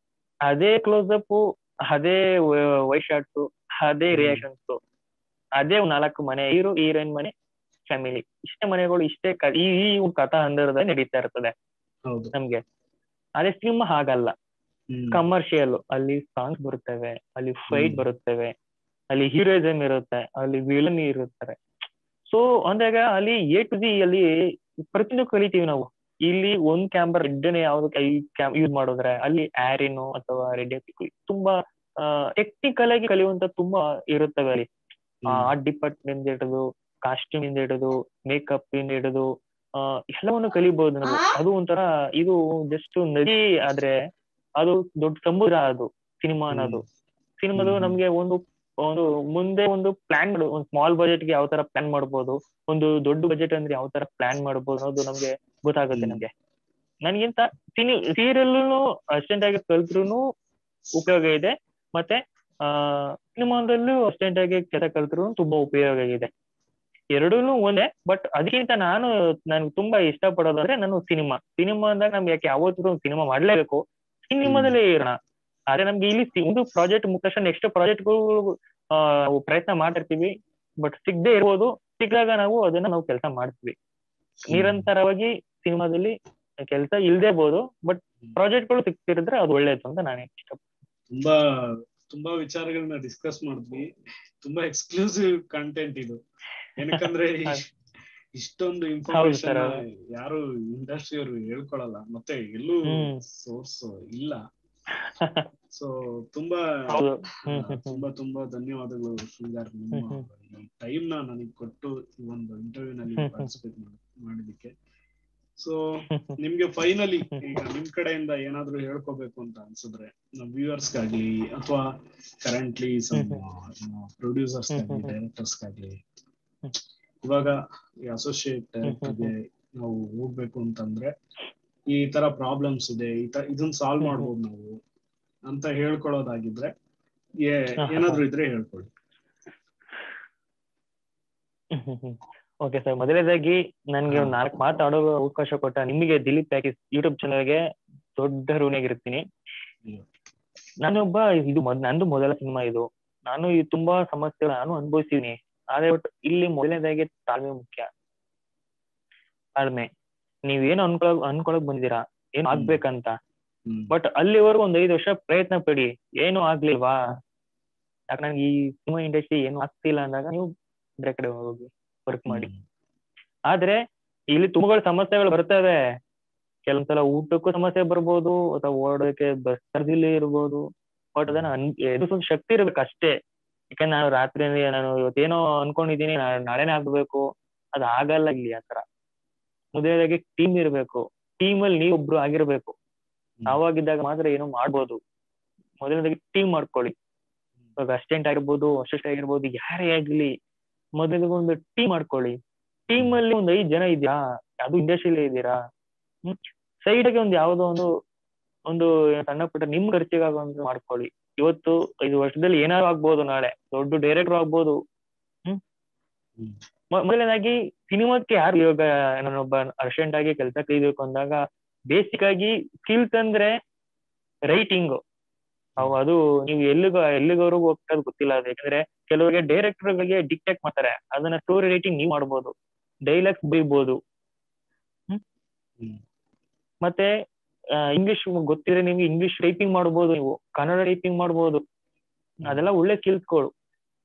ಅದೇ ಕ್ಲೋಸ್ ಅಪ್ ಅದೇ ವೈಟ್ ಶಾರ್ಟ್ಸ್ ಅದೇ ಹ್ಮ್. ರಿಯಾಕ್ಷನ್ಸ್ ಅದೇ ಒಂದ್ ನಾಲ್ಕು ಮನೆ ಹೀರೋ ಹೀರೋಯಿನ್ ಮನೆ ಫ್ಯಾಮಿಲಿ ಇಷ್ಟೇ ಮನೆಗಳು ಇಷ್ಟೇ ಕ- ಈ ಈ ಒಂದ್ ಕಥಾ ಹಂದರದಲ್ಲಿ ನಡೀತಾ ಇರ್ತದೆ ಹೌದು ನಮ್ಗೆ ಅದೇ ಸಿನಿಮಾ ಹಾಗಲ್ಲ ಹ್ಮ್ ಕಮರ್ಷಿಯಲ್ ಅಲ್ಲಿ ಸಾಂಗ್ಸ್ ಬರುತ್ತವೆ ಅಲ್ಲಿ ಫೈಟ್ ಹ್ಮ್. ಬರುತ್ತವೆ ಅಲ್ಲಿ ಹೀರೋಯಿಸಮ್ ಇರುತ್ತೆ ಅಲ್ಲಿ ವಿಲನ್ ಇರುತ್ತಾರೆ ಸೊ ಅಂದಾಗ ಅಲ್ಲಿ ಎ ಟು ಜಿ ಅಲ್ಲಿ ಪ್ರತಿಯೊಂದು ಕಲಿತೀವಿ ನಾವು ಇಲ್ಲಿ ಒಂದ್ ಕ್ಯಾಮ್ರಾ ರೆಡ್ನೇ ಯಾವ್ದಕ್ಕೆ ಯೂಸ್ ಮಾಡಿದ್ರೆ ಅಲ್ಲಿ ಆರಿನು ಅಥವಾ ರೆಡ್ ತುಂಬಾ ಟೆಕ್ನಿಕಲ್ ಆಗಿ ಕಲಿಯುವಂತ ತುಂಬಾ ಇರುತ್ತವೆ ಅಲ್ಲಿ ಆರ್ಟ್ ಡಿಪಾರ್ಟ್ಮೆಂಟ್ ಹಿಡಿದು ಕಾಸ್ಟ್ಯೂಮ್ ಇಂದ ಹಿಡಿದು ಮೇಕಪ್ ಇಂದ ಹಿಡಿದು ಆ ಎಲ್ಲವನ್ನು ಕಲಿಬಹುದು ನಾವು ಅದು ಒಂಥರ ಇದು ಜಸ್ಟ್ ನದಿ ಆದ್ರೆ ಅದು ದೊಡ್ಡ ಸಮುದ್ರ ಅದು ಸಿನಿಮಾ ಅನ್ನೋದು ಸಿನಿಮಾದು ಹ್ಮ್. ನಮ್ಗೆ ಒಂದು ಒಂದು ಮುಂದೆ ಒಂದು ಪ್ಲಾನ್ ಮಾಡು ಒಂದು ಸ್ಮಾಲ್ ಬಜೆಟ್ ಗೆ ಯಾವ ತರ ಪ್ಲಾನ್ ಮಾಡ್ಬೋದು ಒಂದು ದೊಡ್ಡ ಬಜೆಟ್ ಅಂದ್ರೆ ಯಾವ ತರ ಪ್ಲಾನ್ ಮಾಡ್ಬೋದು ಅನ್ನೋದು ನಮ್ಗೆ ಗೊತ್ತಾಗುತ್ತೆ ಹ್ಮ್. ನಮ್ಗೆ ನನ್ಗಿಂತ ಸಿನಿ ಸೀರಿಯಲ್ ಅಸ್ಟೆಂಟ್ ಆಗಿ ಕಲ್ತ್ರು ಉಪಯೋಗ ಇದೆ ಮತ್ತೆ ಆ ಸಿನಿಮಾದಲ್ಲೂ ಅಸ್ಟೆಂಟ್ ಆಗಿ ಕೆಲಸ ಕಲ್ತ್ರು ತುಂಬಾ ಉಪಯೋಗ ಇದೆ ಎರಡೂ ಒಂದೇ ಬಟ್ ಅದಕ್ಕಿಂತ ನಾನು ನನ್ಗೆ ತುಂಬಾ ಇಷ್ಟಪಡೋದಂದ್ರೆ ನಾನು ಸಿನಿಮಾ ಸಿನಿಮಾ ಅಂದಾಗ ನಮ್ಗೆ ಯಾಕೆ ಯಾವತ್ತೂ ಸಿನಿಮಾ ಮಾಡ್ಲೇಬೇಕು ಸಿನಿಮಾದಲ್ಲೇ ಇರೋಣ ಆದ್ರೆ ನಮ್ಗೆ ಇಲ್ಲಿ ಸಿ- ಒಂದು ಪ್ರಾಜೆಕ್ಟ್ ಮುಖಾಂತರ ನೆಕ್ಸ್ಟ್ ಪ್ರಾಜೆಕ್ಟ್ಗಳು ಪ್ರಯತ್ನ ಮಾಡ್ತಿರ್ತೀವಿ ಬಟ್ ಸಿಗದೆ ಇರ್ಬೋದು ಸಿಕ್ಕಾಗ ನಾವು ಅದನ್ನ ನಾವು ಕೆಲಸ ಮಾಡ್ತೀವಿ ನಿರಂತರವಾಗಿ ಸಿನಿಮಾದಲ್ಲಿ ಕೆಲಸ ಇಲ್ದೇ ಬಹುದು ಬಟ್ ಪ್ರಾಜೆಕ್ಟ್ಗಳು ಸಿಗ್ತಿರಿದ್ರೆ ಅದು ಒಳ್ಳೇದು ಅಂತ ನಾನು ಇಷ್ಟ ತುಂಬಾ ತುಂಬಾ ವಿಚಾರಗಳನ್ನ ಡಿಸ್ಕಸ್ ಮಾಡಿದ್ವಿ ತುಂಬಾ ಎಕ್ಸ್ಕ್ಲೂಸಿವ್ ಕಂಟೆಂಟ್ ಇದು ಏನಕ್ಕಂದ್ರೆ ಇಶ್- ಇಷ್ಟೊಂದು ಇನ್ಫಾರ್ಮೇಶನ್ ಹೌದು ಯಾರು ಇಂಡಸ್ಟ್ರಿ ಅವರು ಹೇಳ್ಕೊಳಲ್ಲ ಮತ್ತೆ ಎಲ್ಲೂ ಹ್ಮ್. ಸೋರ್ಸ್ ಇಲ್ಲ ಸೊ ತುಂಬಾ ಹೌದು ಆ, ಹ್ಮ್ ಹ್ಮ್ ಹ್ಮ್ ತುಂಬಾ ತುಂಬಾ ಧನ್ಯವಾದಗಳು ಶೃಂಗಾರ್ ನಿಮ್ಮ ಹ್ಮ್ ಈ ಟೈಮ್ ನ ನನಗೆ ಕೊಟ್ಟು ಈ ಒಂದು ಇಂಟರ್ವ್ಯೂ ನಲ್ಲಿ ಹ್ಮ್ ಹ್ಮ್. ಪಾರ್ಟಿಸಿಪೇಟ್ ಮಾಡಿದಕ್ಕೆ ಸೊ ಹ್ಮ್ ಹ್ಮ್ ನಿಮ್ಗೆ ಫೈನಲಿ ಹ್ಮ್. ಈಗ ನಿಮ್ ಕಡೆಯಿಂದ ಏನಾದ್ರೂ ಹೇಳ್ಕೋಬೇಕು ಅಂತ ಅನ್ಸಿದ್ರೆ ನಮ್ ವ್ಯೂವರ್ಸ್ ಗಾಗ್ಲಿ ಅಥವಾ ಕರೆಂಟ್ಲಿ ಸಮ್ ಹ್ಮ್ ಪ್ರೊಡ್ಯೂಸರ್ಸ್ ಹ್ಮ್ ಗಾಗ್ಲಿ ಹ್ಮ್ ಹ್ಮ್. ಡೈರೆಕ್ಟರ್ಸ್ ಗಾಗ್ಲಿ ಹ್ಮ್. ಇವಾಗ ಈ ಅಸೋಸಿಯೇಟ್ ಹ್ಮ್ ಹ್ಮ್ ಡೈರೆಕ್ಟರ್ಗೆ ನಾವು ಹೋಗ್ಬೇಕು ಅಂತಂದ್ರೆ ಈ ತರ ಪ್ರಾಬ್ಲಮ್ಸ್ ಇದೆ ಈ ತರ ಇದನ್ನ ಸಾಲ್ವ್ ಹ್ಮ್ ಹ್ಮ್. ಮಾಡ್ಬೋದು ನಾವು ಅಂತ ಹೇಳ್ಕೊಳ್ಳೋದಾಗಿದ್ರೆ ಏ- ಹಾ, ಹಾ, ಏನಾದ್ರೂ ಇದ್ರೆ ಹೇಳ್ಕೊಳ್ಳಿ ಓಕೆ ಸರ್ ಮೊದಲನೇದಾಗಿ ನನ್ಗೆ ಒಂದ್ ನಾಲ್ಕು ಮಾತಾಡೋ ಅವಕಾಶ ಕೊಟ್ಟ ನಿಮಗೆ ದಿಲೀಪ್ ಪ್ಯಾಕೇಜ್ ಯೂಟ್ಯೂಬ್ ಚಾನಲ್ಗೆ ದೊಡ್ಡ ಋಣಿಯಾಗಿರ್ತೀನಿ ಹ್ಮ್. ನಾನೊಬ್ಬ ಇದು ಮೊದ್ ನಂದು ಮೊದಲ ಸಿನಿಮಾ ಇದು ನಾನು ಈ ತುಂಬಾ ಸಮಸ್ಯೆಗಳು ನಾನು ಅನುಭವಿಸಿದೀನಿ ಆದ್ರೆ ಬಟ್ ಇಲ್ಲಿ ಮೊದಲನೇದಾಗಿ ತಾಳ್ಮೆ ಮುಖ್ಯ ತಾಳ್ಮೆ ನೀವೇನು ಅನ್ಕೊಳಕ್ ಅನ್ಕೊಳಕ್ ಬಂದಿದ್ದೀರಾ ಏನು ಹ್ಮ್. ಆಗ್ಬೇಕಂತ ಹ್ಮ್. ಬಟ್ ಅಲ್ಲಿವರೆಗೂ ಒಂದ್ ಐದು ವರ್ಷ ಪ್ರಯತ್ನ ಪಡಿ ಏನು ಆಗ್ಲಿಲ್ವಾ ಯಾಕೆ ನಂಗೆ ಈ ಸಿನಿಮಾ ಇಂಡಸ್ಟ್ರಿ ಏನು ಆಗ್ತಿಲ್ಲ ಅಂದಾಗ ನೀವು ಬೇರೆ ಕಡೆ ಹೋಗಿ ವರ್ಕ್ ಮಾಡಿ ಹ್ಮ್. ಆದ್ರೆ ಇಲ್ಲಿ ತುಂಬಾ ಸಮಸ್ಯೆಗಳು ಬರ್ತವೆ ಕೆಲವೊಂದ್ಸಲ ಊಟಕ್ಕೂ ಸಮಸ್ಯೆ ಬರ್ಬೋದು ಅಥವಾ ಓಡೋಕೆ ಬಸ್ ಚಾರ್ಜ್ ಇರ್ಬೋದು ಬಟ್ ಅದನ್ನ ಅನ್- ಎದುರಿಸೋ ಶಕ್ತಿ ಇರ್ಬೇಕು ಅಷ್ಟೇ ಯಾಕಂದ್ರೆ ನಾನು ರಾತ್ರಿ ನಾನು ಇವತ್ತೇನೋ ಅನ್ಕೊಂಡಿದೀನಿ ನಾ- ನಾಳೆನೇ ಆಗ್ಬೇಕು ಅದ್ ಆಗಲ್ಲ ಇಲ್ಲಿ ಆತರ ಮೊದಲನೇದಾಗಿ ಟೀಮ್ ಇರ್ಬೇಕು ಟೀಮ್ ಅಲ್ಲಿ ನೀವು ಒಬ್ರು ಆಗಿರ್ಬೇಕು ನಾವಾಗಿದ್ದಾಗ ಮಾತ್ರ ಏನೋ ಮಾಡ್ಬೋದು ಮೊದಲನೇದಾಗಿ ಟೀಮ್ ಮಾಡ್ಕೊಳ್ಳಿ ಇವಾಗ ಅಸಿಸ್ಟೆಂಟ್ ಆಗಿರ್ಬೋದು ಅಸಿಸ್ಟೆಂಟ್ ಆಗಿರ್ಬೋದು ಯಾರೇ ಆಗ್ಲಿ ಮೊದಲಿಗೆ ಒಂದು ಟೀಮ್ ಮಾಡ್ಕೊಳ್ಳಿ ಟೀಮ್ ಅಲ್ಲಿ ಒಂದ್ ಐದ್ ಜನ ಇದ್ಯಾ ಅದು ಇಂಡಸ್ಟ್ರಿಯಲ್ಲಿ ಇದ್ದೀರಾ ಹ್ಮ್ ಸೈಡ್ ಆಗಿ ಒಂದು ಯಾವ್ದೋ ಒಂದು ಒಂದು ಸಣ್ಣ ಪುಟ್ಟ ನಿಮ್ ಖರ್ಚಿಗಾಗುವಂತ ಮಾಡ್ಕೊಳ್ಳಿ ಇವತ್ತು ಐದು ವರ್ಷದಲ್ಲಿ ಏನಾದ್ರು ಆಗ್ಬೋದು ನಾಳೆ ದೊಡ್ಡ ಡೈರೆಕ್ಟರ್ ಆಗ್ಬೋದು ಹ್ಮ್ ಹ್ಮ್. ಮೊ- ಮೊದಲನೇದಾಗಿ ಸಿನಿಮಾಕ್ಕೆ ಯಾರು ಇವಾಗ ನಾನೊಬ್ಬ ಅರ್ಜೆಂಟ್ ಆಗಿ ಕೆಲಸ ಕಲಿಬೇಕು ಅಂದಾಗ ಬೇಸಿಕ್ ಆಗಿ ಸ್ಕಿಲ್ಸ್ ಅಂದ್ರೆ ರೈಟಿಂಗ್ ಅವು ಅದು ನೀವು ಎಲ್ಲಿಗ ಎಲ್ಲಿಗವರೆಗೂ ಹೋಗ್ತದ ಗೊತ್ತಿಲ್ಲ ಅದು ಯಾಕಂದ್ರೆ ಕೆಲವರಿಗೆ ಡೈರೆಕ್ಟರ್ ಗಳಿಗೆ ಡಿಕ್ಟೇಟ್ ಮಾಡ್ತಾರೆ ಅದನ್ನ ಸ್ಟೋರಿ ರೈಟಿಂಗ್ ನೀವು ಮಾಡ್ಬೋದು ಡೈಲಾಗ್ಸ್ ಬರೀಬಹುದು ಹ್ಮ್ ಹ್ಮ್. ಮತ್ತೆ ಇಂಗ್ಲಿಷ್ ಗೊತ್ತಿದ್ರೆ ನಿಮ್ಗೆ ಇಂಗ್ಲಿಷ್ ಟೈಪಿಂಗ್ ಮಾಡ್ಬೋದು ನೀವು ಕನ್ನಡ ಟೈಪಿಂಗ್ ಮಾಡ್ಬೋದು ಅದೆಲ್ಲ ಒಳ್ಳೆ ಸ್ಕಿಲ್ಸ್ಗಳು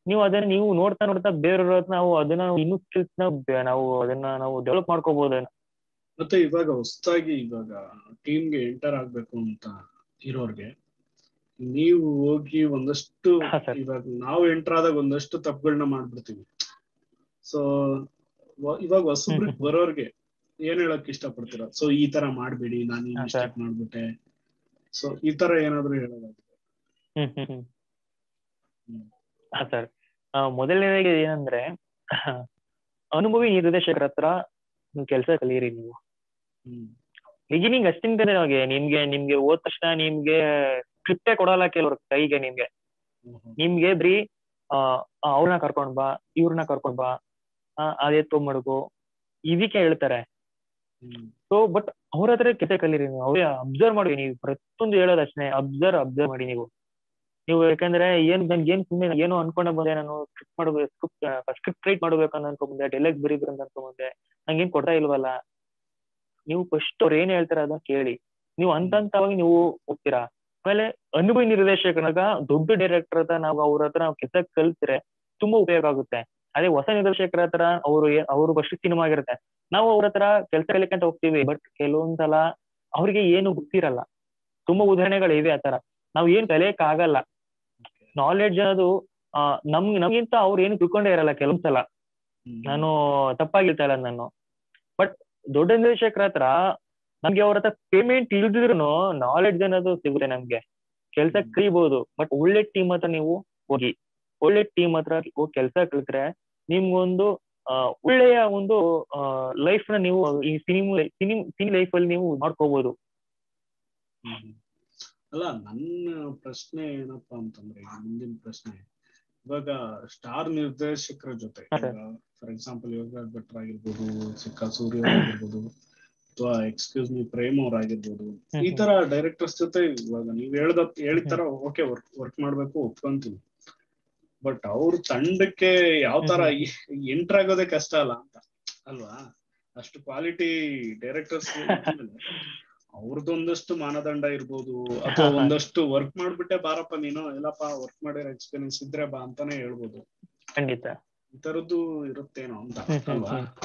ನೀವು ಅದನ್ನ ನೀವು ನೋಡ್ತಾ ನೋಡ್ತಾ ಬೇರೆಯವ್ರ ಹತ್ರ ನಾವು ಅದನ್ನ ನಾವು ಇನ್ನೂ skills ನ ಬೆ- ನಾವು ಅದನ್ನ ನಾವು ಡೆವಲಪ್ ಮಾಡ್ಕೋಬಹುದು ಮತ್ತೆ ಇವಾಗ ಹೊಸದಾಗಿ ಇವಾಗ ಟೀಮ್ಗೆ ಎಂಟರ್ ಆಗ್ಬೇಕು ಅಂತ ಇರೋರ್ಗೆ ನೀವು ಹೋಗಿ ಒಂದಷ್ಟು ಹಾ, sir. ಇವಾಗ ನಾವು ಎಂಟರ್ ಆದಾಗ ಒಂದಷ್ಟು ತಪ್ಪುಗಳನ್ನ ಮಾಡ್ಬಿಡ್ತೀವಿ ಸೊ ಇವಾಗ ಹೊಸಬ್ರಿಗೆ ಹ್ಮ್. ಬರೋರ್ಗೆ ಏನ್ ಹೇಳಕ್ ಇಷ್ಟಪಡ್ತೀರಾ ಸೊ ಈ ತರ ಮಾಡ್ಬೇಡಿ ನಾನು ಈ ಹಾ, ಮಿಸ್ಟೇಕ್ ಮಾಡ್ಬಿಟ್ಟೆ ಸೊ ಈ ತರ ಏನಾದ್ರು ಹೇಳೋದಾದ್ರೆ ಹ್ಮ್ ಹ್ಮ್ ಹ್ಮ್ ಹ್ಮ್. ಹಾ ಸರ್ ಮೊದಲನೇದಾಗಿ ಏನಂದ್ರೆ ಅನುಭವಿ ನಿರ್ದೇಶಕರ ಹತ್ರ ನೀವು ಕೆಲಸ ಕಲಿಯಿರಿ ನೀವು ಹ್ಮ್ ಬಿಗಿನಿಂಗ್ ಅಷ್ಟಿಂದನೇ ನಮಗೆ ನಿಮ್ಗೆ ನಿಮ್ಗೆ ಹೋದ ತಕ್ಷಣ ನಿಮ್ಗೆ ಸ್ಕ್ರಿಪ್ಟೇ ಕೊಡಲ್ಲ ಕೆಲವ್ರ ಕೈಗೆ ನಿಮ್ಗೆ ಹ್ಮ್ ಹ್ಮ್. ನಿಮ್ಗೆ ಬರೀ ಆ ಅವ್ರನ್ನ ಕರ್ಕೊಂಡ್ ಬಾ ಇವ್ರನ್ನ ಕರ್ಕೊಂಡ್ ಬಾ ಆ, ಅದೇ ತೊಗೊಂಬಡ್ಕು ಇದಕ್ಕೆ ಹೇಳ್ತಾರೆ ಹ್ಮ್ ಸೊ ಬಟ್ ಅವ್ರ ಹತ್ರ ಕೆಲಸ ಕಲೀರಿ ನೀವು ಅವ್ರೇ ಅಬ್ಸರ್ವ್ ಮಾಡಿ ನೀವು ಪ್ರತಿಯೊಂದು ಹೇಳೋದು ಅಷ್ಟೇ ಅಬ್ಸರ್ವ್ ಅಬ್ಸರ್ವ್ ಮಾಡಿ ನೀವು ನೀವು ಯಾಕಂದ್ರೆ ಏನ್ ನನ್ಗೆ ಏನ್ ಸುಮ್ಮನೆ ಏನೋ ಅನ್ಕೊಂಡ ಬಂದೆ ನಾನು ಸ್ಕ್ರಿಪ್ಟ್ ಮಾಡ್ಬೇಕು ಸ್ಕ್ರಿಪ್ಟ್ ಸ್ಕ್ರಿಪ್ಟ್ ರೈಟ್ ಮಾಡ್ಬೇಕು ಅಂತ ಅನ್ಕೊಂಬಂದೆ ಡೈಲಾಗ್ ಬರೀಬೇಕು ಅಂತ ಅನ್ಕೊಂಬಂದೆ ನಂಗೇನ್ ಕೊಡ್ತಾ ಇಲ್ವಲ್ಲ ನೀವು ಫಸ್ಟ್ ಅವ್ರು ಏನ್ ಹೇಳ್ತಾರೆ ಅದನ್ನ ಕೇಳಿ ನೀವು ಹಂತವಾಗಿ ನೀವು ಹೋಗ್ತೀರಾ ಆಮೇಲೆ ಅನುಭವಿ ನಿರ್ದೇಶಕನಾಗ ದೊಡ್ಡ ಡೈರೆಕ್ಟರ್ ಹತ್ರ ನಾವು ಅವ್ರ ಹತ್ರ ನಾವು ಕೆಲಸ ಕಲ್ತ್ರೆ ತುಂಬಾ ಉಪಯೋಗ ಆಗುತ್ತೆ ಅದೇ ಹೊಸ ನಿರ್ದೇಶಕರ ಹತ್ರ ಅವರು ಅವರು ಫಸ್ಟ್ ಸಿನಿಮಾ ಆಗಿರುತ್ತೆ ನಾವು ಅವ್ರ ಹತ್ರ ಕೆಲಸ ಕಲಿಯಕ್ಕೆ ಅಂತ ಹೋಗ್ತೀವಿ ಬಟ್ ಕೆಲವೊಂದ್ಸಲ ಅವ್ರಿಗೆ ಏನು ಗೊತ್ತಿರಲ್ಲ ತುಂಬಾ ಉದಾಹರಣೆಗಳು ಇವೆ ಆತರ ನಾವ್ ಏನ್ ಕಲಿಯಕ್ ಆಗಲ್ಲ ನಾಲೆಡ್ಜ್ ಅನ್ನೋದು ಆ ನಮ್ ನಮ್ಗಿಂತ ಅವ್ರು ಏನು ತಿಳ್ಕೊಂಡೇ ಇರಲ್ಲ ಕೆಲವೊಂದ್ಸಲ ಹ್ಮ್. ನಾನು ತಪ್ಪಾಗಿ ಹೇಳ್ತಾ ಇಲ್ಲ ನಾನು ಬಟ್ ದೊಡ್ಡ ನಿರ್ದೇಶಕರ ಹತ್ರ ನಮ್ಗೆ ಅವ್ರ ಹತ್ರ ಪೇಮೆಂಟ್ ಇಲ್ದಿದ್ರು ನಾಲೆಡ್ಜ್ ಅನ್ನೋದು ಸಿಗುತ್ತೆ ನಮ್ಗೆ ಕೆಲ್ಸ ಹ್ಮ್. ಕಲಿಬಹುದು ಬಟ್ ಒಳ್ಳೆ ಟೀಮ್ ಹತ್ರ ನೀವು ಹೋಗಿ ಒಳ್ಳೆ ಟೀಮ್ ಹತ್ರ ಹೋಗಿ ಕೆಲಸ ಕಲಿತ್ರೆ ನಿಮ್ಗೊಂದು ಆ, ಒಳ್ಳೆಯ ಒಂದು ಲೈಫ್ ನ ನೀವು ಈ ಸಿನಿಮಾ ಸಿನಿಮ್ ಸಿನಿ ಲೈಫ್ ಅಲ್ಲಿ ನೀವು ಮಾಡ್ಕೋಬಹುದು ಹ್ಮ್. ಅಲ್ಲ ನನ್ನ ಪ್ರಶ್ನೆ ಏನಪ್ಪಾ ಅಂತಂದ್ರೆ ಈಗ ಮುಂದಿನ ಪ್ರಶ್ನೆ ಇವಾಗ ಸ್ಟಾರ್ ನಿರ್ದೇಶಕರ ಜೊತೆ ಹಾ, sir. ಫಾರ್ ಎಕ್ಸಾಂಪಲ್ ಯೋಗರಾಜ್ ಭಟ್ರ ಆಗಿರ್ಬೋದು ಸಿಕ್ಕ ಸೂರ್ಯ ಅವ್ರ್ ಆಗಿರ್ಬೋದು ಅಥವಾ ಎಕ್ಸ್ಕ್ಯೂಸ್ ಮಿ ಪ್ರೇಮ್ ಅವ್ರ ಆಗಿರ್ಬೋದು ಈ ಹ್ಮ್. ತರ ಡೈರೆಕ್ಟರ್ಸ್ ಜೊತೆ ಇವಾಗ ನೀವ್ ಹೇಳ್ದ ಹೇಳಿದ ತರ ಓಕೆ ವರ್ಕ್ ವರ್ಕ್ ಮಾಡ್ಬೇಕು ಒಪ್ಕೊಂತೀನಿ ಬಟ್ ಅವ್ರ ತಂಡಕ್ಕೆ ಯಾವ ತರ ಎಂಟರ್ ಆಗೋದೇ ಕಷ್ಟ ಅಲ್ಲ ಅಂತ ಅಲ್ವಾ ಅಷ್ಟು ಕ್ವಾಲಿಟಿ ಡೈರೆಕ್ಟರ್ಸ್ ಅವ್ರದ್ದೊಂದಷ್ಟು ಮಾನದಂಡ ಇರ್ಬೋದು ಅಥವಾ ಒಂದಷ್ಟು ವರ್ಕ್ ಮಾಡ್ಬಿಟ್ಟೆ ಬಾರಪ್ಪ ನೀನು ಎಲ್ಲಪ್ಪ ವರ್ಕ್ ಮಾಡಿರೋ ಎಕ್ಸ್ಪೀರಿಯನ್ಸ್ ಇದ್ರೆ ಬಾ ಅಂತಾನೆ ಹೇಳ್ಬೋದು ಖಂಡಿತ ಈ ತರದ್ದು ಇರುತ್ತೇನೋ ಅಂತ ಹ್ಮ್, ಹ್ಮ್, ಅಲ್ವಾ ಹ್ಮ್.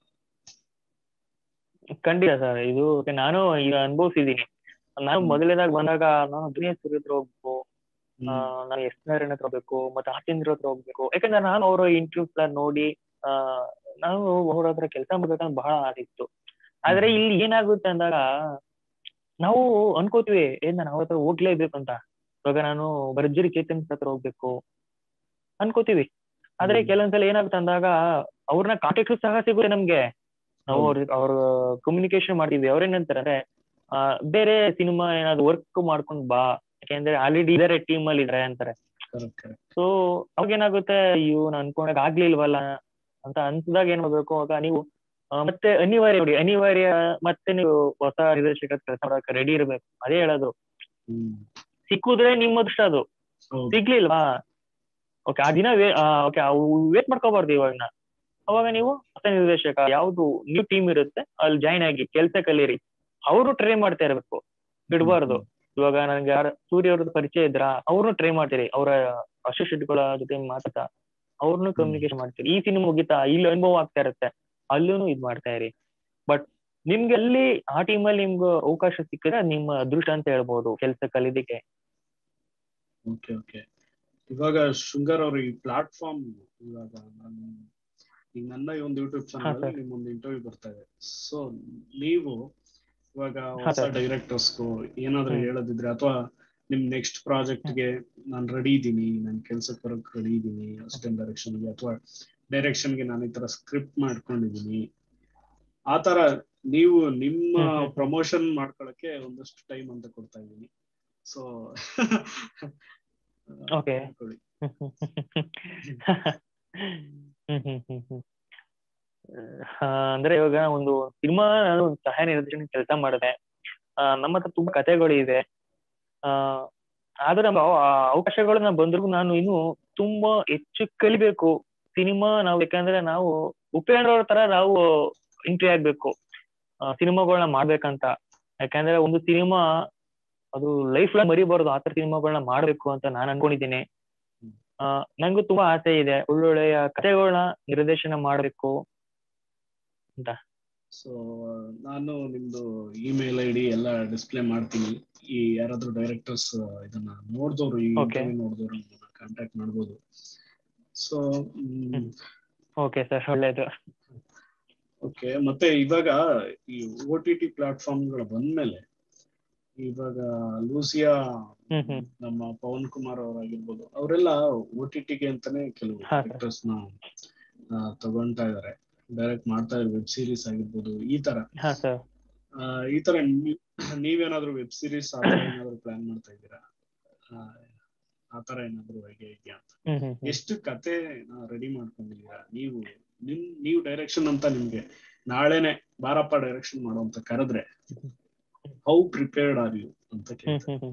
ಖಂಡಿತ ಸರ್ ಇದು ನಾನು ಈಗ ಅನುಭವಿಸಿದೀನಿ ನಾನು ಹ್ಮ್. ಮೊದಲನೇದಾಗಿ ಬಂದಾಗ ನಾನು ದುನಿಯಾ ಸೂರ್ಯ ಹತ್ರ ಹೋಗ್ಬೇಕು ಆ, ಹ್ಮ್. ನಾನು ಎಸ್ ನಾರಾಯಣ ಹತ್ರ ಹೋಗ್ಬೇಕು ಮತ್ತೆ ಆಚೇಂದ್ರ ಹತ್ರ ಹೋಗ್ಬೇಕು ಯಾಕಂದ್ರೆ ನಾನು ಅವರ ಇಂಟರ್ವ್ಯೂಸ್ ನೋಡಿ ಆ ನಾನು ಅವ್ರ ಹತ್ರ ಕೆಲಸ ಮಾಡ್ಬೇಕಂತ ಬಹಳ ಆಸೆ ಇತ್ತು ಆದ್ರೆ ಹ್ಮ್. ಇಲ್ಲಿ ಏನಾಗುತ್ತೆ ಅಂದಾಗ ನಾವು ಅನ್ಕೋತೀವಿ ಏನ್ ನಾನು ಅವ್ರ ಹತ್ರ ಹೋಗ್ಲೇಬೇಕು ಅಂತ ಇವಾಗ ನಾನು ಭರ್ಜರಿ ಚೇತನ್ ಹತ್ರ ಹೋಗ್ಬೇಕು ಅನ್ಕೋತೀವಿ ಆದ್ರೆ ಹ್ಮ್. ಕೆಲವೊಂದ್ಸಲ ಏನಾಗುತ್ತೆ ಅಂದಾಗ ಅವ್ರನ್ನ ಕಾಂಟ್ಯಾಕ್ಟ್ ಸಹ ಸಿಗುತ್ತೆ ನಮ್ಗೆ ನಾವು ಹೌದು. ಅವ್ರ ಅವ್ರ ಕಮ್ಯುನಿಕೇಶನ್ ಮಾಡ್ತೀವಿ ಅವ್ರೇನಂತಾರೆ ಅಂದ್ರೆ ಆ, ಬೇರೆ ಸಿನಿಮಾ ಏನಾದ್ರು ವರ್ಕ್ ಮಾಡ್ಕೊಂಡ್ ಬಾ ಯಾಕೆಂದ್ರೆ ಆಲ್ರೆಡಿ ಇದಾರೆ ಟೀಮ್ ಅಲ್ಲಿ ಇದಾರೆ ಅಂತಾರೆ Correct, correct. ಸೊ ಅವಾಗ ಏನಾಗುತ್ತೆ ಅಯ್ಯೋ ನಾನು ಅನ್ಕೊಂಡಾಗ ಆಗ್ಲಿಲ್ವಲ್ಲ ಅಂತ ಅನ್ಸಿದಾಗ ಏನ್ ಮಾಡ್ಬೇಕು ಆಗ ನೀವು ಆ, ಮತ್ತೆ ಅನಿವಾರ್ಯ ನೋಡಿ ಅನಿವಾರ್ಯ ಮತ್ತೆ ನೀವು ಹೊಸ ನಿರ್ದೇಶಕ ಕೆಲಸ ಮಾಡಕ್ಕೆ ರೆಡಿ ಇರ್ಬೇಕು ಅದೇ ಹೇಳೋದು ಹ್ಮ್. ಸಿಕ್ಕುದ್ರೆ ನಿಮ್ಮ ಅದೃಷ್ಟ ಅದು ಹೌದು. ಸಿಗ್ಲಿಲ್ವಾ ಓಕೆ ಆ ದಿನ ಓಕೆ ವೇಟ್ ಮಾಡ್ಕೋಬಾರ್ದು ಇವಾಗ ಅವಾಗ ನೀವು ಹೊಸ ನಿರ್ದೇಶಕ ಯಾವ್ದು ನ್ಯೂ ಟೀಮ್ ಇರುತ್ತೆ ಅಲ್ಲಿ ಜಾಯ್ನ್ ಆಗಿ ಕೆಲ್ಸ ಕಲೀರಿ ಅವರು ಟ್ರೈ ಮಾಡ್ತಾ ಇರ್ಬೇಕು ಬಿಡ್ಬಾರ್ದು ಇವಾಗ ನನ್ಗೆ ಯಾರ ಸೂರ್ಯ ಅವ್ರದ್ದು ಪರಿಚಯ ಇದ್ರ ಅವ್ರನ್ನು ಟ್ರೈ ಮಾಡ್ತೀರಿ ಅವರ ಅಸೋಸಿಯೇಟ್ಗಳ ಜೊತೆ ಮಾತಾಡ್ತಾ ಅವ್ರನ್ನು ಕಮ್ಯುನಿಕೇಶನ್ ಮಾಡ್ತೀರಿ ಈ ಸಿನಿಮಾ ಮುಗಿತಾ ಇಲ್ಲಿ ಅನುಭವ ಆಗ್ತಾ ಇರುತ್ತೆ ಅಲ್ಲೂ ಇದ್ ಮಾಡ್ತಾ ಇರಿ ಬಟ್ ನಿಮ್ಗೆ ಅಲ್ಲಿ ಆ ಟೀಮಲ್ಲಿ ನಿಮ್ಗೆ ಅವಕಾಶ ಸಿಕ್ಕಿದ್ರೆ ನಿಮ್ಮ ಅದೃಷ್ಟ ಅಂತ ಹೇಳ್ಬೋದು ಕೆಲ್ಸ ಕಲಿದಿಕ್ಕೆ ಓಕೆ ಓಕೆ ಇವಾಗ ಶೃಂಗಾರ್ ಅವ್ರ ಈ ಪ್ಲಾಟ್ಫಾರ್ಮ್ ಇವಾಗ ನಾನು ಈಗ ನನ್ನ ಈ ಒಂದು ಯೂಟ್ಯೂಬ್ ಚಾನಲ್ ಅಲ್ಲಿ sir. ನಿಮ್ಮೊಂದು ಇಂಟರ್ವ್ಯೂ ಬರ್ತಾ ಇದೆ ಸೊ ನೀವು ಇವಾಗ ಹಾ, ಹೊಸ sir. ಡೈರೆಕ್ಟರ್ಸ್ಗೂ ಏನಾದ್ರು ಹ್ಮ್. ಹೇಳೋದಿದ್ರೆ ಅಥವಾ ನಿಮ್ ನೆಕ್ಸ್ಟ್ ಪ್ರಾಜೆಕ್ಟ್ ಗೆ ನಾನು ರೆಡಿ ಇದ್ದೀನಿ ನಾನು ಕೆಲ್ಸಕ್ಕೆ ಬರೋಕ್ ರೆಡಿ ಇದ್ದೀನಿ ಅಸಿಸ್ಟೆಂಟ್ ಡೈರೆಕ್ಷನ್ ಗೆ ಅಥವಾ ಡೈರೆಕ್ಷನ್ ಗೆ ನಾನು ಈ ತರ ಸ್ಕ್ರಿಪ್ಟ್ ಮಾಡ್ಕೊಂಡಿದ್ದೀನಿ ಆ ತರ ನೀವು ನಿಮ್ಮ ಹ್ಮ್, ಹ್ಮ್. ಪ್ರಮೋಷನ್ ಮಾಡ್ಕೊಳಕ್ಕೆ ಒಂದಷ್ಟು ಟೈಮ್ ಅಂತ ಕೊಡ್ತಾ ಇದ್ದೀನಿ ಸೊ Okay. ಹ್ಮ್ ಹ್ಮ್ ಹ್ಮ್ ಹ್ಮ್ ಆ, ಅಂದ್ರೆ ಇವಾಗ ಒಂದು ಸಿನಿಮಾ ನಾನು ಒಂದು ಸಹಾಯ ನಿರ್ದೇಶನ ಕೆಲಸ ಮಾಡಿದೆ ಆ, ನಮ್ಮ ಹತ್ರ ತುಂಬಾ ಕಥೆಗಳು ಇದೆ ಆ ಆದ್ರೆ ನಮ್ಮ ಅವ- ಆ ಅವಕಾಶಗಳನ್ನ ಬಂದ್ರು ನಾನು ಇನ್ನು ತುಂಬಾ ಹೆಚ್ಚು ಕಲಿಬೇಕು ಸಿನಿಮಾ ನಾವು ಯಾಕಂದ್ರೆ ನಾವು ಉಪೇಂದ್ರ ಅವ್ರ ತರ ನಾವು ಎಂಟ್ರಿ ಆಗ್ಬೇಕು ಸಿನಿಮಾಗಳನ್ನ ಮಾಡ್ಬೇಕಂತ ಯಾಕಂದ್ರೆ ಒಂದು ಸಿನಿಮಾ ಅದು ಲೈಫ್ ಲಾಂಗ್ ಮರಿಬಾರ್ದು ಆತರ ಸಿನಿಮಾಗಳನ್ನ ಮಾಡ್ಬೇಕು ಅಂತ ನಾನು ಅನ್ಕೊಂಡಿದ್ದೀನಿ ಆ ನಂಗೂ ತುಂಬಾ ಆಸೆ ಇದೆ ಒಳ್ಳೊಳ್ಳೆಯ ಕಥೆಗಳನ್ನ ನಿರ್ದೇಶನ ಮಾಡ್ಬೇಕು ಅಂತ ಸೊ ನಾನು ನಿಮ್ದು ಇಮೇಲ್ ಐ ಡಿ ಎಲ್ಲ ಡಿಸ್ಪ್ಲೇ ಮಾಡ್ತೀನಿ ಈ ಯಾರಾದ್ರೂ ಡೈರೆಕ್ಟರ್ಸ್ ಇದನ್ನ ನೋಡಿದವರು ಈ Okay. ನೋಡಿದವರು ಕಾಂಟ್ಯಾಕ್ಟ್ ಮಾಡ್ಬೋದು ಸೊ ಹ್ಮ್. ಓಕೆ ಸರ್ ಒಳ್ಳೇದು ಓಕೆ ಮತ್ತೆ ಇವಾಗ ಈ ಓ ಟಿ ಟಿ ಪ್ಲಾಟ್ಫಾರ್ಮ್ಗಳು ಬಂದ್ಮೇಲೆ ಇವಾಗ ಲೂಸಿಯಾ ಹ್ಮ್ ಹ್ಮ್ ನಮ್ಮ ಪವನ್ ಕುಮಾರ್ ಅವರಾಗಿರ್ಬೋದು ಅವರೆಲ್ಲ ಓ ಟಿ ಟಿಗೆ ಅಂತಾನೆ ಕೆಲವು ಹಾ, sir. ಆಕ್ಟರ್ಸ್ ನ ಆ, ತಗೊಂತಾ ಇದಾರೆ ಡೈರೆಕ್ಟ್ ಮಾಡ್ತಾ ಇರೋ ವೆಬ್ ಸೀರೀಸ್ ಆಗಿರ್ಬೋದು ಈ ತರ ಹಾ ಸರ್ ಆ, ಈ ತರ ನೀವ್- ನೀವೇನಾದ್ರೂ ವೆಬ್ ಸೀರೀಸ್ ಆ ತರ ಏನಾದ್ರು ಪ್ಲಾನ್ ಮಾಡ್ತಾ ಇದ್ದೀರಾ ಆ, ಆ ತರ ಏನಾದ್ರು ಹೇಗೆ ಇದೆಯಾ ಅಂತ ಹ್ಮ್ ಹ್ಮ್ ಹ್ಮ್. ಎಷ್ಟು ಕತೆ ರೆಡಿ ಮಾಡ್ಕೊಂಡಿದ್ದೀರಾ ನೀವು ನಿಮ್ ನೀವು ಡೈರೆಕ್ಷನ್ ಅಂತ ನಿಮ್ಗೆ ನಾಳೆನೆ ಬಾರಪ್ಪ ಡೈರೆಕ್ಷನ್ ಮಾಡು ಅಂತ ಕರೆದ್ರೆ ಹೌ ಪ್ರಿಪೇರ್ಡ್ ಆರ್ ಯು ಅಂತ ಹ್ಮ್ ಕೇಳ್ತಾರೆ ಹ್ಮ್ ಹ್ಮ್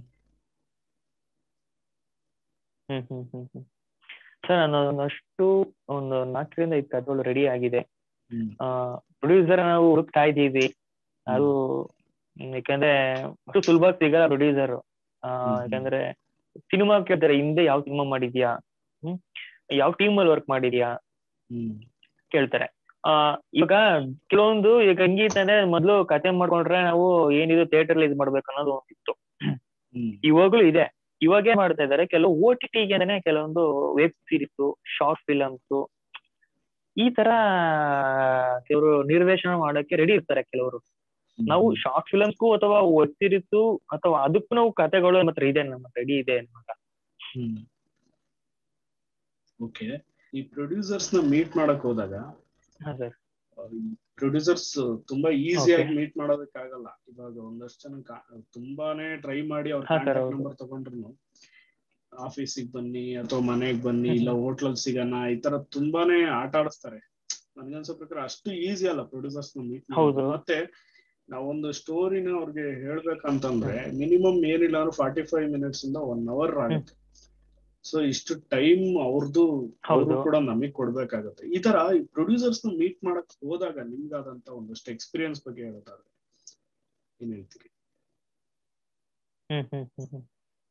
ಹ್ಮ್ ಹ್ಮ್ ಹ್ಮ್ ಹ್ಮ್ ಸರ್ ನಾನು ಒಂದಷ್ಟು ಒಂದು ನಾಲ್ಕರಿಂದ ಐದು ಕಥೆಗಳು ರೆಡಿ ಆಗಿದೆ ಹ್ಮ್ ಆ ಪ್ರೊಡ್ಯೂಸರ್ ನಾವು ಹುಡುಕ್ತಾ ಇದ್ದೀವಿ ಅದು ಹ್ಮ್, ಯಾಕಂದ್ರೆ ಅಷ್ಟು ಸುಲಭ ಸಿಗಲ್ಲ ಪ್ರೊಡ್ಯೂಸರ್ ಆ ಹ್ಮ್. ಯಾಕಂದ್ರೆ ಸಿನಿಮಾ ಕೇಳ್ತಾರೆ ಹಿಂದೆ ಯಾವ ಸಿನಿಮಾ ಮಾಡಿದ್ಯಾ ಹ್ಮ್ ಯಾವ ಟೀಮ್ ಅಲ್ಲಿ ವರ್ಕ್ ಮಾಡಿದ್ಯಾ ಹ್ಮ್ ಕೇಳ್ತಾರೆ ಆ ಇವಾಗ ಕೆಲವೊಂದು ಈಗ ಹೆಂಗಿತ್ತು ಅಂದ್ರೆ ಮೊದ್ಲು ಕತೆ ಮಾಡ್ಕೊಂಡ್ರೆ ನಾವು ಏನಿದು ಥಿಯೇಟರ್ ಇದ್ ಮಾಡ್ಬೇಕು ಅನ್ನೋದು ಒಂದಿತ್ತು ಹ್ಮ್ ಇವಾಗ್ಲೂ ಇದೆ ಇವಾಗ ಏನ್ ಮಾಡ್ತಾ ಇದಾರೆ ಕೆಲವು ಓ ಟಿ ಟಿಗೆ ಕೆಲವೊಂದು ವೆಬ್ ಸೀರೀಸ್ ಶಾರ್ಟ್ ಫಿಲಮ್ಸ್ ಈ ತರ ಕೆಲವರು ನಿರ್ದೇಶನ ಮಾಡಕ್ಕೆ ರೆಡಿ ಇರ್ತಾರೆ ಕೆಲವರು ನಾವು ಶಾರ್ಟ್ ಫಿಲಮ್ಸ್ಗೂ ಅಥವಾ ವೆಬ್ ಸೀರೀಸ್ ಅಥವಾ ಅದಕ್ಕೂ ನಾವು ಕತೆಗಳು ನಮ್ಮ ಹತ್ರ ಇದೆ ನಮ್ಮ ರೆಡಿ ಇದೆ ಅನ್ವಾಗ ಹ್ಮ್ ಓಕೆ ಈ ಪ್ರೊಡ್ಯೂಸರ್ಸ್ ನ ಮೀಟ್ ಮಾಡಕ್ ಹೋದಾಗ ಹಾ ಸರ್ ಪ್ರೊಡ್ಯೂಸರ್ಸ್ ತುಂಬಾ ಈಸಿಯಾಗಿ Okay. ಮೀಟ್ ಮಾಡೋದಕ್ಕಾಗಲ್ಲ ಇವಾಗ ಒಂದಷ್ಟು ಜನ ಕಾ- ತುಂಬಾನೇ ಟ್ರೈ ಮಾಡಿ ಅವ್ರ ಹಾ, sir, ಕಾಂಟ್ಯಾಕ್ಟ್ ಹೌದು. ನಂಬರ್ ತಗೊಂಡ್ರು ಆಫೀಸಿಗೆ ಬನ್ನಿ ಅಥವಾ ಮನೆಗ್ ಬನ್ನಿ ಹ್ಮ್. ಇಲ್ಲ ಹೋಟ್ಲಲ್ಲಿ ಸಿಗೋಣ ಈ ತರ ತುಂಬಾನೇ ಆಟ ಆಡಿಸ್ತಾರೆ ನನ್ಗನ್ಸೋ ಪ್ರಕಾರ ಅಷ್ಟು ಈಸಿ ಅಲ್ಲ ಪ್ರೊಡ್ಯೂಸರ್ಸ್ ನ ಮೀಟ್ ಹೌದು. ಮತ್ತೆ ನಾವೊಂದು ಸ್ಟೋರಿನ ಅವ್ರಿಗೆ ಹೇಳ್ಬೇಕಂತಂದ್ರೆ ಮಿನಿಮಮ್ ಏನಿಲ್ಲ ಅಂದ್ರೆ ಫಾರ್ಟಿ ಫೈವ್ ಮಿನಿಟ್ಸ್ ಇಂದ ಒನ್ ಅವರ್ ಆಗುತ್ತೆ ಸೊ ಇಷ್ಟು ಟೈಮ್ ಅವ್ರದ್ದು ಅವರು ಹೌದು. ಕೂಡ ನಮಗ್ ಕೊಡ್ಬೇಕಾಗತ್ತೆ ಈ ತರ ಈ ಪ್ರೊಡ್ಯೂಸರ್ಸ್ ನ ಮೀಟ್ ಮಾಡಕ್ ಹೋದಾಗ ನಿಮ್ಗಾದಂತ ಒಂದಷ್ಟು ಎಕ್ಸ್ಪೀರಿಯನ್ಸ್ ಬಗ್ಗೆ ಹೇಳೋದಾದ್ರೆ ಏನ್ ಹೇಳ್ತೀರಿ ಹ್ಮ್ ಹ್ಮ್ ಹ್ಮ್ ಹ್ಮ್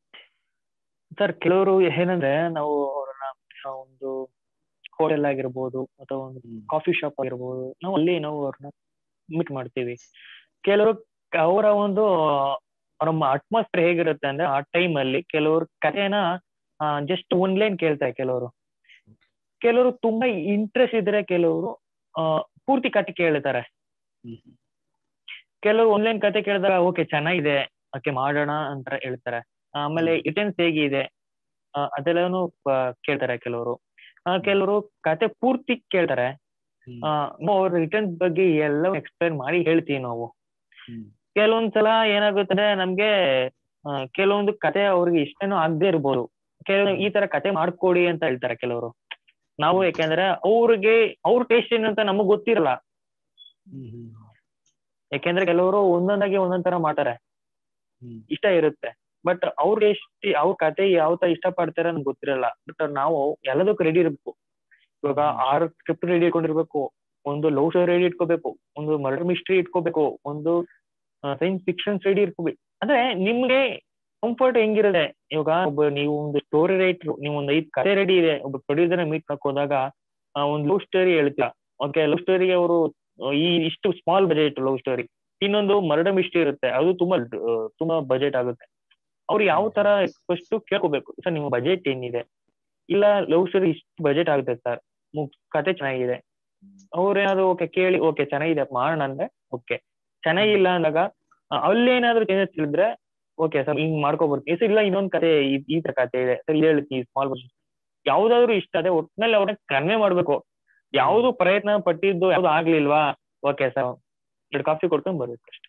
ಸರ್ ಕೆಲವರು ಏನಂದ್ರೆ ನಾವು ಅವ್ರನ್ನ ಆ ಒಂದು ಹೋಟೆಲ್ ಆಗಿರ್ಬೋದು ಅಥವಾ ಒಂದು ಹ್ಮ್. ಕಾಫಿ ಶಾಪ್ ಆಗಿರ್ಬೋದು ನಾವು ಅಲ್ಲಿ ನಾವು ಅವ್ರನ್ನ ಮೀಟ್ ಮಾಡ್ತೀವಿ ಕೆಲವರು ಅವರ ಒಂದು ನಮ್ಮ ಅಟ್ಮಾಸ್ಫಿಯರ್ ಹೇಗಿರುತ್ತೆ ಅಂದ್ರೆ ಆ ಟೈಮ್ ಅಲ್ಲಿ ಕೆಲವರು ಕಥೆನ ಜಸ್ಟ್ ಒಂದ್ ಲೈನ್ ಕೇಳ್ತಾರೆ ಕೆಲವರು ಕೆಲವರು ತುಂಬಾ ಇಂಟ್ರೆಸ್ಟ್ ಇದ್ರೆ ಕೆಲವರು ಆ ಪೂರ್ತಿ ಕತೆ ಕೇಳ್ತಾರೆ ಹ್ಮ್ ಹ್ಮ್. ಕೆಲವರು ಆನ್ಲೈನ್ ಕತೆ ಕೇಳಿದಾಗ ಓಕೆ ಚೆನ್ನಾಗಿದೆ ಓಕೆ ಮಾಡೋಣ ಅಂತ ಹೇಳ್ತಾರೆ ಆಮೇಲೆ ಇಟೆನ್ಸ್ ಹೇಗಿದೆ ಆ, ಅದೆಲ್ಲನೂ ಆ, ಕೇಳ್ತಾರೆ ಕೆಲವರು ಕೆಲವರು ಕತೆ ಪೂರ್ತಿ ಕೇಳ್ತಾರೆ ಹ್ಮ್. ಆ, ನಾವು ಅವ್ರ ರಿಟರ್ನ್ಸ್ ಬಗ್ಗೆ ಎಲ್ಲ ಎಕ್ಸ್ಪ್ಲೈನ್ ಮಾಡಿ ಹೇಳ್ತೀವಿ ನಾವು ಹ್ಮ್. ಕೆಲವೊಂದ್ಸಲ ಏನಾಗುತ್ತದೆ ನಮ್ಗೆ ಆ, ಕೆಲವೊಂದು ಕತೆ ಅವ್ರಿಗೆ ಇಷ್ಟನೂ ಆಗದೆ ಇರ್ಬೋದು ಕೆಲವು ಈ ತರ ಕತೆ ಮಾಡ್ಕೊಡಿ ಅಂತ ಹೇಳ್ತಾರೆ ಕೆಲವರು ನಾವು ಯಾಕೆಂದ್ರೆ ಅವ್ರಿಗೆ ಅವ್ರ ಟೇಸ್ಟ್ ಏನು ಅಂತ ನಮಗ್ ಗೊತ್ತಿರಲ್ಲ ಹ್ಮ್ ಹ್ಮ್. ಯಾಕೆಂದ್ರೆ ಕೆಲವರು ಒಂದೊಂದಾಗಿ ಒಂದೊಂದ್ ತರ ಮಾಡ್ತಾರೆ ಹ್ಮ್. ಇಷ್ಟ ಇರುತ್ತೆ ಬಟ್ ಅವ್ರಿಗೆ ಎಷ್ಟು ಅವ್ರ ಕತೆ ಯಾವ ತರ ಇಷ್ಟ ಪಡ್ತಾರೆ ನಮ್ಗೆ ಗೊತ್ತಿರಲ್ಲ ಬಟ್ ನಾವು ಎಲ್ಲದಕ್ಕೂ ರೆಡಿ ಇರ್ಬೇಕು ಇವಾಗ ಆರು ಸ್ಕ್ರಿಪ್ಟ್ ರೆಡಿ ಇಟ್ಕೊಂಡಿರ್ಬೇಕು ಒಂದು ಲವ್ ಸ್ಟೋರಿ ರೆಡಿ ಇಟ್ಕೋಬೇಕು ಒಂದು ಮರ್ಡರ್ ಮಿಸ್ಟ್ರಿ ಇಟ್ಕೋಬೇಕು ಒಂದು ಸೈನ್ಸ್ ಫಿಕ್ಷನ್ಸ್ ರೆಡಿ ಇಟ್ಕೋಬೇಕು ಅಂದ್ರೆ ನಿಮ್ಗೆ ಕಂಫರ್ಟ್ ಹೆಂಗಿರುತ್ತೆ ಇವಾಗ ಒಬ್ಬ ನೀವು ಒಂದು ಸ್ಟೋರಿ ರೈಟರ್ ನೀವು ಒಂದು ಐದ್ ಕತೆ ರೆಡಿ ಇದೆ ಒಬ್ಬ ಪ್ರೊಡ್ಯೂಸರ್ ಮೀಟ್ ಮಾಡಕ್ ಹೋದಾಗ ಆ, ಒಂದು ಲವ್ ಸ್ಟೋರಿ ಹೇಳ್ತೀರಾ ಓಕೆ ಲವ್ ಸ್ಟೋರಿಗೆ ಅವರು ಈ ಇಷ್ಟು ಸ್ಮಾಲ್ ಬಜೆಟ್ ಲವ್ ಸ್ಟೋರಿ ಇನ್ನೊಂದು ಮರ್ಡರ್ ಮಿಸ್ಟ್ರಿ ಇರುತ್ತೆ ಅದು ತುಂಬಾ ಆ, ತುಂಬಾ ಬಜೆಟ್ ಆಗುತ್ತೆ ಅವ್ರು ಯಾವ ತರ ಫಸ್ಟ್ ಕೇಳ್ಕೋಬೇಕು ಸರ್ ನಿಮ್ಮ ಬಜೆಟ್ ಏನಿದೆ ಇಲ್ಲ ಲವ್ ಸ್ಟೋರಿ ಇಷ್ಟು ಬಜೆಟ್ ಆಗುತ್ತೆ ಸರ್ ಕತೆ ಚೆನ್ನಾಗಿದೆ ಅವ್ರೇನಾದ್ರು ಓಕೆ ಕೇಳಿ ಓಕೆ ಚೆನ್ನಾಗಿದೆ ಮಾಡೋಣ ಅಂದ್ರೆ ಓಕೆ ಚೆನ್ನಾಗಿಲ್ಲ ಅಂದಾಗ ಆ, ಅಲ್ಲೇನಾದ್ರೂ ಚೇಂಜಸ್ ತಿಳಿದ್ರೆ ಓಕೆ ಸರ್ ಹಿಂಗ್ ಮಾಡ್ಕೊಬರ್ತೀನಿ ಸರ್ ಇಲ್ಲ ಇನ್ನೊಂದ್ ಕತೆ ಈ- ಈ ತರ ಕತೆ ಇದೆ ಸರ್ ಇಲ್ಲಿ ಹೇಳ್ತೀನಿ ಸ್ಮಾಲ್ ಬಜೆಟ್ ಯಾವ್ದಾದ್ರು ಇಷ್ಟ ಅದೇ ಒಟ್ನಲ್ಲಿ ಅವ್ರನ್ನ ಕಡಿಮೆ ಮಾಡ್ಬೇಕು ಯಾವ್ದು ಪ್ರಯತ್ನ ಪಟ್ಟಿದ್ದು ಯಾವ್ದು ಆಗ್ಲಿಲ್ವಾ ಓಕೆ ಸರ್ ಎರಡು ಕಾಫಿ ಕೊಡ್ಕೊಂಡು ಬರ್ಬೇಕು ಅಷ್ಟೇ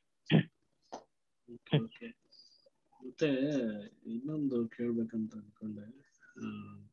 Okay, okay. ಮತ್ತೆ ಇನ್ನೊಂದು ಕೇಳ್ಬೇಕಂತ ಅನ್ಕೊಂಡೆ ಆ,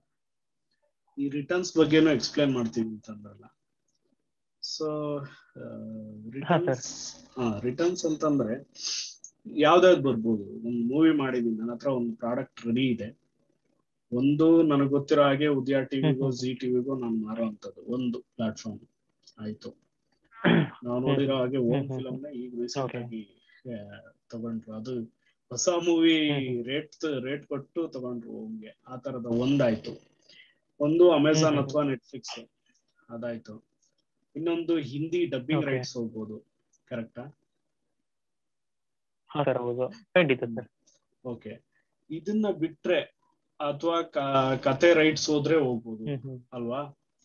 ಈ ರಿಟರ್ನ್ಸ್ ಬಗ್ಗೆನೂ ಎಕ್ಸ್ಪ್ಲೈನ್ ಮಾಡ್ತೀವಿ ಅಂತಂದ್ರಲ್ಲ ಸೊ ರಿಟರ್ನ್ಸ್ ಹಾ ರಿಟರ್ನ್ಸ್ ಅಂತಂದ್ರೆ ಯಾವ್ದಾವ್ದು ಬರ್ಬೋದು ಒಂದು ಮೂವಿ ಮಾಡಿದೀನಿ ನನ್ನ ಹತ್ರ ಒಂದು ಪ್ರಾಡಕ್ಟ್ ರೆಡಿ ಇದೆ ಒಂದು ನನಗೆ ಗೊತ್ತಿರೋ ಹಾಗೆ ಉದಯ ಟಿವಿಗೋ ಜಿ ಟಿವಿಗೋ ನಾನು ಮಾರೋ ಅಂತದ್ದು ಒಂದು ಪ್ಲಾಟ್ಫಾರ್ಮ್ ಆಯ್ತು ನಾವು ನೋಡಿರೋ ಹಾಗೆ ಓಮ್ ಹ್ಮ್, ಹ್ಮ್, ಫಿಲಮ್ ನ ಈಗ ರೀಸೆಂಟ್ Okay. ಆಗಿ ಆ, ತಗೊಂಡ್ರು ಅದು ಹೊಸ ಮೂವಿ ಹ್ಮ್, ಹ್ಮ್. ರೇಟ್ ರೇಟ್ ಕೊಟ್ಟು ತಗೊಂಡ್ರು ಓಮ್ಗೆ ಆ ತರದ ಒಂದಾಯ್ತು ಒಂದು ಅಮೆಝಾನ್ ಹ್ಮ್. ಅಥವಾ ನೆಟ್ಫ್ಲಿಕ್ಸ್ ಅದಾಯ್ತು ಇನ್ನೊಂದು ಹಿಂದಿ ಡಬ್ಬಿಂಗ್ Okay. ರೈಟ್ಸ್ ಹೋಗ್ಬೋದು ಕರೆಕ್ಟಾ ಹಾ ಸರ್ ಹೌದು ಖಂಡಿತ ಸರ್ ಓಕೆ ಇದನ್ನ ಬಿಟ್ರೆ ಅಥವಾ ಕತೆ ರೈಟ್ಸ್ ಹೋದ್ರೆ ಹೋಗ್ಬೋದು ಹ್ಮ್ ಹ್ಮ್ ಅಲ್ವಾ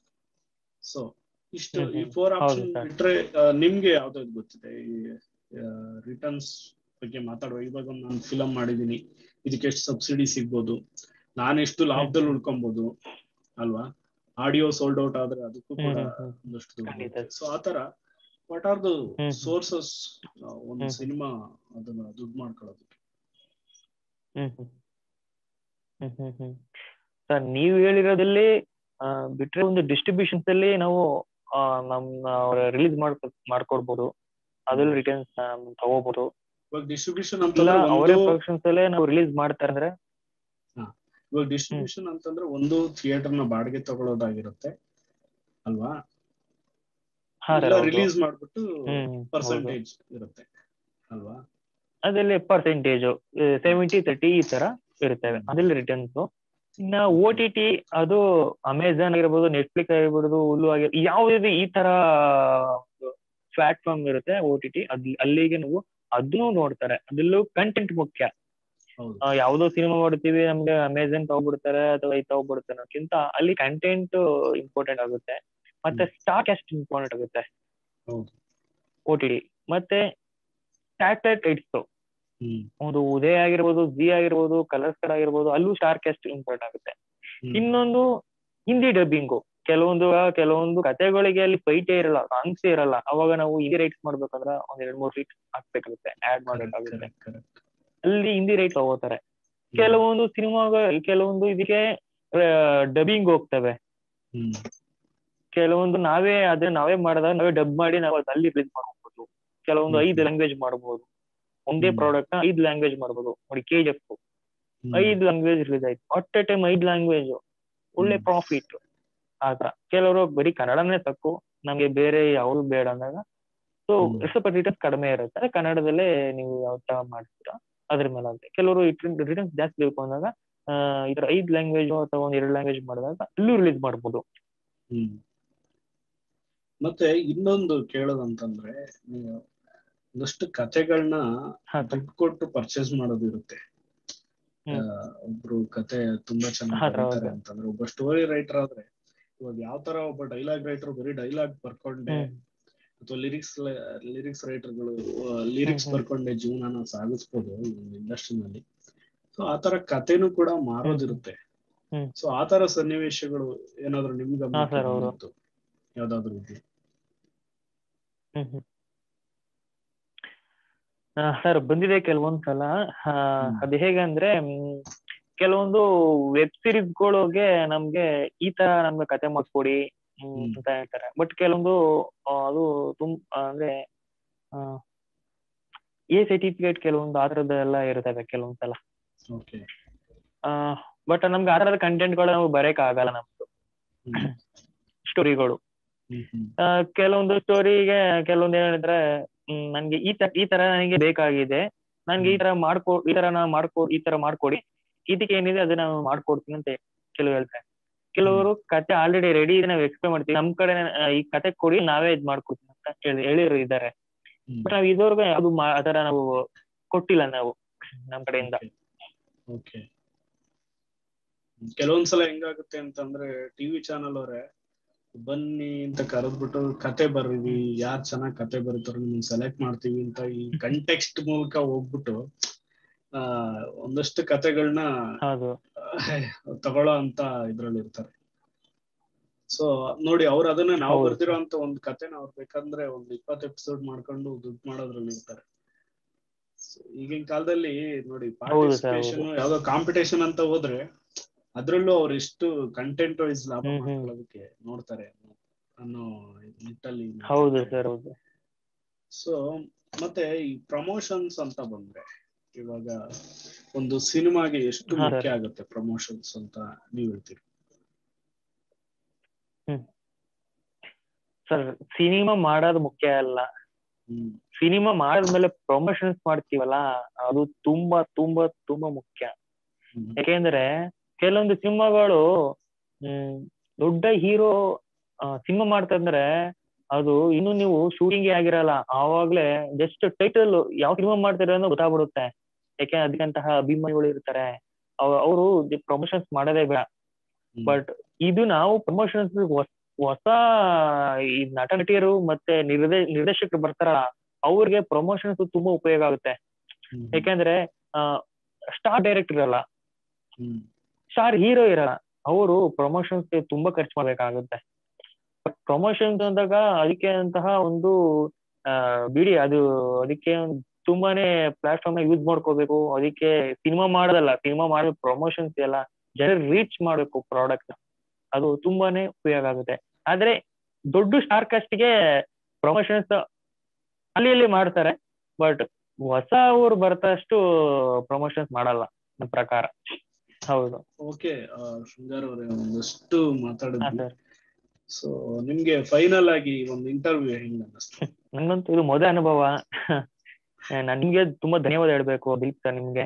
ಸೊ ಇಷ್ಟು ಹ್ಮ್ ಈ ಹ್ಮ್. ಫೋರ್ ಹೌದು ಆಪ್ಷನ್ sir. ಬಿಟ್ರೆ ಆ, ನಿಮ್ಗೆ ಯಾವ್ದಾವ್ದು ಗೊತ್ತಿದೆ ಈ ರಿಟರ್ನ್ಸ್ ಬಗ್ಗೆ ಮಾತಾಡುವ ಇವಾಗ ಒಂದು ನಾನು ಫಿಲಂ ಮಾಡಿದೀನಿ ಇದಕ್ಕೆ ಎಷ್ಟು ಸಬ್ಸಿಡಿ ಸಿಗ್ಬೋದು ನಾನು ಎಷ್ಟು ಲಾಭದಲ್ಲಿ ಉಳ್ಕೊಬಹುದು ಅಲ್ವಾ ಆಡಿಯೋ ಸೋಲ್ಡ್ ಔಟ್ ಆದ್ರೆ ಅದಕ್ಕೂ ಹ್ಮ್ ಕೂಡ ಹ್ಮ್ ಹ್ಮ್. ಒಂದಷ್ಟು ದುಡ್ಡು ಖಂಡಿತ. ಬರುತ್ತೆ ಸೊ ಆತರ what are the hmm. Sources ಒಂದು ಹ್ಮ್. ಸಿನಿಮಾ ಅದನ್ನ ದುಡ್ಡು ಮಾಡ್ಕೊಳ್ಳೋದಕ್ಕೆ ಹ್ಮ್ ಹ್ಮ್ ಹ್ಮ್ ಹ್ಮ್ ಹ್ಮ್ ಸರ್ ನೀವು ಹೇಳಿರೋದಲ್ಲಿ ಆ, ಬಿಟ್ರೆ ಒಂದು ಡಿಸ್ಟ್ರಿಬ್ಯೂಷನ್ಸ್ ಅಲ್ಲಿ ನಾವು ಆ, ನಮ್ಮ ರಿಲೀಸ್ ಮಾಡ್ಕೊ ಮಾಡ್ಕೊಡ್ಬೋದು ಅದ್ರಲ್ಲಿ ರಿಟರ್ನ್ಸ್ ತಗೋಬಹುದು ಇವಾಗ ಡಿಸ್ಟ್ರಿಬ್ಯೂಷನ್ ಇಲ್ಲ ಅಂತಂದ್ರೆ ಅವರೇ ಒಂದು ಪ್ರೊಡಕ್ಷನ್ಸ್ ಅಲ್ಲೇ ನಾವು ರಿಲೀಸ್ ಮಾಡ್ತಾರೆ ಅಂದ್ರೆ ಇವಾಗ ಡಿಸ್ಟ್ರಿಬ್ಯೂಷನ್ ಅಂತಂದ್ರೆ ಒಂದು ಥಿಯೇಟರ್ ನ ಬಾಡಿಗೆ ತಗೊಳ್ಳೋದಾಗಿರುತ್ತೆ ಅಲ್ವಾ ಹಾ ಸರ್ ಇಲ್ಲ ಹೌದು ರಿಲೀಸ್ ಮಾಡ್ಬಿಟ್ಟು ಹ್ಮ್ ಹೌದು. ಪರ್ಸೆಂಟೇಜ್ ಇರುತ್ತೆ ಅಲ್ವಾ ಅದ್ರಲ್ಲಿ ಪರ್ಸೆಂಟೇಜ್ ಸೆವೆಂಟಿ ತರ್ಟಿ ಈ ತರ ಇರ್ತವೆ ಅದ್ರಲ್ಲಿ ರಿಟರ್ನ್ಸ್ ಇನ್ನ ಓ ಟಿ ಟಿ ಅದು ಅಮೆಝಾನ್ ಆಗಿರ್ಬೋದು ನೆಟ್ಫ್ಲಿಕ್ಸ್ ಆಗಿರ್ಬೋದು ಹುಲ್ಲು ಆಗಿರ್ ಯಾವುದೇ ಈ ತರ ಪ್ಲಾಟ್ಫಾರ್ಮ್ ಇರುತ್ತೆ ಓ ಟಿ ಟಿ ಅದ್ ಅಲ್ಲಿಗೆ ನಾವು ಅದನ್ನು ನೋಡ್ತಾರೆ ಅದ್ರಲ್ಲೂ ಕಂಟೆಂಟ್ ಮುಖ್ಯ ಹೌದು ಆ, ಯಾವ್ದೋ ಸಿನಿಮಾ ನೋಡ್ತೀವಿ ನಮ್ಗೆ ಅಮೆಝಾನ್ ತಗೊಬಿಡ್ತಾರೆ ಅಥವಾ ಇದು ತಗೊಬಿಡ್ತಾರೆ ಅನ್ನೋಕ್ಕಿಂತ ಅಲ್ಲಿ ಕಂಟೆಂಟ್ ಇಂಪಾರ್ಟೆಂಟ್ ಆಗುತ್ತೆ ಮತ್ತೆ ಸ್ಟಾಕ್ ಎಷ್ಟು ಇಂಪಾರ್ಟೆಂಟ್ ಆಗುತ್ತೆ ಹೌದು ಓ ಟಿ ಟಿ ಮತ್ತೆ ಸ್ಯಾಟಲೈಟ್ ರೈಟ್ಸ್ ಹ್ಮ್ ಒಂದು ಉದಯ ಆಗಿರ್ಬೋದು ಜಿ ಆಗಿರ್ಬೋದು ಕಲರ್ಸ್ ಕರ್ ಆಗಿರ್ಬೋದು ಅಲ್ಲೂ ಸ್ಟಾರ್ ಕ್ಯಾಸ್ಟ್ ಇಂಪಾರ್ಟೆಂಟ್ ಆಗುತ್ತೆ ಹ್ಮ್. ಇನ್ನೊಂದು ಹಿಂದಿ ಡಬ್ಬಿಂಗು ಕೆಲವೊಂದು ಕೆಲವೊಂದು ಕಥೆಗಳಿಗೆ ಅಲ್ಲಿ ಫೈಟೇ ಇರಲ್ಲ ಸಾಂಗ್ಸೇ ಇರಲ್ಲ ಅವಾಗ ನಾವು ಹಿಂದಿ ರೈಟ್ಸ್ ಮಾಡ್ಬೇಕಂದ್ರೆ ಒಂದ್ ಎರಡ್ ಮೂರ್ ಫೀಟ್ ಹಾಕ್ಬೇಕಾಗುತ್ತೆ ಆಡ್ ಮಾಡ್ಬೇಕಾಗುತ್ತೆ Correct, correct. ಅಲ್ಲಿ ಹಿಂದಿ ರೈಟ್ ತಗೋತಾರೆ ಕೆಲವೊಂದು ಸಿನಿಮಾಗ ಕೆಲವೊಂದು ಇದಕ್ಕೆ ಡಬ್ಬಿಂಗ್ ಹೋಗ್ತವೆ ಹ್ಮ್ ಕೆಲವೊಂದು ನಾವೇ ಅದೇ ನಾವೇ ಮಾಡಿದಾಗ ನಾವೇ ಡಬ್ ಮಾಡಿ ನಾವು ಅದ್ ಅಲ್ಲಿ ರಿಲೀಸ್ ಮಾಡ್ಬೋದು ಕೆಲವೊಂದು ಹ್ಮ್. ಐದು ಲ್ಯಾಂಗ್ವೇಜ್ ಮಾಡ್ಬೋದು ಒಂದೇ ಹ್ಮ್. ಪ್ರಾಡಕ್ಟ್ ನ ಐದು ಲ್ಯಾಂಗ್ವೇಜ್ ಮಾಡ್ಬೋದು ನೋಡಿ ಕೆ ಜಿ ಎಫ್ ಹ್ಮ್. ಐದು ಲ್ಯಾಂಗ್ವೇಜ್ ರಿಲೀಸ್ ಆಯ್ತು ಅಟ್ ಎ ಟೈಮ್ ಐದು ಲ್ಯಾಂಗ್ವೇಜ್ ಒಳ್ಳೆ ಹ್ಮ್. ಪ್ರಾಫಿಟ್ ಆತರ ಕೆಲವರು ಬರೀ ಕನ್ನಡನೇ ಸಾಕು ನಮ್ಗೆ ಬೇರೆ ಯಾವ್ದು ಬೇಡ ಅಂದಾಗ ಸೊ ಹ್ಮ್. ಸ್ವಲ್ಪ ರಿಟರ್ನ್ಸ್ ಕಡಿಮೆ ಇರುತ್ತೆ ಅದೇ ಕನ್ನಡದಲ್ಲೇ ನೀವು ಯಾವ ತರ ಮಾಡ್ತೀರಾ ಅದ್ರ ಮೇಲೆ ಆಗುತ್ತೆ ಕೆಲವರು ರಿಟರ್ನ್ಸ್ ಜಾಸ್ತಿ ಬೇಕು ಅಂದಾಗ ಆ, ಈ ತರ ಐದು ಲ್ಯಾಂಗ್ವೇಜ್ ಅಥವಾ ಒಂದ್ ಎರಡು ಲ್ಯಾಂಗ್ವೇಜ್ ಮಾಡಿದಾಗ ಅಲ್ಲೂ ರಿಲೀಸ್ ಮಾಡ್ಬೋದು ಹ್ಮ್ ಮತ್ತೆ ಇನ್ನೊಂದು ಕೇಳೋದಂತಂದ್ರೆ ನೀವು ಒಂದಷ್ಟು ಕತೆಗಳನ್ನ ಹಾ ಸರ್ ದುಡ್ಡು ಕೊಟ್ಟು ಪರ್ಚೇಸ್ ಮಾಡೋದು ಇರುತ್ತೆ ಹ್ಮ್. ಆ, ಒಬ್ರು ಕತೆ ತುಂಬಾ ಚೆನ್ನಾಗಿ ಹಾ, ಬರೀತಾರೆ ಹೌದು. ಅಂತಂದ್ರೆ ಒಬ್ಬ ಸ್ಟೋರಿ ರೈಟರ್ ಆದ್ರೆ ಇವಾಗ ಯಾವ ತರ ಒಬ್ಬ ಡೈಲಾಗ್ ರೈಟರ್ ಬರೀ ಡೈಲಾಗ್ ಬರ್ಕೊಂಡೆ ಹ್ಮ್ ಅಥವಾ ಲಿರಿಕ್ಸ್ ಲಿರಿಕ್ಸ್ ರೈಟರ್ಗಳು ಲಿರಿಕ್ಸ್ ಹ್ಮ್, ಹ್ಮ್. ಬರ್ಕೊಂಡೆ ಜೀವನನ ಸಾಗಿಸ್ಬೋದು ಇಂಡಸ್ಟ್ರಿನಲ್ಲಿ ಸೊ ಆತರ ಕತೆನೂ ಕೂಡ ಮಾರೋದಿರುತ್ತೆ ಹ್ಮ್. ಸೊ ಆತರ ಸನ್ನಿವೇಶಗಳು ಏನಾದ್ರು ನಿಮ್ ಗಮನಕ್ಕೆ sir, ಹೌದು. ಬಂದಿತ್ತು? ಯಾವ್ದಾದ್ರು ಇದೆ ಹ್ಮ್ ಹ್ಮ್ ಸರ್ ಬಂದಿದೆ ಕೆಲವೊಂದ್ ಸಲ ಆ, ಹ್ಮ್. ಅದು ಹೇಗೆ ಅಂದ್ರೆ ಮ್, ಕೆಲವೊಂದು ವೆಬ್ ಸಿರೀಸ್ಗಳಿಗೆ ನಮ್ಗೆ ಈ ತರ ನಮ್ಗೆ ಕತೆ ಮಾಡ್ಕೊಡಿ ಹ್ಮ್, ಹ್ಮ್. ಅಂತ ಹೇಳ್ತಾರೆ ಬಟ್ ಕೆಲವೊಂದು ಆ, ಅದು ತುಂಬ ಅಂದ್ರೆ ಎ ಸರ್ಟಿಫಿಕೇಟ್ ಕೆಲವೊಂದು ಆ ಥರದ್ದೆಲ್ಲ ಇರ್ತವೆ ಕೆಲವೊಂದ್ಸಲ ಓಕೆ ಬಟ್ ನಮ್ಗೆ ಆ ಥರದ ಕಂಟೆಂಟ್ಗಳು ನಾವು ಬರೆಯಕ್ ಆಗಲ್ಲ ನಮ್ದು ಸ್ಟೋರಿಗಳು ಹ್ಮ್ ಹ್ಮ್ ಆ, ಕೆಲವೊಂದು ಸ್ಟೋರಿಗೆ ಕೆಲವೊಂದು ಏನ್ ಹೇಳಿದ್ರೆ ಹ್ಮ್, ನನ್ಗೆ ಈ ತರ ಈ ತರ ನನಗೆ ಬೇಕಾಗಿದೆ ನನ್ಗೆ ಈ ತರ ಮಾಡ್ಕೊ ಈ ತರ ನಾ ಮಾಡ್ಕೊ ಈ ತರ ಮಾಡ್ಕೊಡಿ ಇದಕ್ಕೆ ಏನಿದೆ ಅದನ್ನ ನಾನು ಮಾಡ್ಕೊಡ್ತೀನಿ ಅಂತ ಕೆಲವು ಹೇಳ್ತಾರೆ ಕೆಲವರು ಕತೆ ಆಲ್ರೆಡಿ ರೆಡಿ ಇದೆ ನಾವು ಎಕ್ಸ್ಪ್ಲೇನ್ ಮಾಡ್ತೀವಿ ನಮ್ ಕಡೆ ಆ, ಈ ಕತೆ ಕೊಡಿ ನಾವೇ ಇದ್ ಮಾಡ್ಕೊಡ್ತೀವಿ ಅಂತ ಹೇಳಿ ಹೇಳಿರು ಇದ್ದಾರೆ ಹ್ಮ್. ಬಟ್ ನಾವ್ ಇದುವರೆಗೂ ಯಾವ್ದು ಮಾ- ಆ ತರ ನಾವು ಕೊಟ್ಟಿಲ್ಲ ನಾವು ನಮ್ ಕಡೆಯಿಂದ ಓಕೆ ಕೆಲವೊಂದ್ಸಲ ಹೆಂಗಾಗುತ್ತೆ ಅಂತಂದ್ರೆ ಟಿವಿ ಚಾನಲ್ ಅವರೇ ಬನ್ನಿ ಅಂತ ಕರೆದ್ಬಿಟ್ಟು ಕತೆ ಬರ್ರಿ ಯಾರ್ ಚೆನ್ನಾಗ್ ಕತೆ ಬರೀತಾರೋ ನಿಮ್ಗೆ ಸೆಲೆಕ್ಟ್ ಮಾಡ್ತೀವಿ ಅಂತ ಈ ಕಂಟೆಕ್ಸ್ಟ್ ಮೂಲಕ ಹೋಗ್ಬಿಟ್ಟು ಆ ಒಂದಷ್ಟು ಕತೆಗಳನ್ನ ಹೌದು ತಗೊಳ್ಳೋ ಅಂತ ಇದ್ರಲ್ಲಿ ಇರ್ತಾರೆ ಸೊ ನೋಡಿ ಅವ್ರು ಅದನ್ನ ನಾವು ಹೌದು. ಬರ್ದಿರೋ ಅಂತ ಒಂದ್ ಕತೆನ ಅವ್ರು ಬೇಕಂದ್ರೆ ಒಂದ್ ಇಪ್ಪತ್ತು ಎಪಿಸೋಡ್ ಮಾಡ್ಕೊಂಡು ದುಡ್ಡು ಮಾಡೋದ್ರಲ್ಲಿ ಇರ್ತಾರೆ So, ಈಗಿನ ಕಾಲದಲ್ಲಿ ನೋಡಿ ಹೌದು sir, ಪಾರ್ಟಿಸಿಪೇಷನ್ ಯಾವ್ದೋ ಕಾಂಪಿಟೇಷನ್ ಅಂತ ಹೋದ್ರೆ ಅದ್ರಲ್ಲೂ ಅವ್ರು ಎಷ್ಟು ಕಂಟೆಂಟ್ ವೈಸ್ ಲಾಭ ಹ್ಮ್, ಹ್ಮ್. ಮಾಡ್ಕೊಳ್ಳೋದಕ್ಕೆ ನೋಡ್ತಾರೆ ಅನ್ನೋ ನಿಟ್ಟಲ್ಲಿ ಹೌದು ಸರ್ ಹೌದು ಸೊ ಮತ್ತೆ ಈ ಪ್ರಮೋಷನ್ಸ್ ಅಂತ ಬಂದ್ರೆ ಇವಾಗ ಒಂದು ಸಿನಿಮಾಗೆ ಎಷ್ಟು ಹಾ, ಮುಖ್ಯ sir. ಆಗುತ್ತೆ ಪ್ರಮೋಷನ್ಸ್ ಅಂತ ನೀವ್ ಹೇಳ್ತೀರಿ ಸರ್ ಸಿನಿಮಾ ಮಾಡೋದು ಮುಖ್ಯ ಅಲ್ಲ ಹ್ಮ್ ಸಿನಿಮಾ ಮಾಡಿದ್ಮೇಲೆ ಪ್ರಮೋಷನ್ಸ್ ಮಾಡ್ತೀವಲ್ಲ ಅದು ತುಂಬಾ ತುಂಬಾ ತುಂಬಾ ಮುಖ್ಯ ಹ್ಮ್ ಯಾಕೆಂದ್ರೆ ಕೆಲವೊಂದು ಸಿನಿಮಾಗಳು ಹ್ಮ್ ದೊಡ್ಡ ಹೀರೋ ಸಿನಿಮಾ ಮಾಡ್ತಾ ಇದ್ರೆ ಅದು ಇನ್ನು ನೀವು ಶೂಟಿಂಗ್ ಆಗಿರಲ್ಲ ಆವಾಗ್ಲೇ ಜಸ್ಟ್ ಟೈಟಲ್ ಯಾವ ಸಿನಿಮಾ ಮಾಡ್ತಾರೆ ಅನ್ನೋ ಗೊತ್ತಾಗ್ಬಿಡುತ್ತೆ ಯಾಕೆ ಅದಕ್ಕಂತಹ ಅಭಿಮಾನಿಗಳು ಇರ್ತಾರೆ ಅವರು ಪ್ರಮೋಷನ್ಸ್ ಮಾಡೋದೇ ಬೇಡ ಬಟ್ ಇದು ನಾವು ಪ್ರಮೋಷನ್ಸ್ ಹೊಸ ಈ ನಟ ನಟಿಯರು ಮತ್ತೆ ನಿರ್ದೇ ನಿರ್ದೇಶಕರು ಬರ್ತಾರಲ್ಲ ಅವ್ರಿಗೆ ಪ್ರಮೋಷನ್ಸ್ ತುಂಬಾ ಉಪಯೋಗ ಆಗುತ್ತೆ ಯಾಕೆಂದ್ರೆ ಸ್ಟಾರ್ ಡೈರೆಕ್ಟರ್ ಇರಲ್ಲ ಸ್ಟಾರ್ ಹೀರೋ ಇರಲ್ಲ ಅವರು ಪ್ರಮೋಷನ್ಸ್ ತುಂಬಾ ಖರ್ಚು ಮಾಡ್ಬೇಕಾಗುತ್ತೆ ಪ್ರಮೋಷನ್ಸ್ ಅಂದಾಗ ಅದಕ್ಕೆ ಅಂತಹ ಒಂದು ಬಿಡಿ ಅದು ಅದಕ್ಕೆ ತುಂಬಾನೇ ಪ್ಲಾಟ್ಫಾರ್ಮ್ ಯೂಸ್ ಮಾಡ್ಕೋಬೇಕು ಅದಕ್ಕೆ ಸಿನಿಮಾ ಮಾಡೋದಲ್ಲ ಸಿನಿಮಾ ಮಾಡೋ ಪ್ರಮೋಷನ್ಸ್ ಎಲ್ಲ ಜನ ರೀಚ್ ಮಾಡ್ಬೇಕು ಪ್ರಾಡಕ್ಟ್ ಅದು ತುಂಬಾನೇ ಉಪಯೋಗ ಆಗುತ್ತೆ ಆದ್ರೆ ದೊಡ್ಡ ಸ್ಟಾರ್ ಕಾಸ್ಟ್ಗೆ ಪ್ರಮೋಷನ್ಸ್ ಅಲ್ಲಿ ಇಲ್ಲಿ ಮಾಡ್ತಾರೆ ಬಟ್ ಹೊಸ ಊರು ಬರ್ತಷ್ಟು ಪ್ರಮೋಷನ್ಸ್ ಮಾಡಲ್ಲ ನನ್ನ ಪ್ರಕಾರ ಹೌದು ಓಕೆ ಶೃಂಗಾರ್ ಅವರೇ ಒಂದಷ್ಟು ಮಾತಾಡಿದ್ವಿ ಸೊ ನಿಮ್ಗೆ ಫೈನಲ್ ಆಗಿ ಒಂದು ಇಂಟರ್ವ್ಯೂ ಹೆಂಗ್ ಅನ್ನಿಸ್ತು ನಂಗಂತೂ ಇದು ಮೊದಲ ಅನುಭವ ನಿಮ್ಗೆ ತುಂಬಾ ಧನ್ಯವಾದ ಹೇಳ್ಬೇಕು ದೀಪ್ ಸರ್ ನಿಮ್ಗೆ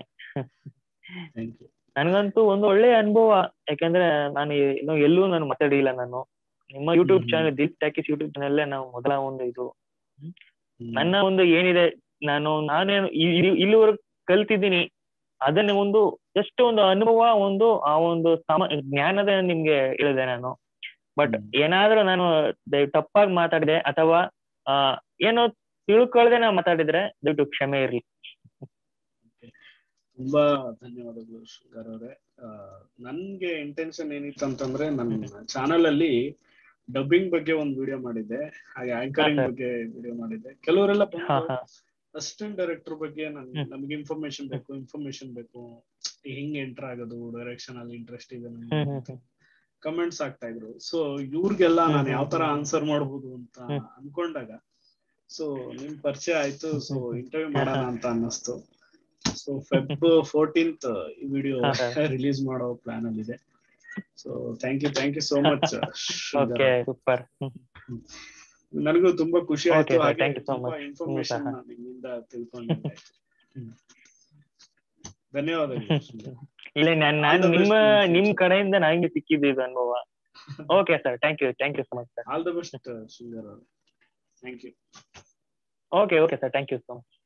ನನ್ಗಂತೂ ಒಂದು ಒಳ್ಳೆ ಅನುಭವ ಯಾಕಂದ್ರೆ ನಾನು ಇನ್ನು ಎಲ್ಲೂ ನಾನು ಮಾತಾಡಿಲ್ಲ ನಾನು ನಿಮ್ಮ YouTube channel Deep talkies YouTube channel ನಾವು ಮೊದಲ ಒಂದು ಇದು ನನ್ನ ಒಂದು ಏನಿದೆ ನಾನು ನಾನೇನು ಇಲ್ಲಿವರೆಗೂ ಕಲ್ತಿದ್ದೀನಿ ಅದನ್ನ ಒಂದು ಜಸ್ಟ್ ಒಂದು ಅನುಭವ ಒಂದು ಆ ಒಂದು ಸಮ ಜ್ಞಾನದ ನಿಮ್ಗೆ ಹೇಳಿದೆ ನಾನು ಬಟ್ ಏನಾದ್ರೂ ನಾನು ತಪ್ಪಾಗಿ ಮಾತಾಡಿದೆ ಅಥವಾ ಆ ಏನೋ ತಿಳ್ಕೊಳ್ದೆ ನಾ ಮಾತಾಡಿದ್ರೆ ದಯವಿಟ್ಟು ಕ್ಷಮೆ ಇರ್ಲಿ ತುಂಬಾ ಧನ್ಯವಾದಗಳು ಶೃಂಗಾರ್ ಅವರೇ ನನ್ಗೆ ಇಂಟೆನ್ಷನ್ ಏನಿತ್ತು ಅಂತಂದ್ರೆ ನನ್ನ ಚಾನಲ್ ಅಲ್ಲಿ ಡಬ್ಬಿಂಗ್ ಬಗ್ಗೆ ಒಂದು ವಿಡಿಯೋ ಮಾಡಿದ್ದೆ ಹಾಗೆ ಆಂಕರಿಂಗ್ ಬಗ್ಗೆ ವಿಡಿಯೋ ಮಾಡಿದ್ದೆ ಕೆಲವರೆಲ್ಲ ಅಸಿಸ್ಟೆಂಟ್ ಡೈರೆಕ್ಟರ್ ಬಗ್ಗೆ ನಮ್ಗೆ ಇನ್ಫಾರ್ಮೇಶನ್ ಬೇಕು ಇನ್ಫಾರ್ಮೇಶನ್ ಬೇಕು ಹಿಂಗ್ ಎಂಟರ್ ಆಗೋದು ಡೈರೆಕ್ಷನ್ ಅಲ್ಲಿ ಇಂಟ್ರೆಸ್ಟ್ ಇದೆ ಕಮೆಂಟ್ಸ್ ಆಗ್ತಾ ಇದ್ರು ಸೊ ಇವ್ರಿಗೆಲ್ಲ ನಾನು ಯಾವ ತರ ಆನ್ಸರ್ ಮಾಡ್ಬೋದು ಅಂತ ಅನ್ಕೊಂಡಾಗ ಸೊ ನಿಮ್ ಪರಿಚಯ ಆಯ್ತು ಸೊ ಇಂಟರ್ವ್ಯೂ ಮಾಡೋಣ ಅಂತ ಅನ್ನಿಸ್ತು ಸೊ ಫೆಬ್ ಫೋರ್ಟೀನ್ತ್ ಈ ವಿಡಿಯೋ ರಿಲೀಸ್ ಮಾಡೋ ಪ್ಲಾನ್ ಅಲ್ಲಿ ಇದೆ so thank you thank you so much super ನನಗೂ ತುಂಬಾ ಖುಷಿ ಆಯ್ತು ಹಾಗೆ ತುಂಬಾ ಇನ್ಫಾರ್ಮೇಶನ್ ನಿಮ್ಮಿಂದ ತಿಳ್ಕೊಂಡಿದ್ದೆ ಧನ್ಯವಾದಗಳು ಇಲ್ಲ ನಾನು ನಾನು ನಿಮ್ಮ ನಿಮ್ ಕಡೆಯಿಂದ ನಂಗೆ ಸಿಕ್ಕಿದ್ದು ಇದು ಅನುಭವ okay sir thank you thank you so much sir all the best Sundar thank you okay okay sir thank you so much